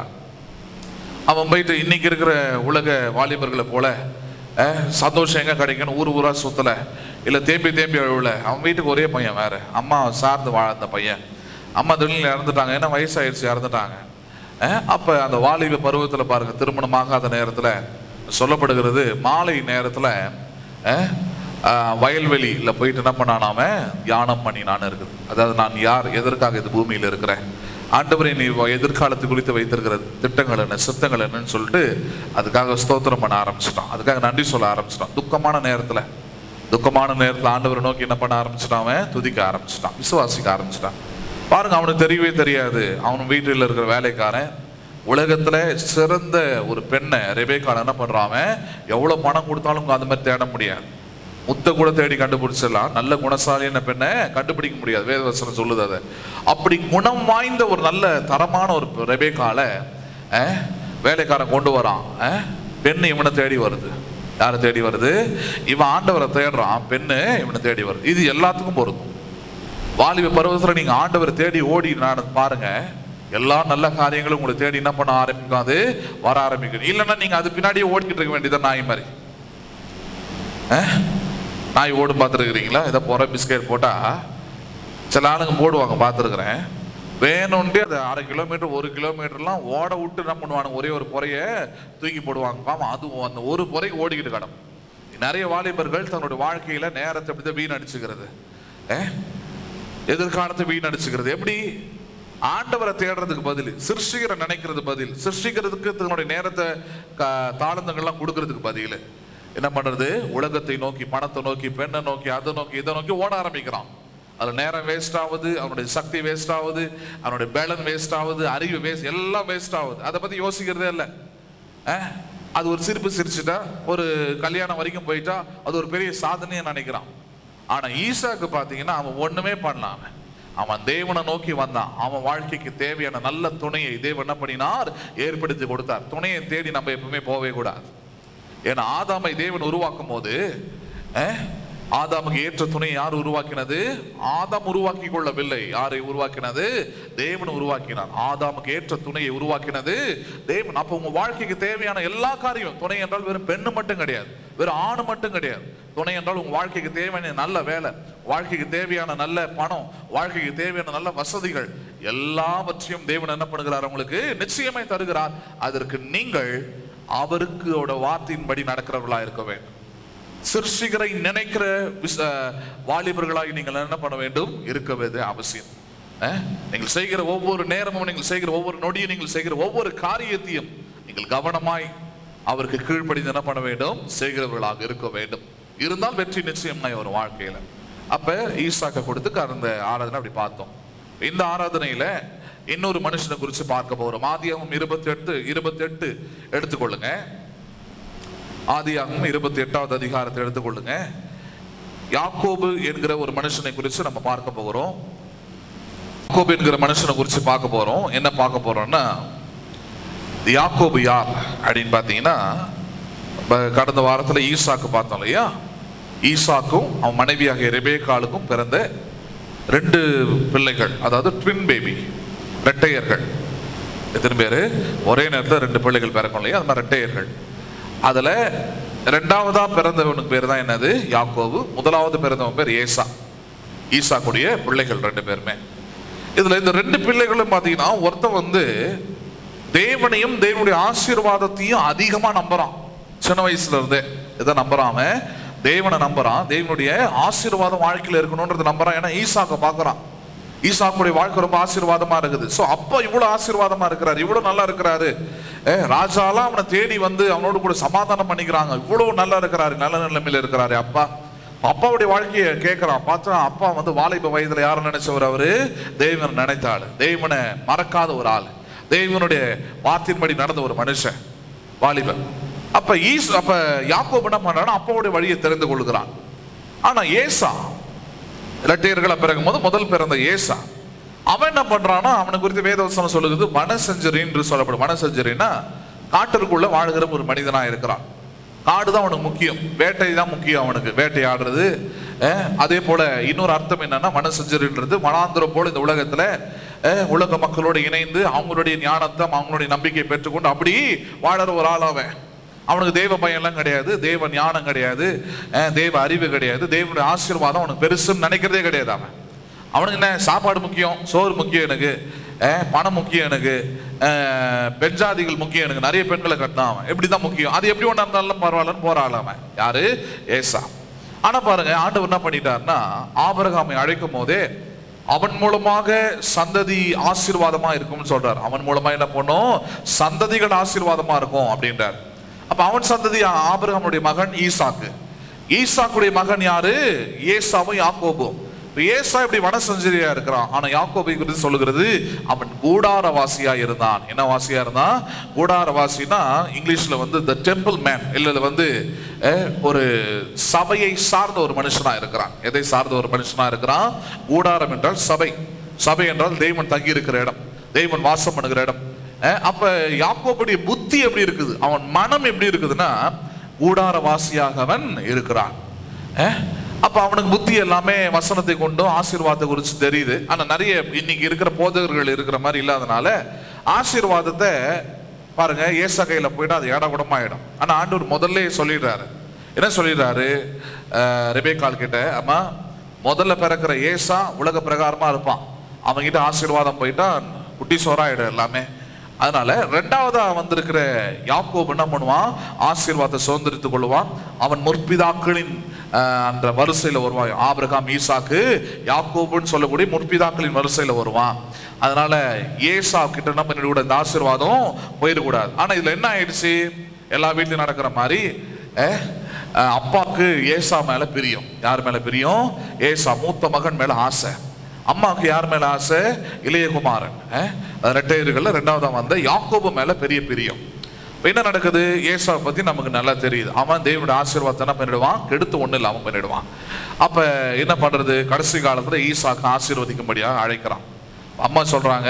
அவன் போயிட்டு இன்னைக்கு இருக்கிற உலக வாலிபர்களை போல அஹ், சந்தோஷம் எங்க கிடைக்கணும் ஊர் ஊரா சுத்தல இல்ல தேம்பி தேம்பி அழுவல அவன் வீட்டுக்கு ஒரே பையன் வேற அம்மா சார்ந்து வாழ்ந்த பையன் அம்மா திடீர்னு இறந்துட்டாங்க ஏன்னா வயசாயிடுச்சு இறந்துட்டாங்க அஹ், அப்ப அந்த வாலிப பருவத்துல பாருங்க திருமணமாகாத நேரத்துல சொல்லப்படுகிறது மாலை நேரத்துல அஹ், ஆஹ், வயல்வெளியில போயிட்டு என்ன பண்ணான் அவன் தியானம் பண்ணினான்னு இருக்குது அதாவது நான் யார் எதற்காக இது பூமியில இருக்கிறேன் ஆண்டவரை நீ எதிர்காலத்து குறித்து வைத்திருக்கிற திட்டங்கள் என்ன சித்தங்கள் என்னன்னு சொல்லிட்டு அதுக்காக ஸ்தோத்திரம் பண்ண ஆரம்பிச்சிட்டான் அதுக்காக நன்றி சொல்ல ஆரம்பிச்சிட்டான் துக்கமான நேரத்துல துக்கமான நேரத்துல ஆண்டவரை நோக்கி என்ன பண்ண ஆரம்பிச்சிட்டான் அவன் துதிக்க ஆரம்பிச்சிட்டான் விசுவாசிக்க ஆரம்பிச்சிட்டான் பாருங்க அவனுக்கு தெரியவே தெரியாது அவன் வீட்டில் இருக்கிற வேலைக்காரன் உலகத்துல சிறந்த ஒரு பெண்ணை ரெபேக்கான என்ன பண்றான் அவன் எவ்வளவு பணம் கொடுத்தாலும் அந்த மாதிரி தேட முடியாது முத்த கூட தேடி கண்டுபிடிச்சிடலாம் நல்ல குணசாலியான பெண்ணை கண்டுபிடிக்க முடியாது வேதவசனம் சொல்லுது அதை அப்படி குணம் வாய்ந்த ஒரு நல்ல தரமான ஒரு ரெபேக்கால அஹ், வேலைக்காரன் கொண்டு வரான் அஹ், பெண்ணு இவனை தேடி வருது யாரை தேடி வருது இவன் ஆண்டவரை தேடுறான் பெண்ணு இவனை தேடி வருது இது எல்லாத்துக்கும் பொருந்தும் வாலிப பருவத்துல நீங்க ஆண்டவரை தேடி ஓடி நான் பாருங்க எல்லா நல்ல காரியங்களும் உங்களை தேடி என்ன பண்ண ஆரம்பிக்கும் அது வர ஆரம்பிக்கும் இல்லைன்னா நீங்க அது பின்னாடியே ஓடிக்கிட்டு இருக்க வேண்டியது நாய் மாதிரி அஹ்? நாய் ஓடும் பார்த்துருக்கிறீங்களா இதை போற பிஸ்கெட் போட்டா சில ஆளுங்க போடுவாங்க பார்த்துருக்குறேன் வேணும்ட்டு அது அரை கிலோமீட்டர் ஒரு கிலோமீட்டர்லாம் ஓட விட்டு என்ன பண்ணுவானுங்க ஒரே ஒரு பொறைய தூக்கி போடுவாங்க பாவம் அது அந்த ஒரு பொறை ஓடிக்கிட்டு கிடக்கும் நிறைய வாலிபர்கள் தன்னுடைய வாழ்க்கையில நேரத்தை எப்படி தான் வீணடிச்சுக்கிறது அஹ்? எதிர்காலத்தை வீணடிச்சுக்கிறது எப்படி ஆண்டவரை தேடுறதுக்கு பதில் சிருஷ்டிகரை நினைக்கிறது பதில் சிருஷ்டிக்கிறதுக்கு தன்னுடைய நேரத்தை க- தாளந்தங்கள்லாம் கொடுக்கறதுக்கு பதில் என்ன பண்றது உலகத்தை நோக்கி பணத்தை நோக்கி பெண்ணை நோக்கி அதை நோக்கி இதை நோக்கி ஓட ஆரம்பிக்கிறான் அதுல நேரம் வேஸ்ட் ஆகுது அவனுடைய சக்தி வேஸ்ட் ஆகுது அவனுடைய பேலன் வேஸ்ட் ஆகுது அறிவு வேஸ்ட் எல்லாம் வேஸ்ட் ஆகுது அதை பத்தி யோசிக்கிறதே இல்லை அஹ், அது ஒரு சிரிப்பு சிரிச்சுட்டா ஒரு கல்யாணம் வரைக்கும் போயிட்டா அது ஒரு பெரிய சாதனையை நினைக்கிறான் ஆனா ஈசாக்கு பாத்தீங்கன்னா அவன் ஒண்ணுமே பண்ணலாம் அவன் அவன் தேவனை நோக்கி வந்தான் அவன் வாழ்க்கைக்கு தேவையான நல்ல துணையை தேவன் என்ன பண்ணினார் ஏற்படுத்தி கொடுத்தார் துணையை தேடி நம்ம எப்பவுமே போகவே கூடாது ஏன்னா ஆதாமை தேவன் உருவாக்கும் போது அஹ், ஆதாமுக்கு ஏற்ற துணை யார் உருவாக்கினது ஆதாம் உருவாக்கி கொள்ளவில்லை யாரை உருவாக்கினது தேவன் உருவாக்கினார் ஆதாமுக்கு ஏற்ற துணையை உருவாக்கினது தேவன் அப்போ உங்க வாழ்க்கைக்கு தேவையான எல்லா காரியம் துணை என்றால் வெறும் பெண்ணு மட்டும் கிடையாது வெறும் ஆணு மட்டும் கிடையாது துணை என்றால் உங்க வாழ்க்கைக்கு தேவையான நல்ல வேலை வாழ்க்கைக்கு தேவையான நல்ல பணம் வாழ்க்கைக்கு தேவையான நல்ல வசதிகள் எல்லாவற்றையும் தேவன் என்ன பண்ணுகிறார் உங்களுக்கு நிச்சயமாய் தருகிறார் அதற்கு நீங்கள் அவருக்கோட வார்த்தையின்படி நடக்கிறவர்களா இருக்க வேண்டும் சிருஷ்டிகரை நினைக்கிற விச- வாலிபர்களாகி நீங்கள் என்ன பண்ண வேண்டும் இருக்க வேண்டிய அவசியம் அஹ்? நீங்கள் செய்கிற ஒவ்வொரு நேரமும் நீங்கள் செய்கிற ஒவ்வொரு நொடியும் நீங்கள் செய்கிற ஒவ்வொரு காரியத்தையும் நீங்கள் கவனமாய் அவருக்கு கீழ்ப்படிந்து என்ன பண்ண வேண்டும் செய்கிறவர்களாக இருக்க வேண்டும் இருந்தால் வெற்றி நிச்சயமாய் ஒரு வாழ்க்கையில அப்ப ஈசாக்க கொடுத்து அந்த ஆராதனை அப்படி பார்த்தோம் இந்த ஆராதனையில இன்னொரு மனுஷனை குறித்து பார்க்க போறோம் ஆதியாகமம் இருபத்தி எட்டு இருபத்தி எட்டு எடுத்துக்கொள்ளுங்க ஆதியாகமம் இருபத்தி எட்டாவது அதிகாரத்தை எடுத்துக்கொள்ளுங்க யாக்கோபு என்கிற ஒரு மனுஷனை குறித்து நம்ம பார்க்க போகிறோம் யாக்கோபு என்கிற மனுஷனை குறித்து பார்க்க போறோம் என்ன பார்க்க போறோம்னா இந்த யாக்கோபு யார் அப்படின்னு பார்த்தீங்கன்னா இப்ப கடந்த வாரத்துல ஈசாக்கு பார்த்தோம் இல்லையா ஈசாக்கும் அவன் மனைவியாகிய ரெபேக்காலுக்கும் பிறந்த ரெண்டு பிள்ளைகள் அதாவது ட்வின் பேபி ரெட்டையர்கள் எத்தனை பேர் ஒரே நேரத்தில் ரெண்டு பிள்ளைகள் பிறக்கும் இல்லையா அது மாதிரி ரெட்டையர்கள் அதுல ரெண்டாவதா பிறந்தவனுக்கு பேர் தான் என்னது யாக்கோபு முதலாவது பிறந்தவன் பேர் ஏசா ஈசாக்குடைய பிள்ளைகள் ரெண்டு பேருமே இதுல இந்த ரெண்டு பிள்ளைகளும் பார்த்தீங்கன்னா ஒருத்தன் வந்து தேவனையும் தேவனுடைய ஆசீர்வாதத்தையும் அதிகமா நம்புறான் சின்ன வயசுல இருந்தே இதை நம்புறான் அவன் தேவனை நம்புறான் தேவனுடைய ஆசீர்வாதம் வாழ்க்கையில இருக்கணும்ன்றது நம்புறான் ஏன்னா ஈசாக்க பாக்குறான் ஈசாக்குடைய வாழ்க்கை ரொம்ப ஆசீர்வாதமா இருக்குது சோ அப்பா இவ்வளவு ஆசீர்வாதமா இருக்கிறாரு இவ்வளவு நல்லா இருக்கிறாரு ஏ, ராஜாலாம் அவனை தேடி வந்து அவனோடு கூட சமாதானம் பண்ணிக்கிறாங்க இவ்வளவு நல்லா இருக்கிறாரு நல்ல நிலைமையில இருக்கிறாரு அப்பா அப்பாவுடைய வாழ்க்கையை கேட்கிறான் பார்த்தா அப்பா வந்து வாலிப வயதுல யாரை நினைச்சவர் அவரு தெய்வன் நினைத்தாள் தெய்வனை மறக்காத ஒரு ஆள் தெய்வனுடைய வார்த்தையின்படி நடந்த ஒரு மனுஷன் வாலிபன் அப்ப ஈஸ் அப்ப யாக்கோபு என்ன பண்றான்னா அப்பாவுடைய வழியை தெரிந்து கொள்கிறான் ஆனா ஏசா இரட்டையர்களை பிறகும் போது முதல் பிறந்த ஏசா அவன் என்ன பண்றான்னா அவனை குறித்து வேதவசனம் சொல்லுகிறது வனசஞ்சரி என்று சொல்லப்படும் வனசஞ்சரின்னா காட்டிற்குள்ள வாழ்கிற ஒரு மனிதனா இருக்கிறான் காடு தான் அவனுக்கு முக்கியம் வேட்டை தான் முக்கியம் அவனுக்கு வேட்டையாடுறது அஹ், அதே போல இன்னொரு அர்த்தம் என்னன்னா வனசஞ்சரின்றது வனாந்திரம் போல இந்த உலகத்துல அஹ், உலக மக்களோடு இணைந்து அவங்களுடைய ஞானத்தை அவங்களுடைய நம்பிக்கையை பெற்றுக்கொண்டு அப்படி வாழற ஒரு ஆள் அவன் அவனுக்கு தெய்வ பயம்லாம் கிடையாது தெய்வ ஞானம் கிடையாது அஹ், தெய்வ அறிவு கிடையாது தெய்வனுடைய ஆசீர்வாதம் அவனுக்கு பெருசுன்னு நினைக்கிறதே கிடையாது அவன் அவனுக்கு என்ன சாப்பாடு முக்கியம் சோறு முக்கியம் எனக்கு அஹ், பணம் முக்கியம் எனக்கு அஹ், பெண் ஜாதிகள் முக்கியம் எனக்கு நிறைய பெண்களை கட்டினான் அவன் எப்படி தான் முக்கியம் அது எப்படி ஒன்றா இருந்தாலும் பரவாயில்லன்னு போறாள் அவன் யாரு ஏசா ஆனா பாருங்க ஆண்டவர் என்ன பண்ணிட்டாருன்னா ஆபரகாமை அழைக்கும் போதே அவன் மூலமாக சந்ததி ஆசீர்வாதமா இருக்கும்னு சொல்றார் அவன் மூலமா என்ன பண்ணும் சந்ததிகள் ஆசீர்வாதமா இருக்கும் அப்படின்றார் அப்ப அவன் சந்ததி ஆபிரகாமுடைய மகன் ஈசாக்கு ஈசாக்குடைய மகன் யாரு ஏசாவும் யாக்கோபும் இப்ப ஏசா இப்படி வனசஞ்சரியா இருக்கிறான் ஆனா யாக்கோபை குறித்து சொல்லுகிறது அவன் கூடாரவாசியா இருந்தான் என்ன வாசியா இருந்தான் கூடாரவாசினா இங்கிலீஷ்ல வந்து த டெம்பிள் மேன் இல்ல வந்து அஹ், ஒரு சபையை சார்ந்த ஒரு மனுஷனா இருக்கிறான் எதை சார்ந்த ஒரு மனுஷனா இருக்கிறான் கூடாரம் என்றால் சபை சபை என்றால் தெய்வன் தங்கி இருக்கிற இடம் தெய்வன் வாசம் பண்ணுகிற இடம் அஹ், அப்ப யாக்கோபுடைய புத்தி எப்படி இருக்குது அவன் மனம் எப்படி இருக்குதுன்னா கூடாரவாசியாக அவன் இருக்கிறான் அஹ், அப்ப அவனுக்கு புத்தி எல்லாமே வசனத்தை கொண்டும் ஆசீர்வாதத்தை குறித்து தெரியுது ஆனா நிறைய இன்னைக்கு இருக்கிற போதகர்கள் இருக்கிற மாதிரி இல்லாதனால ஆசீர்வாதத்தை பாருங்க ஏசா கையில போயிட்டு அது இடம் குடமாயிடும் ஆனா ஆண்டவர் முதல்ல சொல்லிடுறாரு என்ன சொல்லிடுறாரு அஹ், ரெபேக்காள் கிட்ட அம்மா முதல்ல பிறக்கிற ஏசா உலக பிரகாரமா இருப்பான் அவன்கிட்ட ஆசீர்வாதம் போயிட்டா குட்டி சோறாயிடும் எல்லாமே அதனால ரெண்டாவதா வந்திருக்கிற யாக்கோபு என்ன பண்ணுவான் ஆசீர்வாதத்தை சுதந்திரித்துக் கொள்வான் அவன் முற்பிதாக்களின் ஆஹ், அந்த வரிசையில வருவான் ஆபிரகாம் ஈசாக்கு யாக்கோபுன்னு சொல்லக்கூடிய முற்பிதாக்களின் வரிசையில வருவான் அதனால ஏசா கிட்ட என்ன பண்ணிடக்கூடாது இந்த ஆசீர்வாதம் போயிடக்கூடாது ஆனா இதுல என்ன ஆயிடுச்சு எல்லா வீட்லயும் நடக்கிற மாதிரி அஹ், அஹ், அப்பாவுக்கு ஏசா மேல பிரியம் யார் மேல பிரியம் ஏசா மூத்த மகன் மேல ஆசை அம்மாவுக்கு யார் மேல ஆசை இளையகுமாரன் அஹ், அது ரெட்டையர்கள்ல ரெண்டாவதா வந்த யாக்கோபு மேல பெரிய பிரியம் இப்ப என்ன நடக்குது ஏசாவை பத்தி நமக்கு நல்லா தெரியுது அவன் தேவனுடைய ஆசீர்வாதத்தை என்ன பண்ணிடுவான் கெடுத்து ஒண்ணு இல்லாம பண்ணிடுவான் அப்ப என்ன பண்றது கடைசி காலத்துல ஈசாக்கு ஆசீர்வதிக்கும்படியாக அழைக்கிறான் அம்மா சொல்றாங்க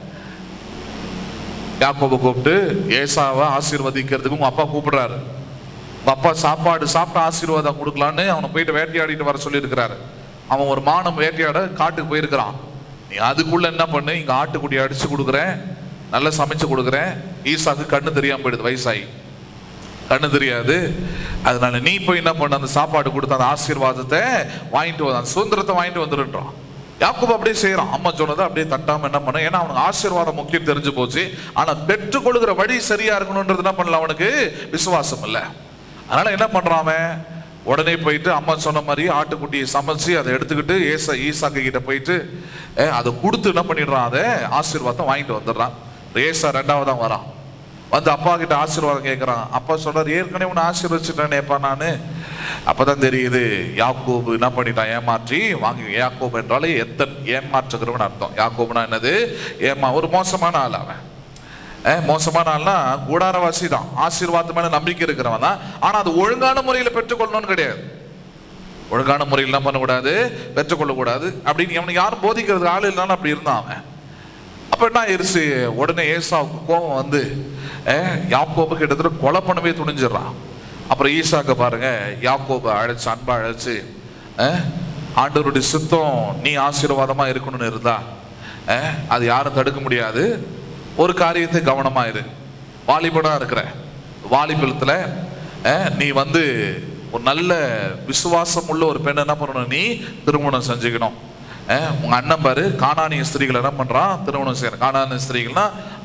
யாக்கோபை கூப்பிட்டு ஏசாவை ஆசீர்வதிக்கிறதுக்கு உங்க அப்பா கூப்பிடுறாரு உங்க அப்பா சாப்பாடு சாப்பிட்டு ஆசீர்வாதம் கொடுக்கலான்னு அவனை போயிட்டு வேட்டையாடிட்டு வர சொல்லியிருக்கிறாரு அவன் ஒரு மானம் வேட்டையாட காட்டுக்கு போயிருக்கிறான் நீ அதுக்குள்ள என்ன பண்ணு இங்க ஆட்டுக்குட்டி அடிச்சு கொடுக்குறேன் நல்லா சமைச்சு கொடுக்குறேன் ஈசாக்கு கண்ணு தெரியாம போயிடுது வயசாகி கண்ணு தெரியாது அதனால நீ போய் என்ன பண்ண அந்த சாப்பாடு கொடுத்த அந்த ஆசீர்வாதத்தை வாங்கிட்டு வந்த அந்த சுதந்திரத்தை வாங்கிட்டு வந்துருன்றான் யாக்கோபு அப்படியே செய்யறான் அம்மா சொன்னதை அப்படியே தட்டாம என்ன பண்ண ஏன்னா அவனுக்கு ஆசீர்வாதம் முக்கியம் தெரிஞ்சு போச்சு ஆனா பெற்றுக்கொள்கிற வழி சரியா இருக்கணும்ன்றது என்ன பண்ணல அவனுக்கு விசுவாசம் இல்லை அதனால என்ன பண்றான் அவன் உடனே போயிட்டு அம்மா சொன்ன மாதிரி ஆட்டுக்குட்டியை சமைச்சு அதை எடுத்துக்கிட்டு ஏசா ஈசாக்கு கிட்ட போயிட்டு அஹ், அதை கொடுத்து என்ன பண்ணிடுறான் அதை ஆசீர்வாதம் வாங்கிட்டு வந்துடுறான் ஏசா ரெண்டாவதா வரான் வந்து அப்பா கிட்ட ஆசீர்வாதம் கேட்குறான் அப்பா சொல்றாரு ஏற்கனவே உன்னை ஆசீர்வச்சிட்டேனேப்பா நான் அப்பதான் தெரியுது யாக்கோபு என்ன பண்ணிட்டான் ஏமாற்றி வாங்கி யாக்கோபு என்றாலே எத்தன் ஏமாற்றுகிறவன் அர்த்தம் யாக்கோபுனா என்னது ஏமா ஒரு மோசமான ஆள் அவன் அஹ், மோசமான ஆள்னா கூடாரவாசி தான் ஆசீர்வாதம் மேல நம்பிக்கை இருக்கிறவன் தான் ஆனா அது ஒழுங்கான முறையில பெற்றுக்கொள்ளணும்னு கிடையாது ஒழுங்கான முறையில் என்ன பண்ணக்கூடாது பெற்றுக்கொள்ளக்கூடாது அப்படின்னு அவனுக்கு யாரும் போதிக்கிறதுக்கு ஆள் இல்லைனாலும் அப்படி இருந்தான் அவன் அப்ப என்ன ஆயிருச்சு உடனே ஏசாவுக்கு கோபம் வந்து அஹ், யாக்கோபு கிட்டத்தட்ட கொலை பண்ணவே துணிஞ்சிடறான் அப்புறம் ஈசாக்க பாருங்க யாக்கோபை அழைச்சு அன்பா அழைச்சு அஹ், ஆண்டவருடைய சித்தம் நீ ஆசீர்வாதமா இருக்கணும்னு இருந்தா அஹ், அது யாரும் தடுக்க முடியாது ஒரு காரியத்தை கவனமா இரு வாலிபனா இருக்கிற வாலிபலத்துல அஹ், நீ வந்து ஒரு நல்ல விசுவாசம் உள்ள ஒரு பெண் என்ன பண்ணணும் நீ திருமணம் செஞ்சுக்கணும் அஹ், உங்க அண்ணன் பாரு காணானிய ஸ்திரீகள் என்ன பண்றான் திருமணம் செய்யறான் காணானிய ஸ்திரீகள்னா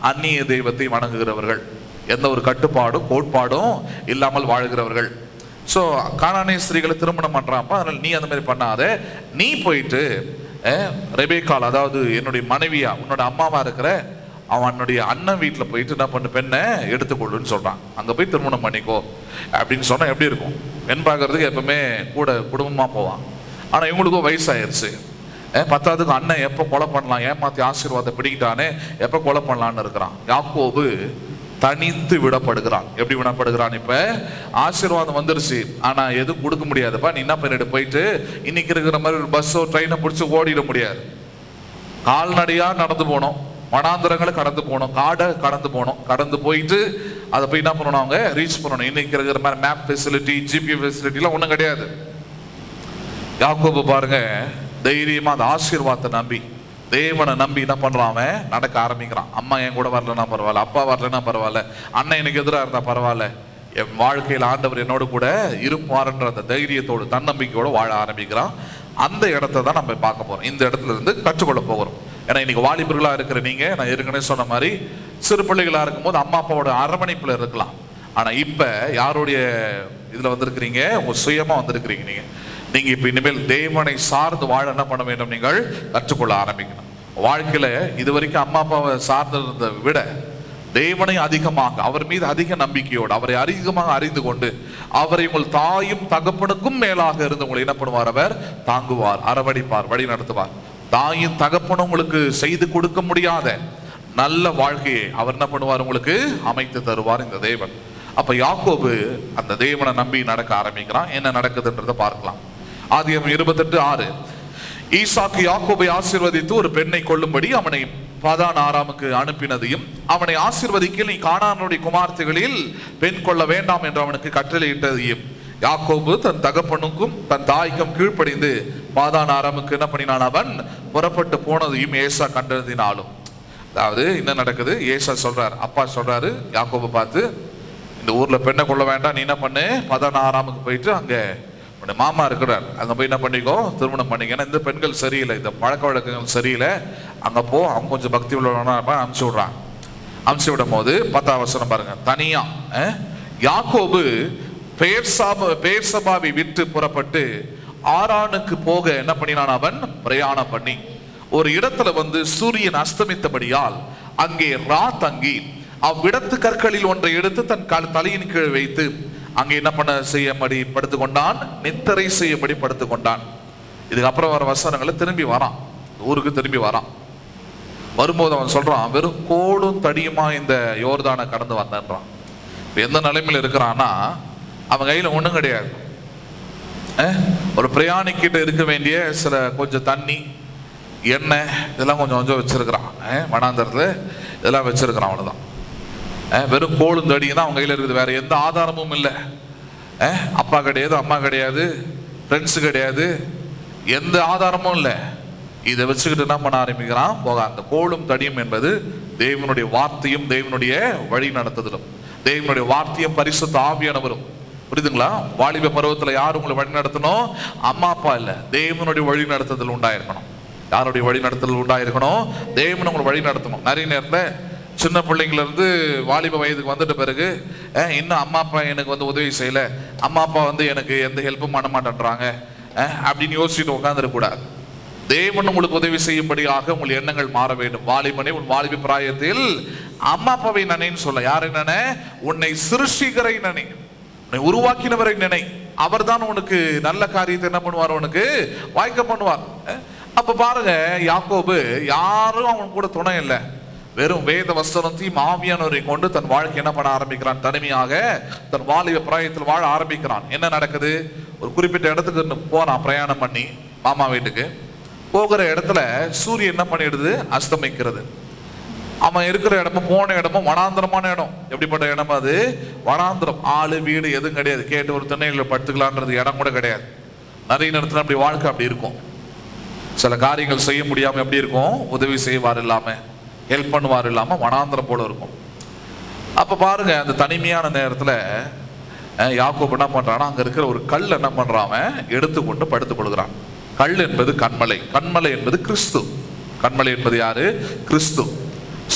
அந்நிய தெய்வத்தை வணங்குகிறவர்கள் எந்த ஒரு கட்டுப்பாடும் கோட்பாடும் இல்லாமல் வாழ்கிறவர்கள் ஸோ கானானிய ஸ்திரீகளை திருமணம் பண்றாப்ப அதனால நீ அந்த மாதிரி பண்ணாத நீ போயிட்டு அஹ், ரெபேக்கால் அதாவது என்னுடைய மனைவியா உன்னோட அம்மாவா இருக்கிற அவனுடைய அண்ணன் வீட்டில் போயிட்டு என்ன பண்ணு பெண்ணை எடுத்துக்கொள்ளுன்னு சொல்றான் அங்க போய் திருமணம் பண்ணிக்கோ அப்படின்னு சொன்னா எப்படி இருக்கும் பெண் பார்க்கறதுக்கு எப்பவுமே கூட குடும்பமா போவான் ஆனா இவங்களுக்கும் வயசாயிருச்சு அஹ், பத்தாவதுக்கு அண்ணன் எப்போ கொலை பண்ணலாம் ஏமாத்தி ஆசீர்வாதத்தை பிடிக்கிட்டானே எப்போ கொலை பண்ணலான்னு இருக்கிறான் யாக்கோபு தனித்து விடப்படுகிறான் எப்படி விடப்படுகிறான் இப்ப ஆசீர்வாதம் வந்துருச்சு ஆனா எதுவும் கொடுக்க முடியாதுப்பா நீ என்ன பண்ணிட்டு போயிட்டு இன்னைக்கு இருக்கிற மாதிரி ஒரு பஸ்ஸோ ட்ரெயினை பிடிச்சி ஓடிட முடியாது கால்நடையா நடந்து போனோம் வனாந்திரங்களை கடந்து போனோம் காடை கடந்து போனோம் கடந்து போயிட்டு அதை போய் என்ன பண்ணணும் அவங்க ரீச் பண்ணணும் இன்னைக்கு இருக்கிற மாதிரி மேப் ஃபெசிலிட்டி ஜிபி ஃபெசிலிட்டிலாம் ஒன்றும் கிடையாது யாக்கோபு பாருங்க தைரியமா அந்த ஆசீர்வாதத்தை நம்பி தேவனை நம்பி என்ன பண்றான் அவன் நடக்க ஆரம்பிக்கிறான் அம்மா என் கூட வரலன்னா பரவாயில்ல அப்பா வரலன்னா பரவாயில்ல அண்ணன் எனக்கு எதிராக இருந்தா பரவாயில்ல என் வாழ்க்கையில் ஆண்டவர் என்னோட கூட இருப்பாருன்ற அந்த தைரியத்தோடு தன்னம்பிக்கையோடு வாழ ஆரம்பிக்கிறான் அந்த இடத்தை தான் நம்ம பார்க்க போறோம் இந்த இடத்துல இருந்து கற்றுக்கொள்ள போகிறோம் ஏன்னா இன்னைக்கு வாலிபர்களா இருக்கிற நீங்க நான் ஏற்கனவே சொன்ன மாதிரி சிறு பிள்ளைகளா இருக்கும்போது அம்மா அப்பாவோட அரவணைப்புல இருக்கலாம் ஆனா இப்ப யாருடைய இதுல வந்திருக்கிறீங்க உங்க சுயமா வந்திருக்கிறீங்க நீங்க நீங்க இப்ப இனிமேல் தேவனை சார்ந்து வாழ என்ன பண்ண வேண்டும் நீங்கள் கற்றுக்கொள்ள ஆரம்பிக்கணும் வாழ்க்கையில இது வரைக்கும் அம்மா அப்பாவை சார்ந்திருந்ததை விட தேவனை அதிகமாக அவர் மீது அதிக நம்பிக்கையோடு அவரை அதிகமாக அறிந்து கொண்டு அவரை உங்கள் தாயும் தகப்பனுக்கும் மேலாக இருந்து உங்களை என்ன பண்ணுவார் அவர் தாங்குவார் அரவணைப்பார் வழி நடத்துவார் தாயும் தகப்பனும் உங்களுக்கு செய்து கொடுக்க முடியாத நல்ல வாழ்க்கையை அவர் என்ன பண்ணுவார் உங்களுக்கு அமைத்து தருவார் இந்த தேவன் அப்ப யாக்கோபு அந்த தேவனை நம்பி நடக்க ஆரம்பிக்கிறான் என்ன நடக்குதுன்றதை பார்க்கலாம் ஆதியம் இருபத்தெட்டு ஆறு ஈசாக்கு யாக்கோபை ஆசீர்வதித்து ஒரு பெண்ணை கொள்ளும்படி அவனை பாதான் ஆறாமுக்கு அனுப்பினதையும் அவனை ஆசீர்வதிக்க நீ கானானுடைய குமார்த்திகளில் பெண் கொள்ள வேண்டாம் என்று அவனுக்கு கட்டளையிட்டதையும் யாக்கோபு தன் தகப்பனுக்கும் தன் தாய்க்கும் கீழ்ப்படிந்து பாதான் ஆறாமுக்கு என்ன பண்ணினான் அவன் புறப்பட்டு போனதையும் ஏசா கண்டதினாலும் அதாவது என்ன நடக்குது ஏசா சொல்றார் அப்பா சொல்றாரு யாக்கோபு பார்த்து இந்த ஊர்ல பெண்ணை கொள்ள வேண்டாம் நீ என்ன பண்ணு பதினாறாமுக்கு போயிட்டு அங்க உன்னுடைய மாமா இருக்கிறார் அங்க போய் என்ன பண்ணிக்கோ திருமணம் பண்ணிக்க ஏன்னா இந்த பெண்கள் சரியில்லை இந்த பழக்க வழக்கங்கள் சரியில்லை அங்க போ அவங்க கொஞ்சம் பக்தி உள்ளவனா அனுப்பிச்சு விடுறான் அனுப்பிச்சு விடும் போது பத்தாம் வசனம் பாருங்க தனியா அஹ், யாக்கோபு பேர்சாப பேர்சபாவை விட்டு புறப்பட்டு ஆரானுக்கு போக என்ன பண்ணினான் அவன் பிரயாணம் பண்ணி ஒரு இடத்துல வந்து சூரியன் அஸ்தமித்தபடியால் அங்கே ரா தங்கி அவ்விடத்து கற்களில் ஒன்றை எடுத்து தன் கால் தலையின் கீழ் வைத்து அங்கே என்ன பண்ண செய்யும்படி படுத்துக் கொண்டான் நித்தரை செய்யும்படி படுத்துக் கொண்டான் இதுக்கு அப்புறம் வர வசனங்களை திரும்பி வரான் ஊருக்கு திரும்பி வரான் வரும்போது அவன் சொல்றான் வெறும் கோடும் தடியுமா இந்த யோர்தானை கடந்து வந்தேன்றான் இப்ப எந்த நிலைமையில இருக்கிறான்னா அவன் கையில ஒண்ணும் கிடையாது அஹ், ஒரு பிரயாணிக்கிட்ட இருக்க வேண்டிய சில கொஞ்சம் தண்ணி எண்ணெய் இதெல்லாம் கொஞ்சம் கொஞ்சம் வச்சிருக்கிறான் அஹ், வனாந்தரத்துல இதெல்லாம் வச்சிருக்கிறான் அவ்வளவுதான் அஹ், வெறும் கோலும் தடியும் தான் அவன் கையில இருக்குது வேற எந்த ஆதாரமும் இல்லை அஹ், அப்பா கிடையாது அம்மா கிடையாது ஃப்ரெண்ட்ஸ் கிடையாது எந்த ஆதாரமும் இல்லை இதை வச்சுக்கிட்டு என்ன பண்ண ஆரம்பிக்கிறான் போக அந்த கோலும் தடியும் என்பது தேவனுடைய வார்த்தையும் தேவனுடைய வழி நடத்துதலும் தேவனுடைய வார்த்தையும் பரிசுத்த ஆவியானவரும் புரியுதுங்களா வாலிப பருவத்துல யார் உங்களை வழி நடத்தணும் அம்மா அப்பா இல்ல தேவனுடைய வழி நடத்துதல் உண்டாயிருக்கணும் யாருடைய வழி நடத்துதல் உண்டாயிருக்கணும் தேவன் உங்களை வழி நடத்தணும் நிறைய நேரத்துல சின்ன பிள்ளைங்கள இருந்து வாலிப வயதுக்கு வந்துட்ட பிறகு அஹ், இன்னும் அம்மா அப்பா எனக்கு வந்து உதவி செய்யல அம்மா அப்பா வந்து எனக்கு எந்த ஹெல்ப்பும் பண்ண மாட்டேன்றாங்க அஹ், அப்படின்னு யோசிச்சுட்டு உட்காந்துடக்கூடாது தேவன் உங்களுக்கு உதவி செய்யும்படியாக உங்கள் எண்ணங்கள் மாற வேண்டும் வாலிபனே உன் வாலிப பிராயத்தில் அம்மா அப்பாவை நினைன்னு சொல்ல யாரை நினை உன்னை சிருஷ்டிகரை நினை உன்னை உருவாக்கினவரை நினை அவர்தான் உனக்கு நல்ல காரியத்தை என்ன பண்ணுவார் உனக்கு வாய்க்க பண்ணுவார் அஹ், அப்ப பாருங்க யாக்கோபு யாரும் அவன் கூட துணை இல்லை வெறும் வேத வஸ்திரத்தையும் ஆவியானவரை கொண்டு தன் வாழ்க்கை என்ன பண்ண ஆரம்பிக்கிறான் தனிமையாக தன் வாலிப பிராயத்தில் வாழ ஆரம்பிக்கிறான் என்ன நடக்குது ஒரு குறிப்பிட்ட இடத்துக்கு போறான் பிரயாணம் பண்ணி மாமா வீட்டுக்கு போகிற இடத்துல சூரியன் என்ன பண்ணிடுது அஸ்தமிக்கிறது அவன் இருக்கிற இடமும் போன இடமும் வனாந்திரமான இடம் எப்படிப்பட்ட இடம் அது வனாந்திரம் ஆளு வீடு எதுவும் கிடையாது கேட்டு ஒரு திண்ணையில் படுத்துக்கலான்றது இடம் கூட கிடையாது நிறைய நேரத்தில் அப்படி வாழ்க்கை அப்படி இருக்கும் சில காரியங்கள் செய்ய முடியாம எப்படி இருக்கும் உதவி செய்வார் இல்லாம ஹெல்ப் பண்ணுவார் இல்லாம வனாந்திரம் போல இருக்கும் அப்ப பாருங்க அந்த தனிமையான நேரத்துல அஹ், யாக்கோபு என்ன பண்றான்னா அங்க இருக்கிற ஒரு கல் என்ன பண்றான் அவன் எடுத்துக்கொண்டு படுத்துக் கொள்கிறான் கல் என்பது கண்மலை கண்மலை என்பது கிறிஸ்து கண்மலை என்பது யாரு கிறிஸ்து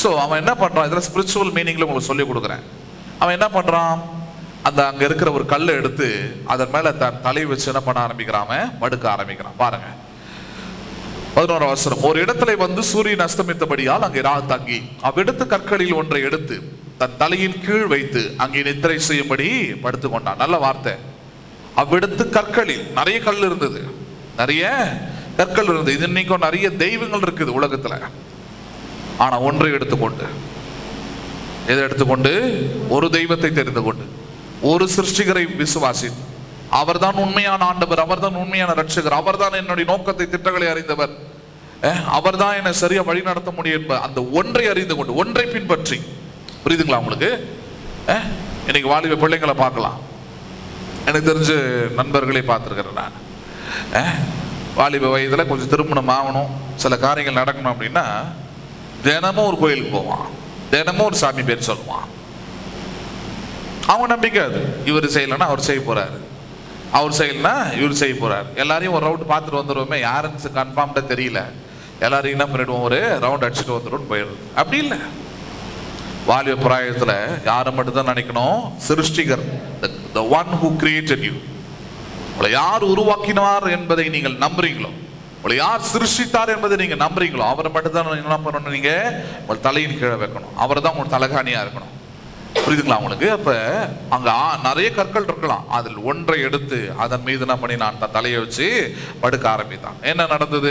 ஸோ அவன் என்ன பண்றான் இதில் ஸ்பிரிச்சுவல் மீனிங்ல உங்களுக்கு சொல்லி கொடுக்குறேன் அவன் என்ன பண்றான் அந்த அங்க இருக்கிற ஒரு கல்லை எடுத்து அதன் மேல தன் தலை வச்சு என்ன பண்ண ஆரம்பிக்கிறான் அவன் படுக்க ஆரம்பிக்கிறான் பாருங்க பதினோரு அவசரம் ஒரு இடத்துல வந்து சூரியன் அஸ்தமித்தபடியால் அங்கே ரா தங்கி அவ்விடத்து கற்களில் ஒன்றை எடுத்து தன் தலையின் கீழ் வைத்து அங்கே நித்திரை செய்யும்படி படுத்து கொண்டான் நல்ல வார்த்தை அவ்விடத்து கற்களில் நிறைய கல் இருந்தது நிறைய கற்கள் இருந்தது இது இன்னைக்கும் நிறைய தெய்வங்கள் இருக்குது உலகத்துல ஆனா ஒன்றை எடுத்துக்கொண்டு எதை எடுத்துக்கொண்டு ஒரு தெய்வத்தை தெரிந்து கொண்டு ஒரு சிருஷ்டிகரை விசுவாசித்து அவர்தான் உண்மையான ஆண்டவர் அவர்தான் உண்மையான ரட்சகர் அவர்தான் என்னுடைய நோக்கத்தை திட்டங்களை அறிந்தவர் அஹ், அவர்தான் என்னை சரியா வழி நடத்த முடியும் என்ப அந்த ஒன்றை அறிந்து கொண்டு ஒன்றை பின்பற்றி புரியுதுங்களா உங்களுக்கு அஹ், இன்னைக்கு வாலிப பிள்ளைங்களை பார்க்கலாம் எனக்கு தெரிஞ்ச நண்பர்களே பார்த்துருக்கிறேன் நான் அஹ், வாலிப வயதில் கொஞ்சம் திருமணம் ஆகணும் சில காரியங்கள் நடக்கணும் அப்படின்னா தினமும் ஒரு கோயிலுக்கு போவான் தினமும் ஒரு சாமி பேர் சொல்லுவான் அவன் நம்பிக்கை அது இவர் செய்யலைன்னா அவர் செய்ய போறாரு அவர் செய்யலைன்னா இவர் செய்ய போறாரு எல்லாரையும் ஒரு ரவுண்ட் பார்த்துட்டு வந்துடுவோமே யாருன்னு கன்ஃபார்ம்டா தெரியல எல்லாரையும் என்ன பண்ணிடுவோம் ஒரு ரவுண்ட் அடிச்சுட்டு வந்துடும் போயிடுது அப்படி இல்லை வாலிப பிராயத்துல யாரை மட்டும் தான் நினைக்கணும் சிருஷ்டிகர் the one who created you உங்களை யார் உருவாக்கினார் என்பதை நீங்கள் நம்புறீங்களோ உங்களை யார் சிருஷ்டித்தார் என்பதை நீங்க நம்புறீங்களோ அவரை மட்டும் தான் என்ன பண்ணணும் நீங்க உங்கள் தலையின் கீழே வைக்கணும் அவர் தான் உங்கள் தலகாணியா இருக்கணும் புரியுதுங்களா உங்களுக்கு அப்ப அங்க ஆ- நிறைய கற்கள் இருக்கலாம் அதில் ஒன்றை எடுத்து அதன் மீது என்ன பண்ணி நான் தன் தலையை வச்சு படுக்க ஆரம்பித்தான் என்ன நடந்தது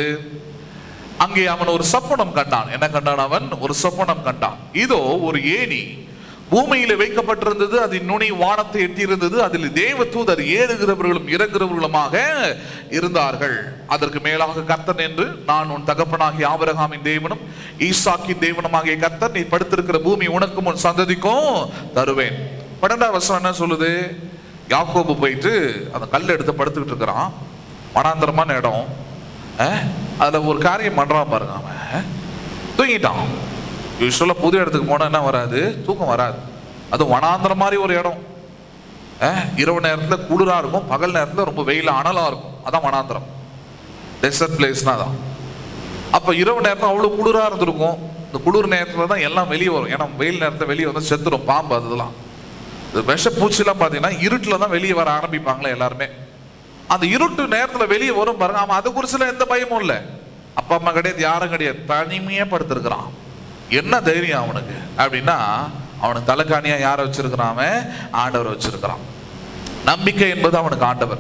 அங்கே அவன் ஒரு சொப்பனம் கண்டான் என்ன கண்டான் அவன் ஒரு சொப்பனம் கண்டான் இதோ ஒரு ஏணி பூமியில வைக்கப்பட்டிருந்தது அதன் நுனி வானத்தை எட்டியிருந்தது அதில் தேவ தூதர் ஏறுகிறவர்களும் இறங்குகிறவர்களுமாக இருந்தார்கள் அதற்கு மேலாக கர்த்தன் என்று நான் உன் தகப்பனாகிய ஆபிரகாமின் தேவனும் ஈசாக்கின் தேவனுமாகிய கர்த்தர் நீ படுத்திருக்கிற பூமி உனக்கும் உன் சந்ததிக்கும் தருவேன் பன்னெண்டாம் வருஷம் என்ன சொல்லுது யாக்கோபு போயிட்டு அந்த கல் எடுத்து படுத்துக்கிட்டு இருக்கிறான் வனாந்தரமான இடம் அஹ், அதுல ஒரு காரியம் பண்றான் பாருங்க அவன் தூங்கிட்டான் யூஸ்வலாக புது இடத்துக்கு போனா என்ன வராது தூக்கம் வராது அது வனாந்திரம் மாதிரி ஒரு இடம் அஹ், இரவு நேரத்துல குளிரா இருக்கும் பகல் நேரத்துல ரொம்ப வெயில அனலா இருக்கும் அதான் வனாந்திரம் டெசர்ட் பிளேஸ்னா தான் அப்ப இரவு நேரத்துல அவ்வளவு குளிரா இருந்திருக்கும் இந்த குளிர் நேரத்துல தான் எல்லாம் வெளியே வரும் ஏன்னா வெயில் நேரத்துல வெளியே வந்து செத்துரும் பாம்பு அதெல்லாம் இந்த விஷ பூச்சிலாம் பார்த்தீங்கன்னா இருட்டில் தான் வெளியே வர ஆரம்பிப்பாங்களே எல்லாருமே அந்த இருட்டு நேரத்துல வெளியே வரும் பாருங்க அவன் அது குறிச்சுல எந்த பயமும் இல்லை அப்பா அம்மா கிடையாது யாரும் கிடையாது தனிமையா படுத்திருக்கிறான் என்ன தைரியம் அவனுக்கு அப்படின்னா அவனுக்கு தலைக்காணியா யாரை வச்சிருக்கிறான் அவன் ஆண்டவரை வச்சிருக்கிறான் நம்பிக்கை என்பது அவனுக்கு ஆண்டவர்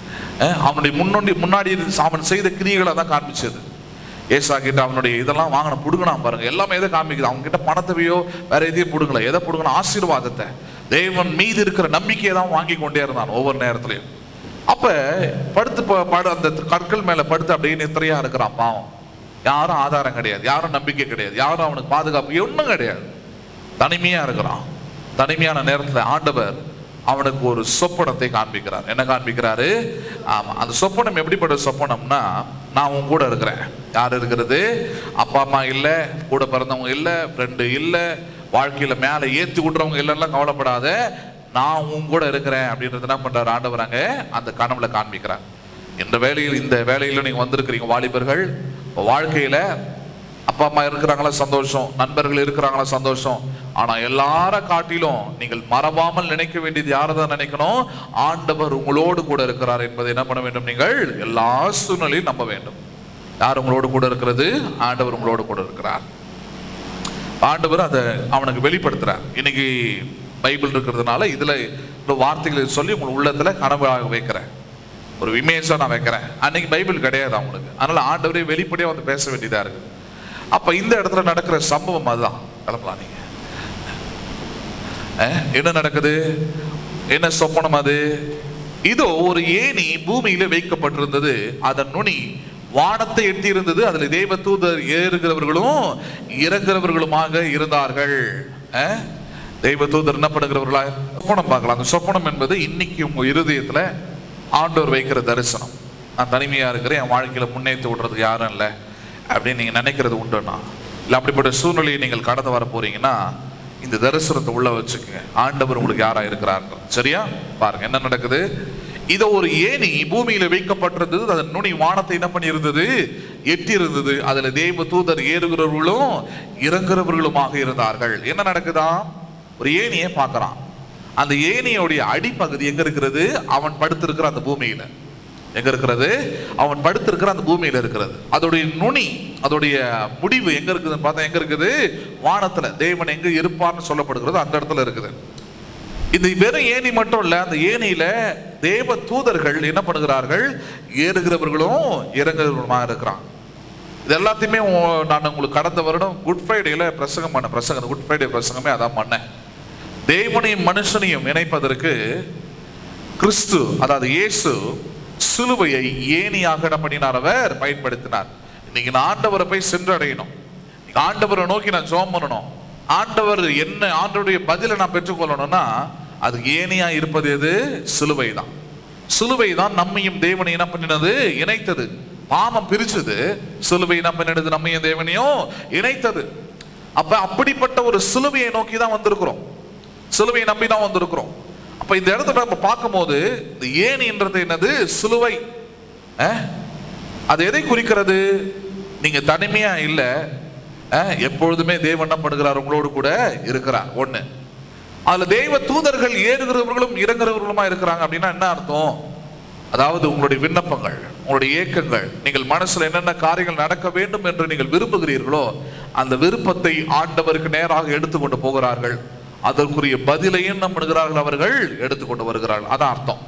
அஹ் அவனுடைய முன்னோடி முன்னாடி இருந்து அவன் செய்த கிரியைகளை தான் காண்பிச்சது ஏசா கிட்ட அவனுடைய இதெல்லாம் வாங்கின புடுங்கினான் பாருங்க எல்லாமே எதை காமிக்குது அவங்க கிட்ட பணத்தையோ வேற எதையும் புடுங்கல எதை புடுங்கணும் ஆசீர்வாதத்தை தேவன் மீது இருக்கிற நம்பிக்கையை தான் வாங்கி கொண்டே இருந்தான் ஒவ்வொரு நேரத்திலையும் அப்ப படுத்து ப- படு அந்த கற்கள் மேல படுத்து அப்படியே நித்திரையா இருக்கிறான் பாவம் யாரும் ஆதாரம் கிடையாது யாரும் நம்பிக்கை கிடையாது யாரும் அவனுக்கு பாதுகாப்பு ஒன்றும் கிடையாது தனிமையா இருக்கிறான் தனிமையான நேரத்துல ஆண்டவர் அவனுக்கு ஒரு சொப்பனத்தை காண்பிக்கிறார் என்ன காண்பிக்கிறாரு ஆமா அந்த சொப்பனம் எப்படிப்பட்ட சொப்பனம்னா நான் உன் கூட இருக்கிறேன் யார் இருக்கிறது அப்பா அம்மா இல்ல கூட பிறந்தவங்க இல்ல ஃப்ரெண்டு இல்ல வாழ்க்கையில மேல ஏத்தி விடுறவங்க இல்லைன்னா கவலைப்படாத நான் உன் கூட இருக்கிறேன் அப்படின்றது என்ன பண்றாரு ஆண்டவர் அங்க அந்த கனவுல காண்பிக்கிறார் இந்த வேலையில் இந்த வேலையில நீங்க வந்திருக்கிறீங்க வாலிபர்கள் உங்க வாழ்க்கையில அப்பா அம்மா இருக்கிறாங்களா சந்தோஷம் நண்பர்கள் இருக்கிறாங்களா சந்தோஷம் ஆனா எல்லார காட்டிலும் நீங்கள் மறவாமல் நினைக்க வேண்டியது யாரை தான் நினைக்கணும் ஆண்டவர் உங்களோடு கூட இருக்கிறார் என்பதை என்ன பண்ண வேண்டும் நீங்கள் எல்லா சூழ்நிலையும் நம்ப வேண்டும் யார் உங்களோடு கூட இருக்கிறது ஆண்டவர் உங்களோடு கூட இருக்கிறார் ஆண்டவர் அதை அவனுக்கு வெளிப்படுத்துறார் இன்னைக்கு பைபிள் இருக்கிறதுனால இதுல இந்த வார்த்தைகளை சொல்லி உங்கள் உள்ளத்துல கனவாக வைக்கிறேன் ஒரு இமேஜா நான் வைக்கிறேன் அன்னைக்கு பைபிள் கிடையாது அவங்களுக்கு அதனால ஆண்டவரே வெளிப்படையா வந்து பேச வேண்டியதா இருக்கு அப்ப இந்த இடத்துல நடக்கிற சம்பவம் அதுதான் கிளம்பலாம் நீங்க அஹ், என்ன நடக்குது என்ன சொப்பனம் அது இதோ ஒரு ஏணி பூமியில வைக்கப்பட்டிருந்தது அதன் நுனி வானத்தை எட்டியிருந்தது அதுல தேவ தூதர் ஏறுகிறவர்களும் இறங்குறவர்களுமாக இருந்தார்கள் அஹ், தெய்வ தூதர் என்ன பண்ணுகிறவர்களா சொப்பனம் பார்க்கலாம் அந்த சொப்பனம் என்பது இன்னைக்கு உங்க இருதயத்துல ஆண்டவர் வைக்கிற தரிசனம் நான் தனிமையா இருக்கிறேன் என் வாழ்க்கையில முன்னேற்றி விடுறதுக்கு யாரும் இல்லை அப்படின்னு நீங்க நினைக்கிறது உண்டுன்னா இல்லை அப்படிப்பட்ட சூழ்நிலையை நீங்கள் கடந்து வர போறீங்கன்னா இந்த தரிசனத்தை உள்ள வச்சுக்கோங்க ஆண்டவர் உங்களுக்கு யாரா இருக்கிறார்கள் சரியா பாருங்க என்ன நடக்குது இதோ ஒரு ஏணி பூமியில வைக்கப்பட்டிருந்தது அதன் நுனி வானத்தை என்ன பண்ணியிருந்தது எட்டி இருந்தது அதுல தேவ தூதர் ஏறுகிறவர்களும் இறங்குறவர்களுமாக இருந்தார்கள் என்ன நடக்குதா ஒரு ஏணியை பார்க்கறான் அந்த ஏணியோடைய அடிப்பகுதி எங்க இருக்கிறது அவன் படுத்திருக்கிற அந்த பூமியில எங்க இருக்கிறது அவன் படுத்திருக்கிற அந்த பூமியில இருக்கிறது அதோடைய நுனி அதோடைய முடிவு எங்க இருக்குதுன்னு பார்த்தா எங்க இருக்குது வானத்துல தேவன் எங்க இருப்பான்னு சொல்லப்படுகிறது அந்த இடத்துல இருக்குது இது வெறும் ஏணி மட்டும் இல்ல அந்த ஏணியில தேவ தூதர்கள் என்ன பண்ணுகிறார்கள் ஏறுகிறவர்களும் இறங்குகிறவர்களுமா இருக்கிறான் இது எல்லாத்தையுமே உ- நான் உங்களுக்கு கடந்த வருடம் குட் ஃப்ரைடேல பிரசங்கம் பண்ண பிரசங்கம் குட் ஃப்ரைடே பிரசங்கமே அதான் பண்ணேன் தேவனையும் மனுஷனையும் இணைப்பதற்கு கிறிஸ்து அதாவது இயேசு சிலுவையை ஏணியாக என்ன பண்ணினார் அவர் பயன்படுத்தினார் இன்னைக்கு நான் ஆண்டவரை போய் சென்றடையணும் இன்னைக்கு ஆண்டவரை நோக்கி நான் ஜெபம் பண்ணணும் ஆண்டவர் என்ன ஆண்டவருடைய பதிலை நான் பெற்றுக்கொள்ளணும்னா அது ஏணியா இருப்பது எது சிலுவை தான் சிலுவை தான் நம்மையும் தேவனை என்ன பண்ணினது இணைத்தது பாவம் பிரிச்சது சிலுவை என்ன பண்ணினது நம்மையும் தேவனையும் இணைத்தது அப்ப அப்படிப்பட்ட ஒரு சிலுவையை நோக்கி தான் வந்திருக்கிறோம் சிலுவையை நம்பி தான் வந்திருக்கிறோம் அப்ப இந்த இடத்துல நம்ம பார்க்கும்போது இந்த ஏணின்றது என்னது சிலுவை அஹ்? அது எதை குறிக்கிறது நீங்க தனிமையா இல்ல அஹ், எப்பொழுதுமே தேவன் என்ன பண்ணுகிறார் உங்களோடு கூட இருக்கிறார் ஒண்ணு அதுல தெய்வ தூதர்கள் ஏறுகிறவர்களும் இறங்குறவர்களுமா இருக்கிறாங்க அப்படின்னா என்ன அர்த்தம் அதாவது உங்களுடைய விண்ணப்பங்கள் உங்களுடைய ஏக்கங்கள் நீங்கள் மனசுல என்னென்ன காரியங்கள் நடக்க வேண்டும் என்று நீங்கள் விரும்புகிறீர்களோ அந்த விருப்பத்தை ஆண்டவருக்கு நேராக எடுத்துக்கொண்டு போகிறார்கள் அதற்குரிய பதிலையும் என்ன பண்ணுகிறார்கள் அவர்கள் எடுத்துக்கொண்டு வருகிறார்கள் அதான் அர்த்தம்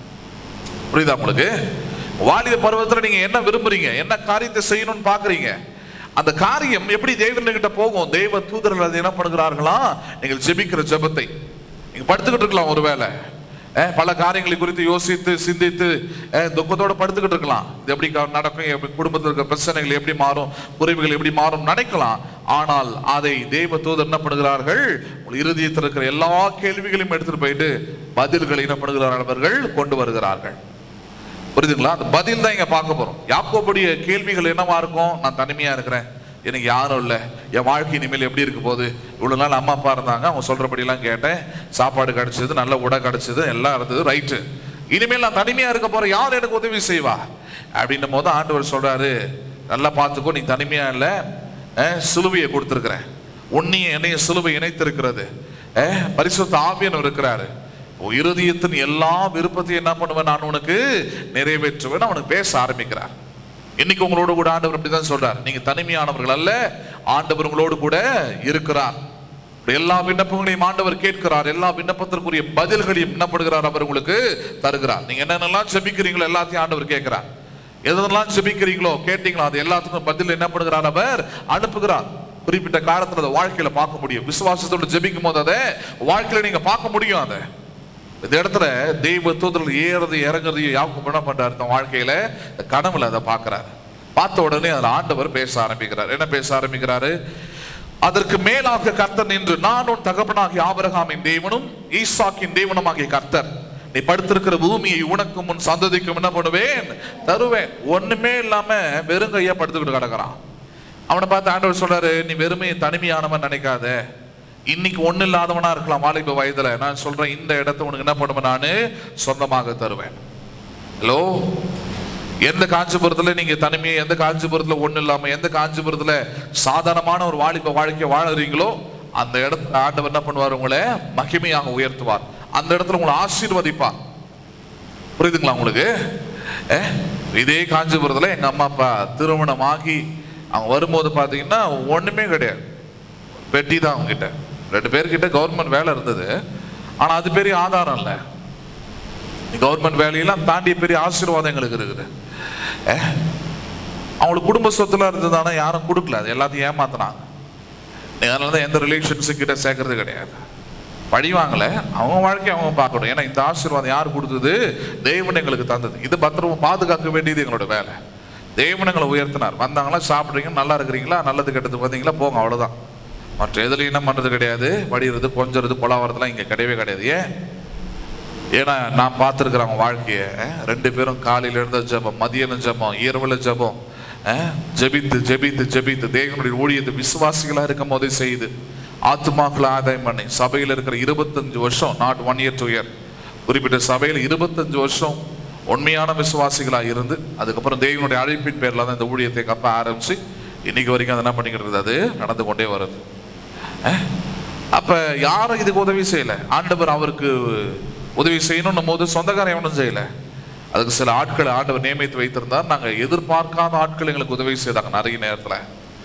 புரியுதா உங்களுக்கு வாலிப பருவத்துல நீங்க என்ன விரும்புறீங்க என்ன காரியத்தை செய்யணும்னு பாக்குறீங்க அந்த காரியம் எப்படி தேவன்கிட்ட போகும் தெய்வ தூதர்கள் அதை என்ன பண்ணுகிறார்களா நீங்கள் ஜெபிக்கிற ஜெபத்தை நீங்க படுத்துக்கிட்டு இருக்கலாம் ஒருவேளை அஹ், பல காரியங்களை குறித்து யோசித்து சிந்தித்து அஹ், துக்கத்தோட படுத்துக்கிட்டு இருக்கலாம் இது எப்படி க- நடக்கும் எப்படி குடும்பத்தில் இருக்கிற பிரச்சனைகள் எப்படி மாறும் குறைவுகள் எப்படி மாறும் நினைக்கலாம் ஆனால் அதை தெய்வ தூதர் என்ன பண்ணுகிறார்கள் உங்கள் இருதயத்தில் இருக்கிற எல்லா கேள்விகளையும் எடுத்துட்டு போயிட்டு பதில்களை என்ன பண்ணுகிறார்கள் அவர்கள் கொண்டு வருகிறார்கள் புரியுதுங்களா அந்த பதில் தான் இங்க பார்க்க போறோம் யாக்கோபுடைய கேள்விகள் என்னவா இருக்கும் நான் தனிமையா இருக்கிறேன் எனக்கு யாரும் இல்லை என் வாழ்க்கை இனிமேல் எப்படி இருக்க போகுது இவ்வளவு நாள் அம்மா அப்பா இருந்தாங்க அவங்க சொல்றபடியெல்லாம் கேட்டேன் சாப்பாடு கிடைச்சது நல்ல உடை கிடைச்சது எல்லாம் இருந்தது ரைட்டு இனிமேல் நான் தனிமையா இருக்க போறேன் யார் எனக்கு உதவி செய்வா அப்படின்னும் போது ஆண்டவர் சொல்றாரு நல்லா பார்த்துக்கோ நீ தனிமையா இல்லை அஹ், சிலுவையை கொடுத்துருக்கிறேன் உன்னையும் என்னையும் சிலுவை இணைத்திருக்கிறது அஹ், பரிசுத்த ஆவியன் இருக்கிறாரு உன் இருதயத்தின் எல்லா விருப்பத்தையும் என்ன பண்ணுவேன் நான் உனக்கு நிறைவேற்றுவேன் அவனுக்கு பேச ஆரம்பிக்கிறார் இன்னைக்கு உங்களோட கூட ஆண்டவர் அப்படிதான் சொல்றார் நீங்க தனிமையானவர்கள் அல்ல ஆண்டவர் உங்களோடு கூட இருக்கிறார் இப்படி எல்லா விண்ணப்பங்களையும் ஆண்டவர் கேட்கிறார் எல்லா விண்ணப்பத்திற்குரிய பதில்களையும் என்ன பண்ணுகிறார் அவர் உங்களுக்கு தருகிறார் நீங்க என்னென்னலாம் ஜெபிக்கிறீங்களோ எல்லாத்தையும் ஆண்டவர் கேட்கிறார் எதெல்லாம் ஜெபிக்கிறீங்களோ கேட்டீங்களோ அது எல்லாத்துக்கும் பதில் என்ன பண்ணுகிறார் அவர் அனுப்புகிறார் குறிப்பிட்ட காலத்துல அதை வாழ்க்கையில பார்க்க முடியும் விசுவாசத்தோட ஜெபிக்கும் போது அதை வாழ்க்கையில நீங்க பார்க்க முடியும் அதை இந்த இடத்துல தெய்வ தூதர்கள் ஏறது இறங்குறது யாக்கும் என்ன பண்றாரு தன் வாழ்க்கையில இந்த கனவுல அதை பார்க்கிறாரு பார்த்த உடனே அதுல ஆண்டவர் பேச ஆரம்பிக்கிறார் என்ன பேச ஆரம்பிக்கிறாரு அதற்கு மேலாக கர்த்தர் நின்று நான் உன் தகப்பனாகிய ஆபிரகாமின் தேவனும் ஈசாக்கின் தேவனுமாகிய கர்த்தர் நீ படுத்திருக்கிற பூமியை உனக்கும் உன் சந்ததிக்கும் என்ன பண்ணுவேன் தருவேன் ஒண்ணுமே இல்லாம வெறுங்கையா படுத்துக்கிட்டு கிடக்குறான் அவனை பார்த்து ஆண்டவர் சொல்றாரு நீ வெறுமை தனிமையானவன் நினைக்காத இன்னைக்கு ஒண்ணு இல்லாதவனா இருக்கலாம் வாலிப வயதுல நான் சொல்றேன் இந்த இடத்த உனக்கு என்ன பண்ணுவேன் நானு சொந்தமாக தருவேன் ஹலோ எந்த காஞ்சிபுரத்துல நீங்க தனிமையை எந்த காஞ்சிபுரத்துல ஒண்ணு இல்லாம எந்த காஞ்சிபுரத்துல சாதாரணமான ஒரு வாலிப வாழ்க்கை வாழுறீங்களோ அந்த இடத்துல ஆண்டவர் என்ன பண்ணுவார் உங்களை மகிமையாக உயர்த்துவார் அந்த இடத்துல உங்களை ஆசீர்வதிப்பார் புரியுதுங்களா உங்களுக்கு அஹ், இதே காஞ்சிபுரத்துல எங்க அம்மா அப்பா திருமணம் ஆகி அவங்க வரும்போது பாத்தீங்கன்னா ஒண்ணுமே கிடையாது பெட்டி தான் அவங்க கிட்ட ரெண்டு பேர்கிட்ட கவர்மெண்ட் வேலை இருந்தது ஆனா அது பெரிய ஆதாரம் இல்லை கவர்மெண்ட் வேலையெல்லாம் தாண்டி பெரிய ஆசீர்வாதம் எங்களுக்கு இருக்குது அஹ், அவங்களுக்கு குடும்ப சொத்துல இருந்ததானா யாரும் கொடுக்கல அது எல்லாத்தையும் ஏமாத்தினாங்க நீ அதனால தான் எந்த ரிலேஷன்ஸும் கிட்ட சேர்க்கறது கிடையாது பழி வாங்கல அவங்க வாழ்க்கையை அவங்க பார்க்கணும் ஏன்னா இந்த ஆசீர்வாதம் யார் கொடுத்தது தேவன் எங்களுக்கு தந்தது இது பத்திரமா பாதுகாக்க வேண்டியது எங்களோட வேலை தேவன் எங்களை உயர்த்தினார் வந்தாங்களா சாப்பிட்றீங்க நல்லா இருக்கிறீங்களா நல்லது கெட்டது பார்த்தீங்களா போங்க அவ்வளவுதான் மற்ற எதுலையும் என்ன பண்றது கிடையாது வடிகிறது கொஞ்சறது கொலாவறதுலாம் இங்க கிடையவே கிடையாது ஏன் ஏன்னா நான் பார்த்துருக்குறேன் அவங்க வாழ்க்கையை அஹ், ரெண்டு பேரும் காலையில இருந்த ஜெபம் மதியம் ஜெபம் இரவுல ஜெபம் அஹ், ஜெபித்து ஜெபித்து ஜெபித்து தேவனுடைய ஊழியத்தை விசுவாசிகளா இருக்கும் போதே செய்து ஆத்துமாக்களை ஆதாயம் பண்ணி சபையில் இருக்கிற இருபத்தஞ்சு வருஷம் not one year two year குறிப்பிட்ட சபையில் இருபத்தஞ்சு வருஷம் உண்மையான விசுவாசிகளாக இருந்து அதுக்கப்புறம் தேவனுடைய அழைப்பின் பேரில் தான் இந்த ஊழியத்தை கப்ப ஆரம்பிச்சு இன்னைக்கு வரைக்கும் அது என்ன பண்ணிக்கிட்டு இருக்குது அது நடந்து கொண்டே வருது அஹ்? அப்ப யாரும் இதுக்கு உதவி செய்யல ஆண்டவர் அவருக்கு உதவி செய்யணும்னும் போது சொந்தக்காரன் எவனும் செய்யல அதுக்கு சில ஆட்களை ஆண்டவர் நியமித்து வைத்திருந்தார் நாங்க எதிர்பார்க்காத ஆட்கள் எங்களுக்கு உதவி செய்தாங்க நிறைய நேரத்துல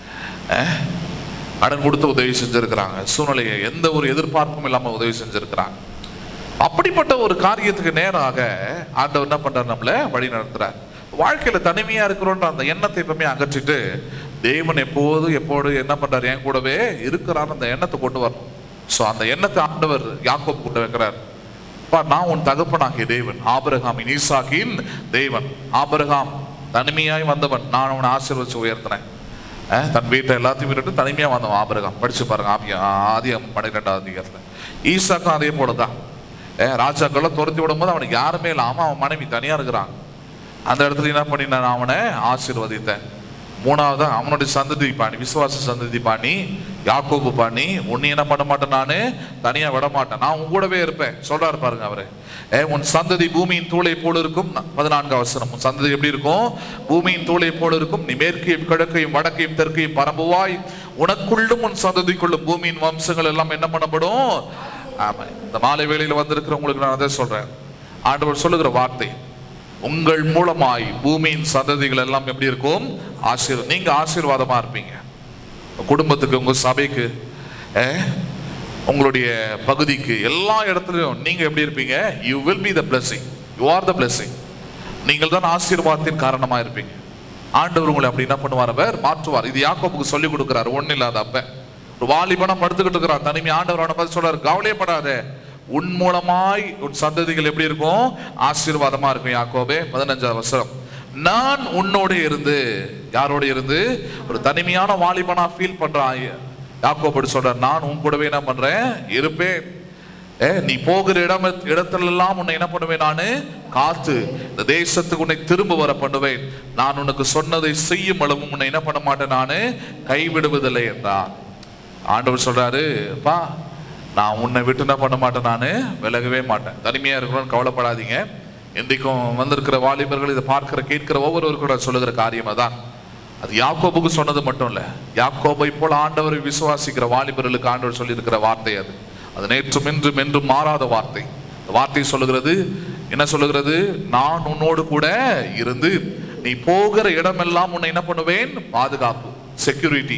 அஹ்? கடன் கொடுத்து உதவி செஞ்சிருக்கிறாங்க சூழ்நிலையை எந்த ஒரு எதிர்பார்ப்பும் இல்லாம உதவி செஞ்சிருக்கிறாங்க அப்படிப்பட்ட ஒரு காரியத்துக்கு நேராக ஆண்டவர் என்ன பண்றார் நம்மள வழி நடத்துறார் வாழ்க்கையில தனிமையா இருக்கிறோன்ற அந்த எண்ணத்தை எப்பவுமே அகற்றிட்டு தேவன் எப்போது எப்போது என்ன பண்றாரு என் கூடவே இருக்கிறார் அந்த எண்ணத்தை கொண்டு வரணும் சோ அந்த எண்ணத்தை ஆண்டவர் யாக்கோப் கொண்டு வைக்கிறார் அப்பா நான் உன் தகப்பனாகிய தேவன் ஆபிரகாமின் ஈசாக்கின் தேவன் ஆபிரகாம் தனிமையாய் வந்தவன் நான் அவனை ஆசீர்வச்சு உயர்த்தினேன் அஹ், தன் வீட்டை எல்லாத்தையும் விட்டுட்டு தனிமையா வந்தவன் ஆபிரகாம் படிச்சு பாருங்க ஆபிய ஆதி பன்னிரெண்டாவது அதிகாரத்துல ஈசாக்கும் அதே போலதான் அஹ், ராஜாக்கள்லாம் துரத்தி விடும்போது அவனுக்கு யாருமே இல்லாம அவன் மனைவி தனியா இருக்கிறான் அந்த இடத்துல என்ன பண்ணி நான் அவனை ஆசீர்வதித்தேன் மூணாவது அவனுடைய சந்ததி பாணி விசுவாச சந்ததி பாணி யாக்கோபு பாணி உன்னை என்ன பண்ண மாட்டேன் நானு தனியா விட மாட்டேன் நான் உன் கூடவே இருப்பேன் சொல்றாரு பாருங்க அவரு ஏ உன் சந்ததி பூமியின் தூளை போல இருக்கும் பதினான்கு அவசரம் உன் சந்ததி எப்படி இருக்கும் பூமியின் தூளை போல இருக்கும் நீ மேற்கையும் கிழக்கையும் வடக்கையும் தெற்கையும் பரம்புவாய் உனக்குள்ளும் உன் சந்ததிக்குள்ளும் பூமியின் வம்சங்கள் எல்லாம் என்ன பண்ணப்படும் ஆமா இந்த மாலை வேளையில வந்திருக்கிறவங்களுக்கு நான் அதை சொல்றேன் ஆண்டவர் சொல்லுகிற வார்த்தை உங்கள் மூலமாய் பூமியின் சந்ததிகள் எல்லாம் எப்படி இருக்கும் ஆசீர் நீங்க ஆசீர்வாதமா இருப்பீங்க உங்க குடும்பத்துக்கு உங்க சபைக்கு அஹ், உங்களுடைய பகுதிக்கு எல்லா இடத்துலயும் நீங்க எப்படி இருப்பீங்க you will be the blessing you are the blessing நீங்கள் தான் ஆசீர்வாதத்தின் காரணமா இருப்பீங்க ஆண்டவர் உங்களை அப்படி என்ன பண்ணுவார் அவர் மாற்றுவார் இது யாக்கோபுக்கு சொல்லி கொடுக்கிறார் ஒண்ணு இல்லாத அப்ப ஒரு வாலிபனா படுத்துக்கிட்டு இருக்கிறான் தனிமை ஆண்டவர் அவனை பார்த்து சொல்றாரு கவலையப்படாத உன் மூலமாய் உன் சந்ததிகள் எப்படி இருக்கும் ஆசீர்வாதமா இருக்கும் யாக்கோபே பதினஞ்சாவது வசனம் நான் உன்னோட இருந்து யாரோட இருந்து ஒரு தனிமையான வாலிபனா ஃபீல் பண்றான் யாக்கோபு சொல்றார் நான் உன் கூடவே என்ன பண்றேன் இருப்பேன் ஏ, நீ போகிற இடம் இடத்துல எல்லாம் உன்னை என்ன பண்ணுவேன் நானு காத்து இந்த தேசத்துக்கு உன்னை திரும்ப வர பண்ணுவேன் நான் உனக்கு சொன்னதை செய்யும் அளவும் உன்னை என்ன பண்ண மாட்டேன் நானு கைவிடுவதில்லை என்றார் ஆண்டவர் சொல்றாரு பா நான் உன்னை விட்டு என்ன பண்ண மாட்டேன் நானு விலகவே மாட்டேன் தனிமையா இருக்கணும்னு கவலைப்படாதீங்க இன்றைக்கும் வந்திருக்கிற வாலிபர்கள் இதை பார்க்கிற கேட்கிற ஒவ்வொருவருக்கும் நான் சொல்லுகிற காரியம் தான் அது யாக்கோபுக்கு சொன்னது மட்டும் இல்ல யாக்கோபை போல ஆண்டவரை விசுவாசிக்கிற வாலிபர்களுக்கு ஆண்டவர் சொல்லியிருக்கிற வார்த்தை அது அது நேற்றும் இன்றும் என்றும் மாறாத வார்த்தை இந்த வார்த்தை சொல்லுகிறது என்ன சொல்லுகிறது நான் உன்னோடு கூட இருந்து நீ போகிற இடமெல்லாம் உன்னை என்ன பண்ணுவேன் பாதுகாப்பு செக்யூரிட்டி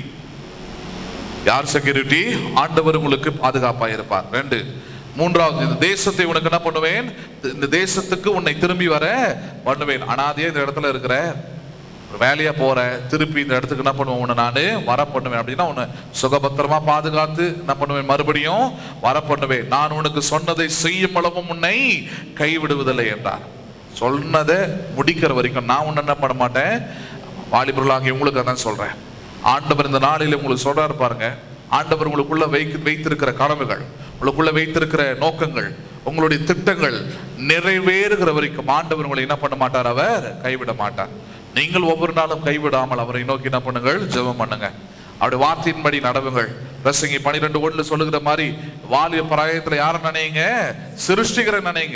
யார் செக்யூரிட்டி ஆண்டவர் உங்களுக்கு பாதுகாப்பா இருப்பார் ரெண்டு மூன்றாவது இந்த தேசத்தை உனக்கு என்ன பண்ணுவேன் இந்த தேசத்துக்கு உன்னை திரும்பி வர பண்ணுவேன் அனாதையா இந்த இடத்துல இருக்கிற ஒரு வேலையா போற திருப்பி இந்த இடத்துக்கு என்ன பண்ணுவேன் உன்னை நானு வர பண்ணுவேன் அப்படின்னா உன்னை சுகபத்திரமா பாதுகாத்து என்ன பண்ணுவேன் மறுபடியும் வர பண்ணுவேன் நான் உனக்கு சொன்னதை செய்யும் அளவும் உன்னை கைவிடுவதில்லை என்றார் சொன்னதை முடிக்கிற வரைக்கும் நான் உன்னை என்ன பண்ண மாட்டேன் வாலிபர்களாகிய உங்களுக்கு அதான் சொல்றேன் ஆண்டவர் இந்த நாளில் உங்களுக்கு சொல்றாரு பாருங்க ஆண்டவர் உங்களுக்குள்ள வைத்து வைத்திருக்கிற கனவுகள் உங்களுக்குள்ள வைத்திருக்கிற நோக்கங்கள் உங்களுடைய திட்டங்கள் நிறைவேறுகிற வரைக்கும் ஆண்டவர் உங்களை என்ன பண்ண மாட்டார் அவர் கைவிட மாட்டார் நீங்கள் ஒவ்வொரு நாளும் கைவிடாமல் அவரை நோக்கி என்ன பண்ணுங்கள் ஜெபம் பண்ணுங்க அவருடைய வார்த்தையின்படி நடவுங்கள் பிரசங்கி பனிரெண்டு ஒன்று சொல்லுகிற மாதிரி வாலிய பிராயத்துல யாரை நினைங்க சிருஷ்டிகரை நினைங்க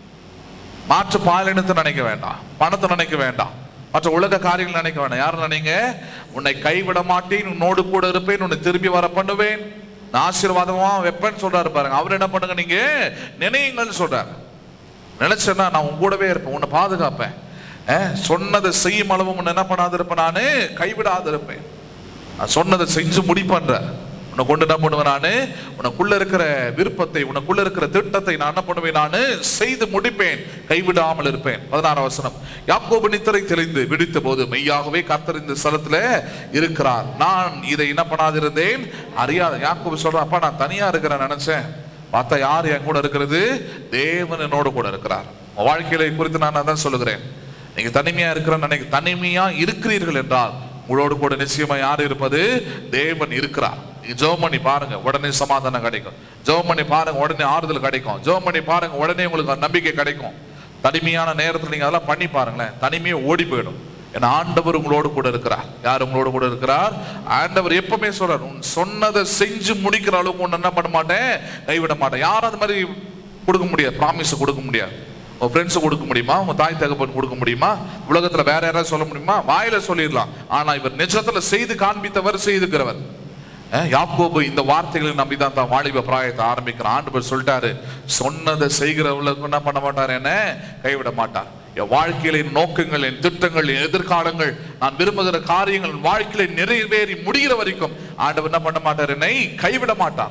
மாற்று பாலினத்தை நினைக்க வேண்டாம் பணத்தை நினைக்க வேண்டாம் மற்ற உலக காரியங்கள் நினைக்க வேண்டாம் யாரும் நினைங்க உன்னை கைவிட மாட்டேன் உன்னோடு கூட இருப்பேன் உன்னை திரும்பி வர பண்ணுவேன் நான் ஆசீர்வாதமா வைப்பேன்னு சொல்றாரு பாருங்க அவர் என்ன பண்ணுங்க நீங்க நினையுங்கள்னு சொல்றாரு நினைச்சேன்னா நான் உன் கூடவே இருப்பேன் உன்னை பாதுகாப்பேன் அஹ், சொன்னதை செய்யும் அளவு உன்னை என்ன பண்ணாது இருப்பேன் நானு கைவிடாது இருப்பேன் நான் சொன்னதை செஞ்சு முடிப்பேன்ற உன்னை கொண்டு என்ன பண்ணுவேன் நானு உனக்குள்ள இருக்கிற விருப்பத்தை உனக்குள்ள இருக்கிற திட்டத்தை நான் என்ன பண்ணுவேன் நானு செய்து முடிப்பேன் கைவிடாமல் இருப்பேன் பதினாறாம் வசனம் யாக்கோபு நித்திரை தெளிந்து விடுத்த போது மெய்யாகவே கர்த்தர் இந்த ஸ்தலத்துல இருக்கிறார் நான் இதை என்ன பண்ணாதிருந்தேன் அறியாத யாக்கோபு சொல்றான் அப்பா நான் தனியா இருக்கிறேன் நினைச்சேன் பார்த்தா யார் என் கூட இருக்கிறது தேவன் என்னோட கூட இருக்கிறார் உன் வாழ்க்கையில குறித்து நான் அதான் சொல்லுகிறேன் நீங்க தனிமையா இருக்கிற நினைக்க தனிமையா இருக்கிறீர்கள் என்றால் உங்களோடு கூட நிச்சயமா யார் இருப்பது தேவன் இருக்கிறார் நீங்க ஜெபம் பண்ணி பாருங்க உடனே சமாதானம் கிடைக்கும் ஜெபம் பண்ணி பாருங்க உடனே ஆறுதல் கிடைக்கும் ஜெபம் பண்ணி பாருங்க உடனே உங்களுக்கு நம்பிக்கை கிடைக்கும் தனிமையான நேரத்தில் நீங்க அதெல்லாம் பண்ணி பாருங்களேன் தனிமையை ஓடி போயிடும் ஏன்னா ஆண்டவர் உங்களோடு கூட இருக்கிறார் யார் உங்களோடு கூட இருக்கிறார் ஆண்டவர் எப்பவுமே சொல்றார் உன் சொன்னதை செஞ்சு முடிக்கிற அளவுக்கு உன்னை என்ன பண்ண மாட்டேன் கைவிட மாட்டேன் யாரும் அது மாதிரி கொடுக்க முடியாது ப்ராமிஸ் கொடுக்க முடியாது உங்க ஃப்ரெண்ட்ஸ் கொடுக்க முடியுமா உங்க தாய் தகப்பன் கொடுக்க முடியுமா உலகத்துல வேற யாராவது சொல்ல முடியுமா வாயில சொல்லிடலாம் ஆனா இவர் நிஜத்துல செய்து காண்பித்தவர் செய்துக்கிறவர் அஹ் யாக்கோபு இந்த வார்த்தைகளை நம்பி தான் தான் வாலிப பிராயத்தை ஆரம்பிக்கிறான் ஆண்டவர் சொல்லிட்டாரு சொன்னதை செய்கிறவர்களுக்கு என்ன பண்ண மாட்டார் என்ன கைவிட மாட்டார் என் வாழ்க்கையில என் நோக்கங்கள் என் திட்டங்கள் என் எதிர்காலங்கள் நான் விரும்புகிற காரியங்கள் என் வாழ்க்கையில நிறைவேறி முடிகிற வரைக்கும் ஆண்டவர் என்ன பண்ண மாட்டார் என்னை கைவிட மாட்டார்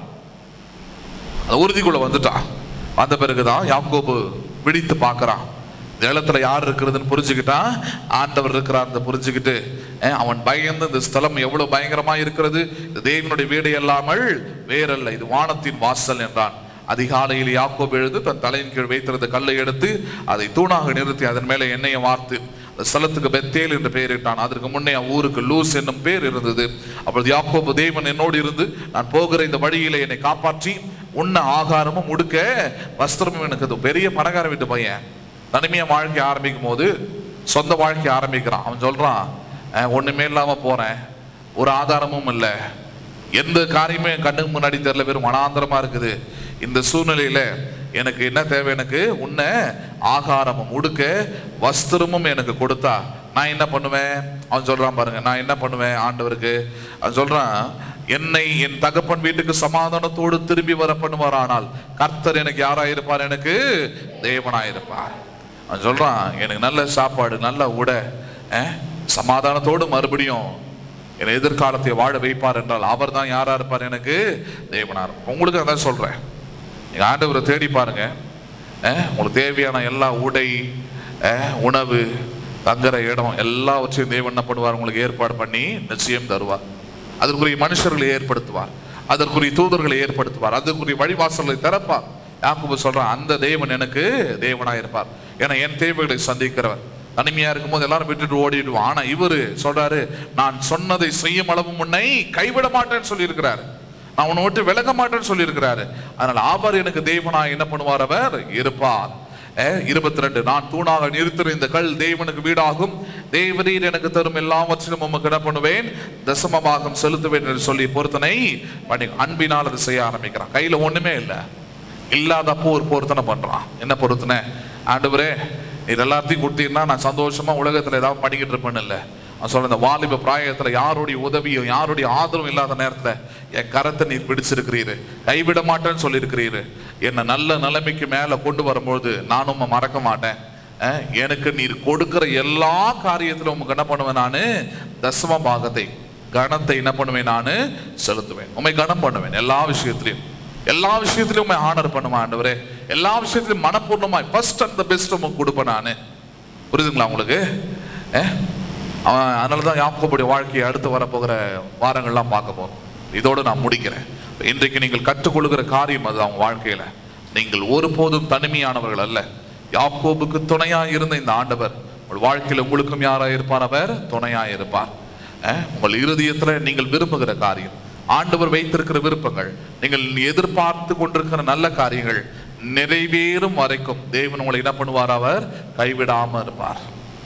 அந்த உறுதிக்குள்ள வந்துட்டான் வந்த பிறகுதான் யாக்கோபு விழித்து பார்க்கறான் இந்த இடத்துல யார் இருக்கிறதுன்னு புரிஞ்சுக்கிட்டான் ஆண்டவர் இருக்கிறார் புரிஞ்சுக்கிட்டு அஹ், அவன் பயந்து இந்த ஸ்தலம் எவ்வளவு பயங்கரமா இருக்கிறது இது தேவனுடைய வீடு அல்லாமல் வேறல்ல இது வானத்தின் வாசல் என்றான் அதிகாலையில் யாக்கோபு எழுந்து தன் தலையின் கீழ் வைத்திருந்த கல்லை எடுத்து அதை தூணாக நிறுத்தி அதன் மேலே எண்ணெயை வார்த்து அந்த ஸ்தலத்துக்கு பெத்தேல் என்று பெயரிட்டான் அதற்கு முன்னே ஊருக்கு லூஸ் என்னும் பேர் இருந்தது அப்பொழுது யாக்கோபு தேவன் என்னோடு இருந்து நான் போகிற இந்த வழியிலே என்னை காப்பாற்றி உண்ண ஆகாரமும் உடுக்க வஸ்திரமும் எனக்கு இது பெரிய பணக்கார வீட்டு பையன் தனிமையா வாழ்க்கை ஆரம்பிக்கும் போது சொந்த வாழ்க்கை ஆரம்பிக்கிறான் அவன் சொல்றான் "அஹ், ஒண்ணுமே இல்லாம போறேன் ஒரு ஆதாரமும் இல்லை எந்த காரியமும் என் கண்ணுக்கு முன்னாடி தெரியல வெறும் மனாந்தரமா இருக்குது இந்த சூழ்நிலையில எனக்கு என்ன தேவை எனக்கு உன்ன ஆகாரமும் உடுக்க வஸ்திரமும் எனக்கு கொடுத்தா நான் என்ன பண்ணுவேன் அவன் சொல்றான் பாருங்க நான் என்ன பண்ணுவேன் ஆண்டவருக்கு அவன் சொல்றான் என்னை என் தகப்பன் வீட்டுக்கு சமாதானத்தோடு திரும்பி வர பண்ணுவாரானால் கர்த்தர் எனக்கு யாரா இருப்பார் எனக்கு தேவனாயிருப்பார் அவன் சொல்றான் எனக்கு நல்ல சாப்பாடு நல்ல உடை அஹ், சமாதானத்தோடு மறுபடியும் என் எதிர்காலத்தை வாழ வைப்பார் என்றால் அவர் தான் யாரா இருப்பார் எனக்கு தேவனார் உங்களுக்கு அதான் சொல்றேன் நீங்க ஆண்டவரை தேடி பாருங்க அஹ், உங்களுக்கு தேவையான எல்லா உடை அஹ், உணவு தங்குற இடம் எல்லாவற்றையும் தேவன் என்ன பண்ணுவார் உங்களுக்கு ஏற்பாடு பண்ணி நிச்சயம் தருவார் அதற்குரிய மனுஷர்களை ஏற்படுத்துவார் அதற்குரிய தூதர்களை ஏற்படுத்துவார் அதற்குரிய வழிவாசல்களை திறப்பார் யாக்கோபு சொல்றான் அந்த தேவன் எனக்கு தேவனாய் இருப்பார் ஏன்னா என் தேவைகளை சந்திக்கிறவர் தனிமையா இருக்கும்போது எல்லாரும் விட்டுட்டு ஓடிடுவான் ஆனா இவரு சொல்றாரு நான் சொன்னதை செய்யும் அளவு முன்னை கைவிட மாட்டேன்னு சொல்லியிருக்கிறாரு நான் உன்னை விட்டு விலக மாட்டேன்னு சொல்லியிருக்கிறாரு அதனால அவர் எனக்கு தேவனாய் என்ன பண்ணுவார் அவர் இருப்பார் இருபத்தி ரெண்டு நான் தூணாக நிறுத்துற இந்த கல் தேவனுக்கு வீடாகும் தேவரீர் எனக்கு தரும் எல்லாவற்றிலும் உமக்கு என்ன பண்ணுவேன் தசமபாகம் செலுத்துவேன் என்று சொல்லி பொருத்தனை பண்ணி அன்பினால் அதை செய்ய ஆரம்பிக்கிறான் கையில ஒண்ணுமே இல்லை இல்லாதப்போ ஒரு பொருத்தனை பண்றான் என்ன பொருத்தனை ஆண்டவரே இது எல்லாத்தையும் கொடுத்தீங்கன்னா நான் சந்தோஷமா உலகத்துல ஏதாவது பண்ணிக்கிட்டு இருப்பேன்னு இல்லை நான் சொல்ற இந்த வாலிப பிராயத்துல யாருடைய உதவியும் யாருடைய ஆதரவும் இல்லாத நேரத்துல என் கரத்தை நீர் பிடிச்சிருக்கிறீரு கைவிட மாட்டேன்னு சொல்லியிருக்கிறீரு என்னை நல்ல நிலைமைக்கு மேல கொண்டு வரும்பொழுது நானும் உம்மை மறக்க மாட்டேன் அஹ், எனக்கு நீர் கொடுக்கிற எல்லா காரியத்திலும் உமக்கு என்ன பண்ணுவேன் நானு தசம பாகத்தை கணத்தை என்ன பண்ணுவேன் நானு செலுத்துவேன் உண்மை கனம் பண்ணுவேன் எல்லா விஷயத்திலையும் எல்லா விஷயத்திலும் உண்மை ஆனர் பண்ணுவேன் ஆண்டவரே எல்லா விஷயத்திலும் மனப்பூர்ணமாய் ஃபர்ஸ்ட் அண்ட் த பெஸ்ட் உங்களுக்கு கொடுப்பேன் நானு புரியுதுங்களா உங்களுக்கு அஹ்? அவன் அதனால தான் யாக்கோபுடைய வாழ்க்கையை அடுத்து வரப்போகிற வாரங்கள்லாம் பார்க்க போறோம் இதோடு நான் முடிக்கிறேன் இன்றைக்கு நீங்கள் கற்றுக்கொள்கிற காரியம் அது அவங்க வாழ்க்கையில நீங்கள் ஒருபோதும் தனிமையானவர்கள் அல்ல யாக்கோபுக்கு துணையா இருந்த இந்த ஆண்டவர் உங்கள் வாழ்க்கையில உங்களுக்கும் யாரா இருப்பார் அவர் துணையா இருப்பார் அஹ், உங்கள் இருதயத்துல நீங்கள் விரும்புகிற காரியம் ஆண்டவர் வைத்திருக்கிற விருப்பங்கள் நீங்கள் எதிர்பார்த்து கொண்டிருக்கிற நல்ல காரியங்கள் நிறைவேறும் வரைக்கும் தேவன் உங்களை என்ன பண்ணுவார் அவர் கைவிடாம இருப்பார்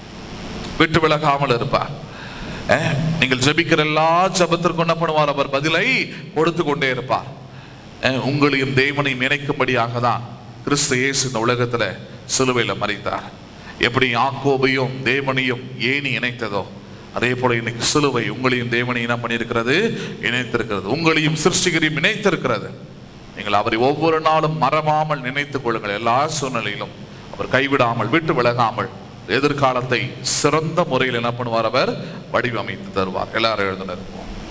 விட்டு விலகாமல் இருப்பார் அஹ், நீங்கள் ஜெபிக்கிற எல்லா ஜெபத்திற்கும் என்ன பண்ணுவார் அவர் பதிலை கொடுத்து கொண்டே இருப்பார் அஹ், உங்களையும் தேவனையும் இணைக்கும்படியாக தான் கிறிஸ்து இயேசு இந்த உலகத்துல சிலுவையில மறித்தார் எப்படி யாக்கோபையும் தேவனையும் ஏனி இணைத்ததோ அதே போல இன்னைக்கு சிலுவை உங்களையும் தேவனையும் என்ன பண்ணியிருக்கிறது இணைத்திருக்கிறது உங்களையும் சிருஷ்டிகரையும் இணைத்திருக்கிறது நீங்கள் அவரை ஒவ்வொரு நாளும் மறவாமல் நினைத்துக் கொள்ளுங்கள் எல்லா சூழ்நிலையிலும் அவர் கைவிடாமல் விட்டு விலகாமல் எதிர்காலத்தை சிறந்த முறையில் என்ன பண்ணுவார் அவர் வடிவமைத்து தருவார் எல்லாரும் எழுதுனர்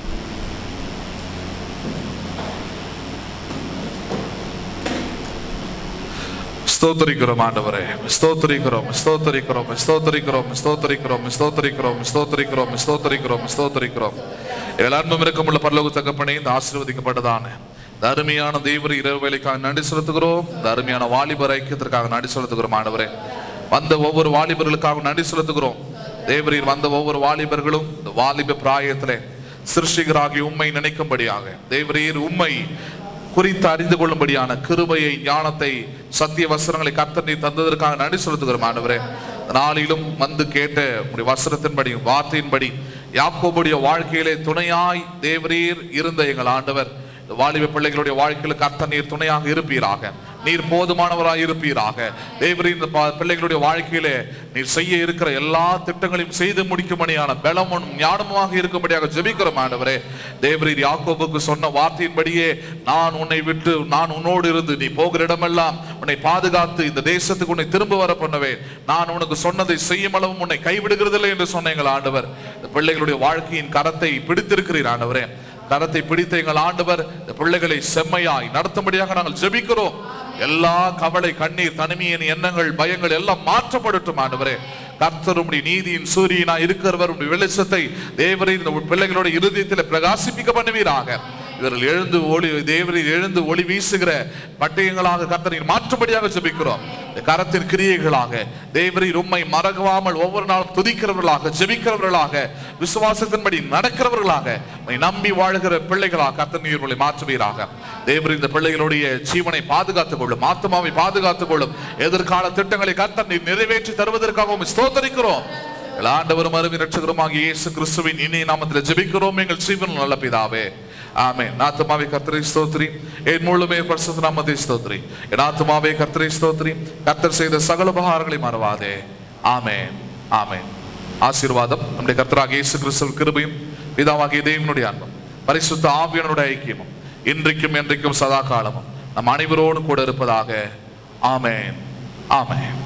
ஸ்தோத்தரிக்கிறோம் ஆண்டவரே ஸ்தோத்தரிக்கிறோம் ஸ்தோத்தரிக்கிறோம் ஸ்தோத்தரிக்கிறோம் ஸ்தோத்தரிக்கிறோம் ஸ்தோத்தரிக்கிறோம் ஸ்தோத்தரிக்கிறோம் ஸ்தோத்தரிக்கிறோம் ஸ்தோத்தரிக்கிறோம் எல்லாரும் இருக்கமுள்ள பரலோக தகப்பனே இந்த ஆசீர்வதிக்கப்பட்டதான இந்த அருமையான தெய்வ இரவு வேலைக்காக நன்றி செலுத்துகிறோம் இந்த அருமையான வாலிபர் ஐக்கியத்திற்காக நன்றி செலுத்துகிறோம் ஆண்டவரே வந்த ஒவ்வொரு வாலிபர்களுக்காக நன்றி செலுத்துகிறோம் தேவரீர் வந்த ஒவ்வொரு வாலிபர்களும் இந்த வாலிப பிராயத்திலே சிருஷ்டிகராகி உண்மை நினைக்கும்படியாக தேவரீர் உண்மை குறித்து அறிந்து கொள்ளும்படியான கிருபையை ஞானத்தை சத்திய வசனங்களை கர்த்தர் நீ தந்ததற்காக நன்றி செலுத்துகிறோம் ஆண்டவரே இந்த நாளிலும் வந்து கேட்ட உடைய வசனத்தின்படி வார்த்தையின்படி யாக்கோபுடைய வாழ்க்கையிலே துணையாய் தேவரீர் இருந்த எங்கள் ஆண்டவர் இந்த வாலிப பிள்ளைகளுடைய வாழ்க்கையில கர்த்தர் நீர் துணையாக இருப்பீராக நீர் போதுமானவராய் இருப்பீராக தேவரே இந்த பா- பிள்ளைகளுடைய வாழ்க்கையிலே நீர் செய்ய இருக்கிற எல்லா திட்டங்களையும் செய்து முடிக்கும்படியான பலமும் ஞானமாக இருக்கும்படியாக ஜெபிக்கிறோம் ஆண்டவரே தேவரீர் யாக்கோபுக்கு சொன்ன வார்த்தையின்படியே நான் உன்னை விட்டு நான் உன்னோடு இருந்து நீ போகிற இடமெல்லாம் உன்னை பாதுகாத்து இந்த தேசத்துக்கு உன்னை திரும்ப வர பண்ணுவேன் நான் உனக்கு சொன்னதை செய்யும் அளவும் உன்னை கைவிடுகிறதில்லை என்று சொன்ன எங்கள் ஆண்டவர் இந்த பிள்ளைகளுடைய வாழ்க்கையின் கரத்தை பிடித்திருக்கிறீர் ஆண்டவரே கரத்தை பிடித்த எங்கள் ஆண்டவர் இந்த பிள்ளைகளை செம்மையாய் நடத்தும்படியாக நாங்கள் ஜெபிக்கிறோம் எல்லா கவலை கண்ணீர் தனிமையின் எண்ணங்கள் பயங்கள் எல்லாம் மாற்றப்படட்டும் ஆண்டவரே கர்த்தர் உம்முடைய நீதியின் சூரியனா இருக்கிறவர் உம்முடைய வெளிச்சத்தை தேவரை இந்த பிள்ளைகளோட இருதயத்தில் பிரகாசிப்பிக்க பண்ணுவீராக இவர்கள் எழுந்து ஒளி தேவரில் எழுந்து ஒளி வீசுகிற பட்டயங்களாக கர்த்தரின் மாற்றும்படியாக ஜெபிக்கிறோம் இந்த கரத்தின் கிரியைகளாக தேவரில் உம்மை மறக்காமல் ஒவ்வொரு நாளும் துதிக்கிறவர்களாக ஜெபிக்கிறவர்களாக விசுவாசத்தின்படி நடக்கிறவர்களாக உம்மை நம்பி வாழ்கிற பிள்ளைகளாக கர்த்தர் நீர் உங்களை மாற்றுவீராக தேவர் இந்த பிள்ளைகளுடைய ஜீவனை பாதுகாத்துக் கொள்ளும் ஆத்மாவை பாதுகாத்துக் கொள்ளும் எதிர்கால திட்டங்களை கர்த்தர் நீர் நிறைவேற்றி தருவதற்காக உம்மை ஸ்தோத்தரிக்கிறோம் எங்கள் ஆண்டவரும் அருமை ரட்சகருமாகிய இயேசு கிறிஸ்துவின் இனிய நாமத்தில் ஜெபிக்கிறோம் எங்கள் ஜீவன் நல்ல பிதாவே ஆமென் என் ஆத்துமாவே கர்த்தரை ஸ்தோத்ரி என் முழுமே பரிசுத்த நாமத்தை ஸ்தோத்ரி என் ஆத்துமாவே கர்த்தரை ஸ்தோத்ரி கர்த்தர் செய்த சகல உபகாரங்களை மறவாதே ஆமென் ஆமென் ஆசீர்வாதம் நம்முடைய கர்த்தராக இயேசு கிறிஸ்துவ கிருபையும் பிதாவாகிய தேவனுடைய அன்பும் பரிசுத்த ஆவியனுடைய ஐக்கியமும் இன்றைக்கும் என்றைக்கும் சதா காலமும் நம் அனைவரோடும் கூட இருப்பதாக ஆமென் ஆமென்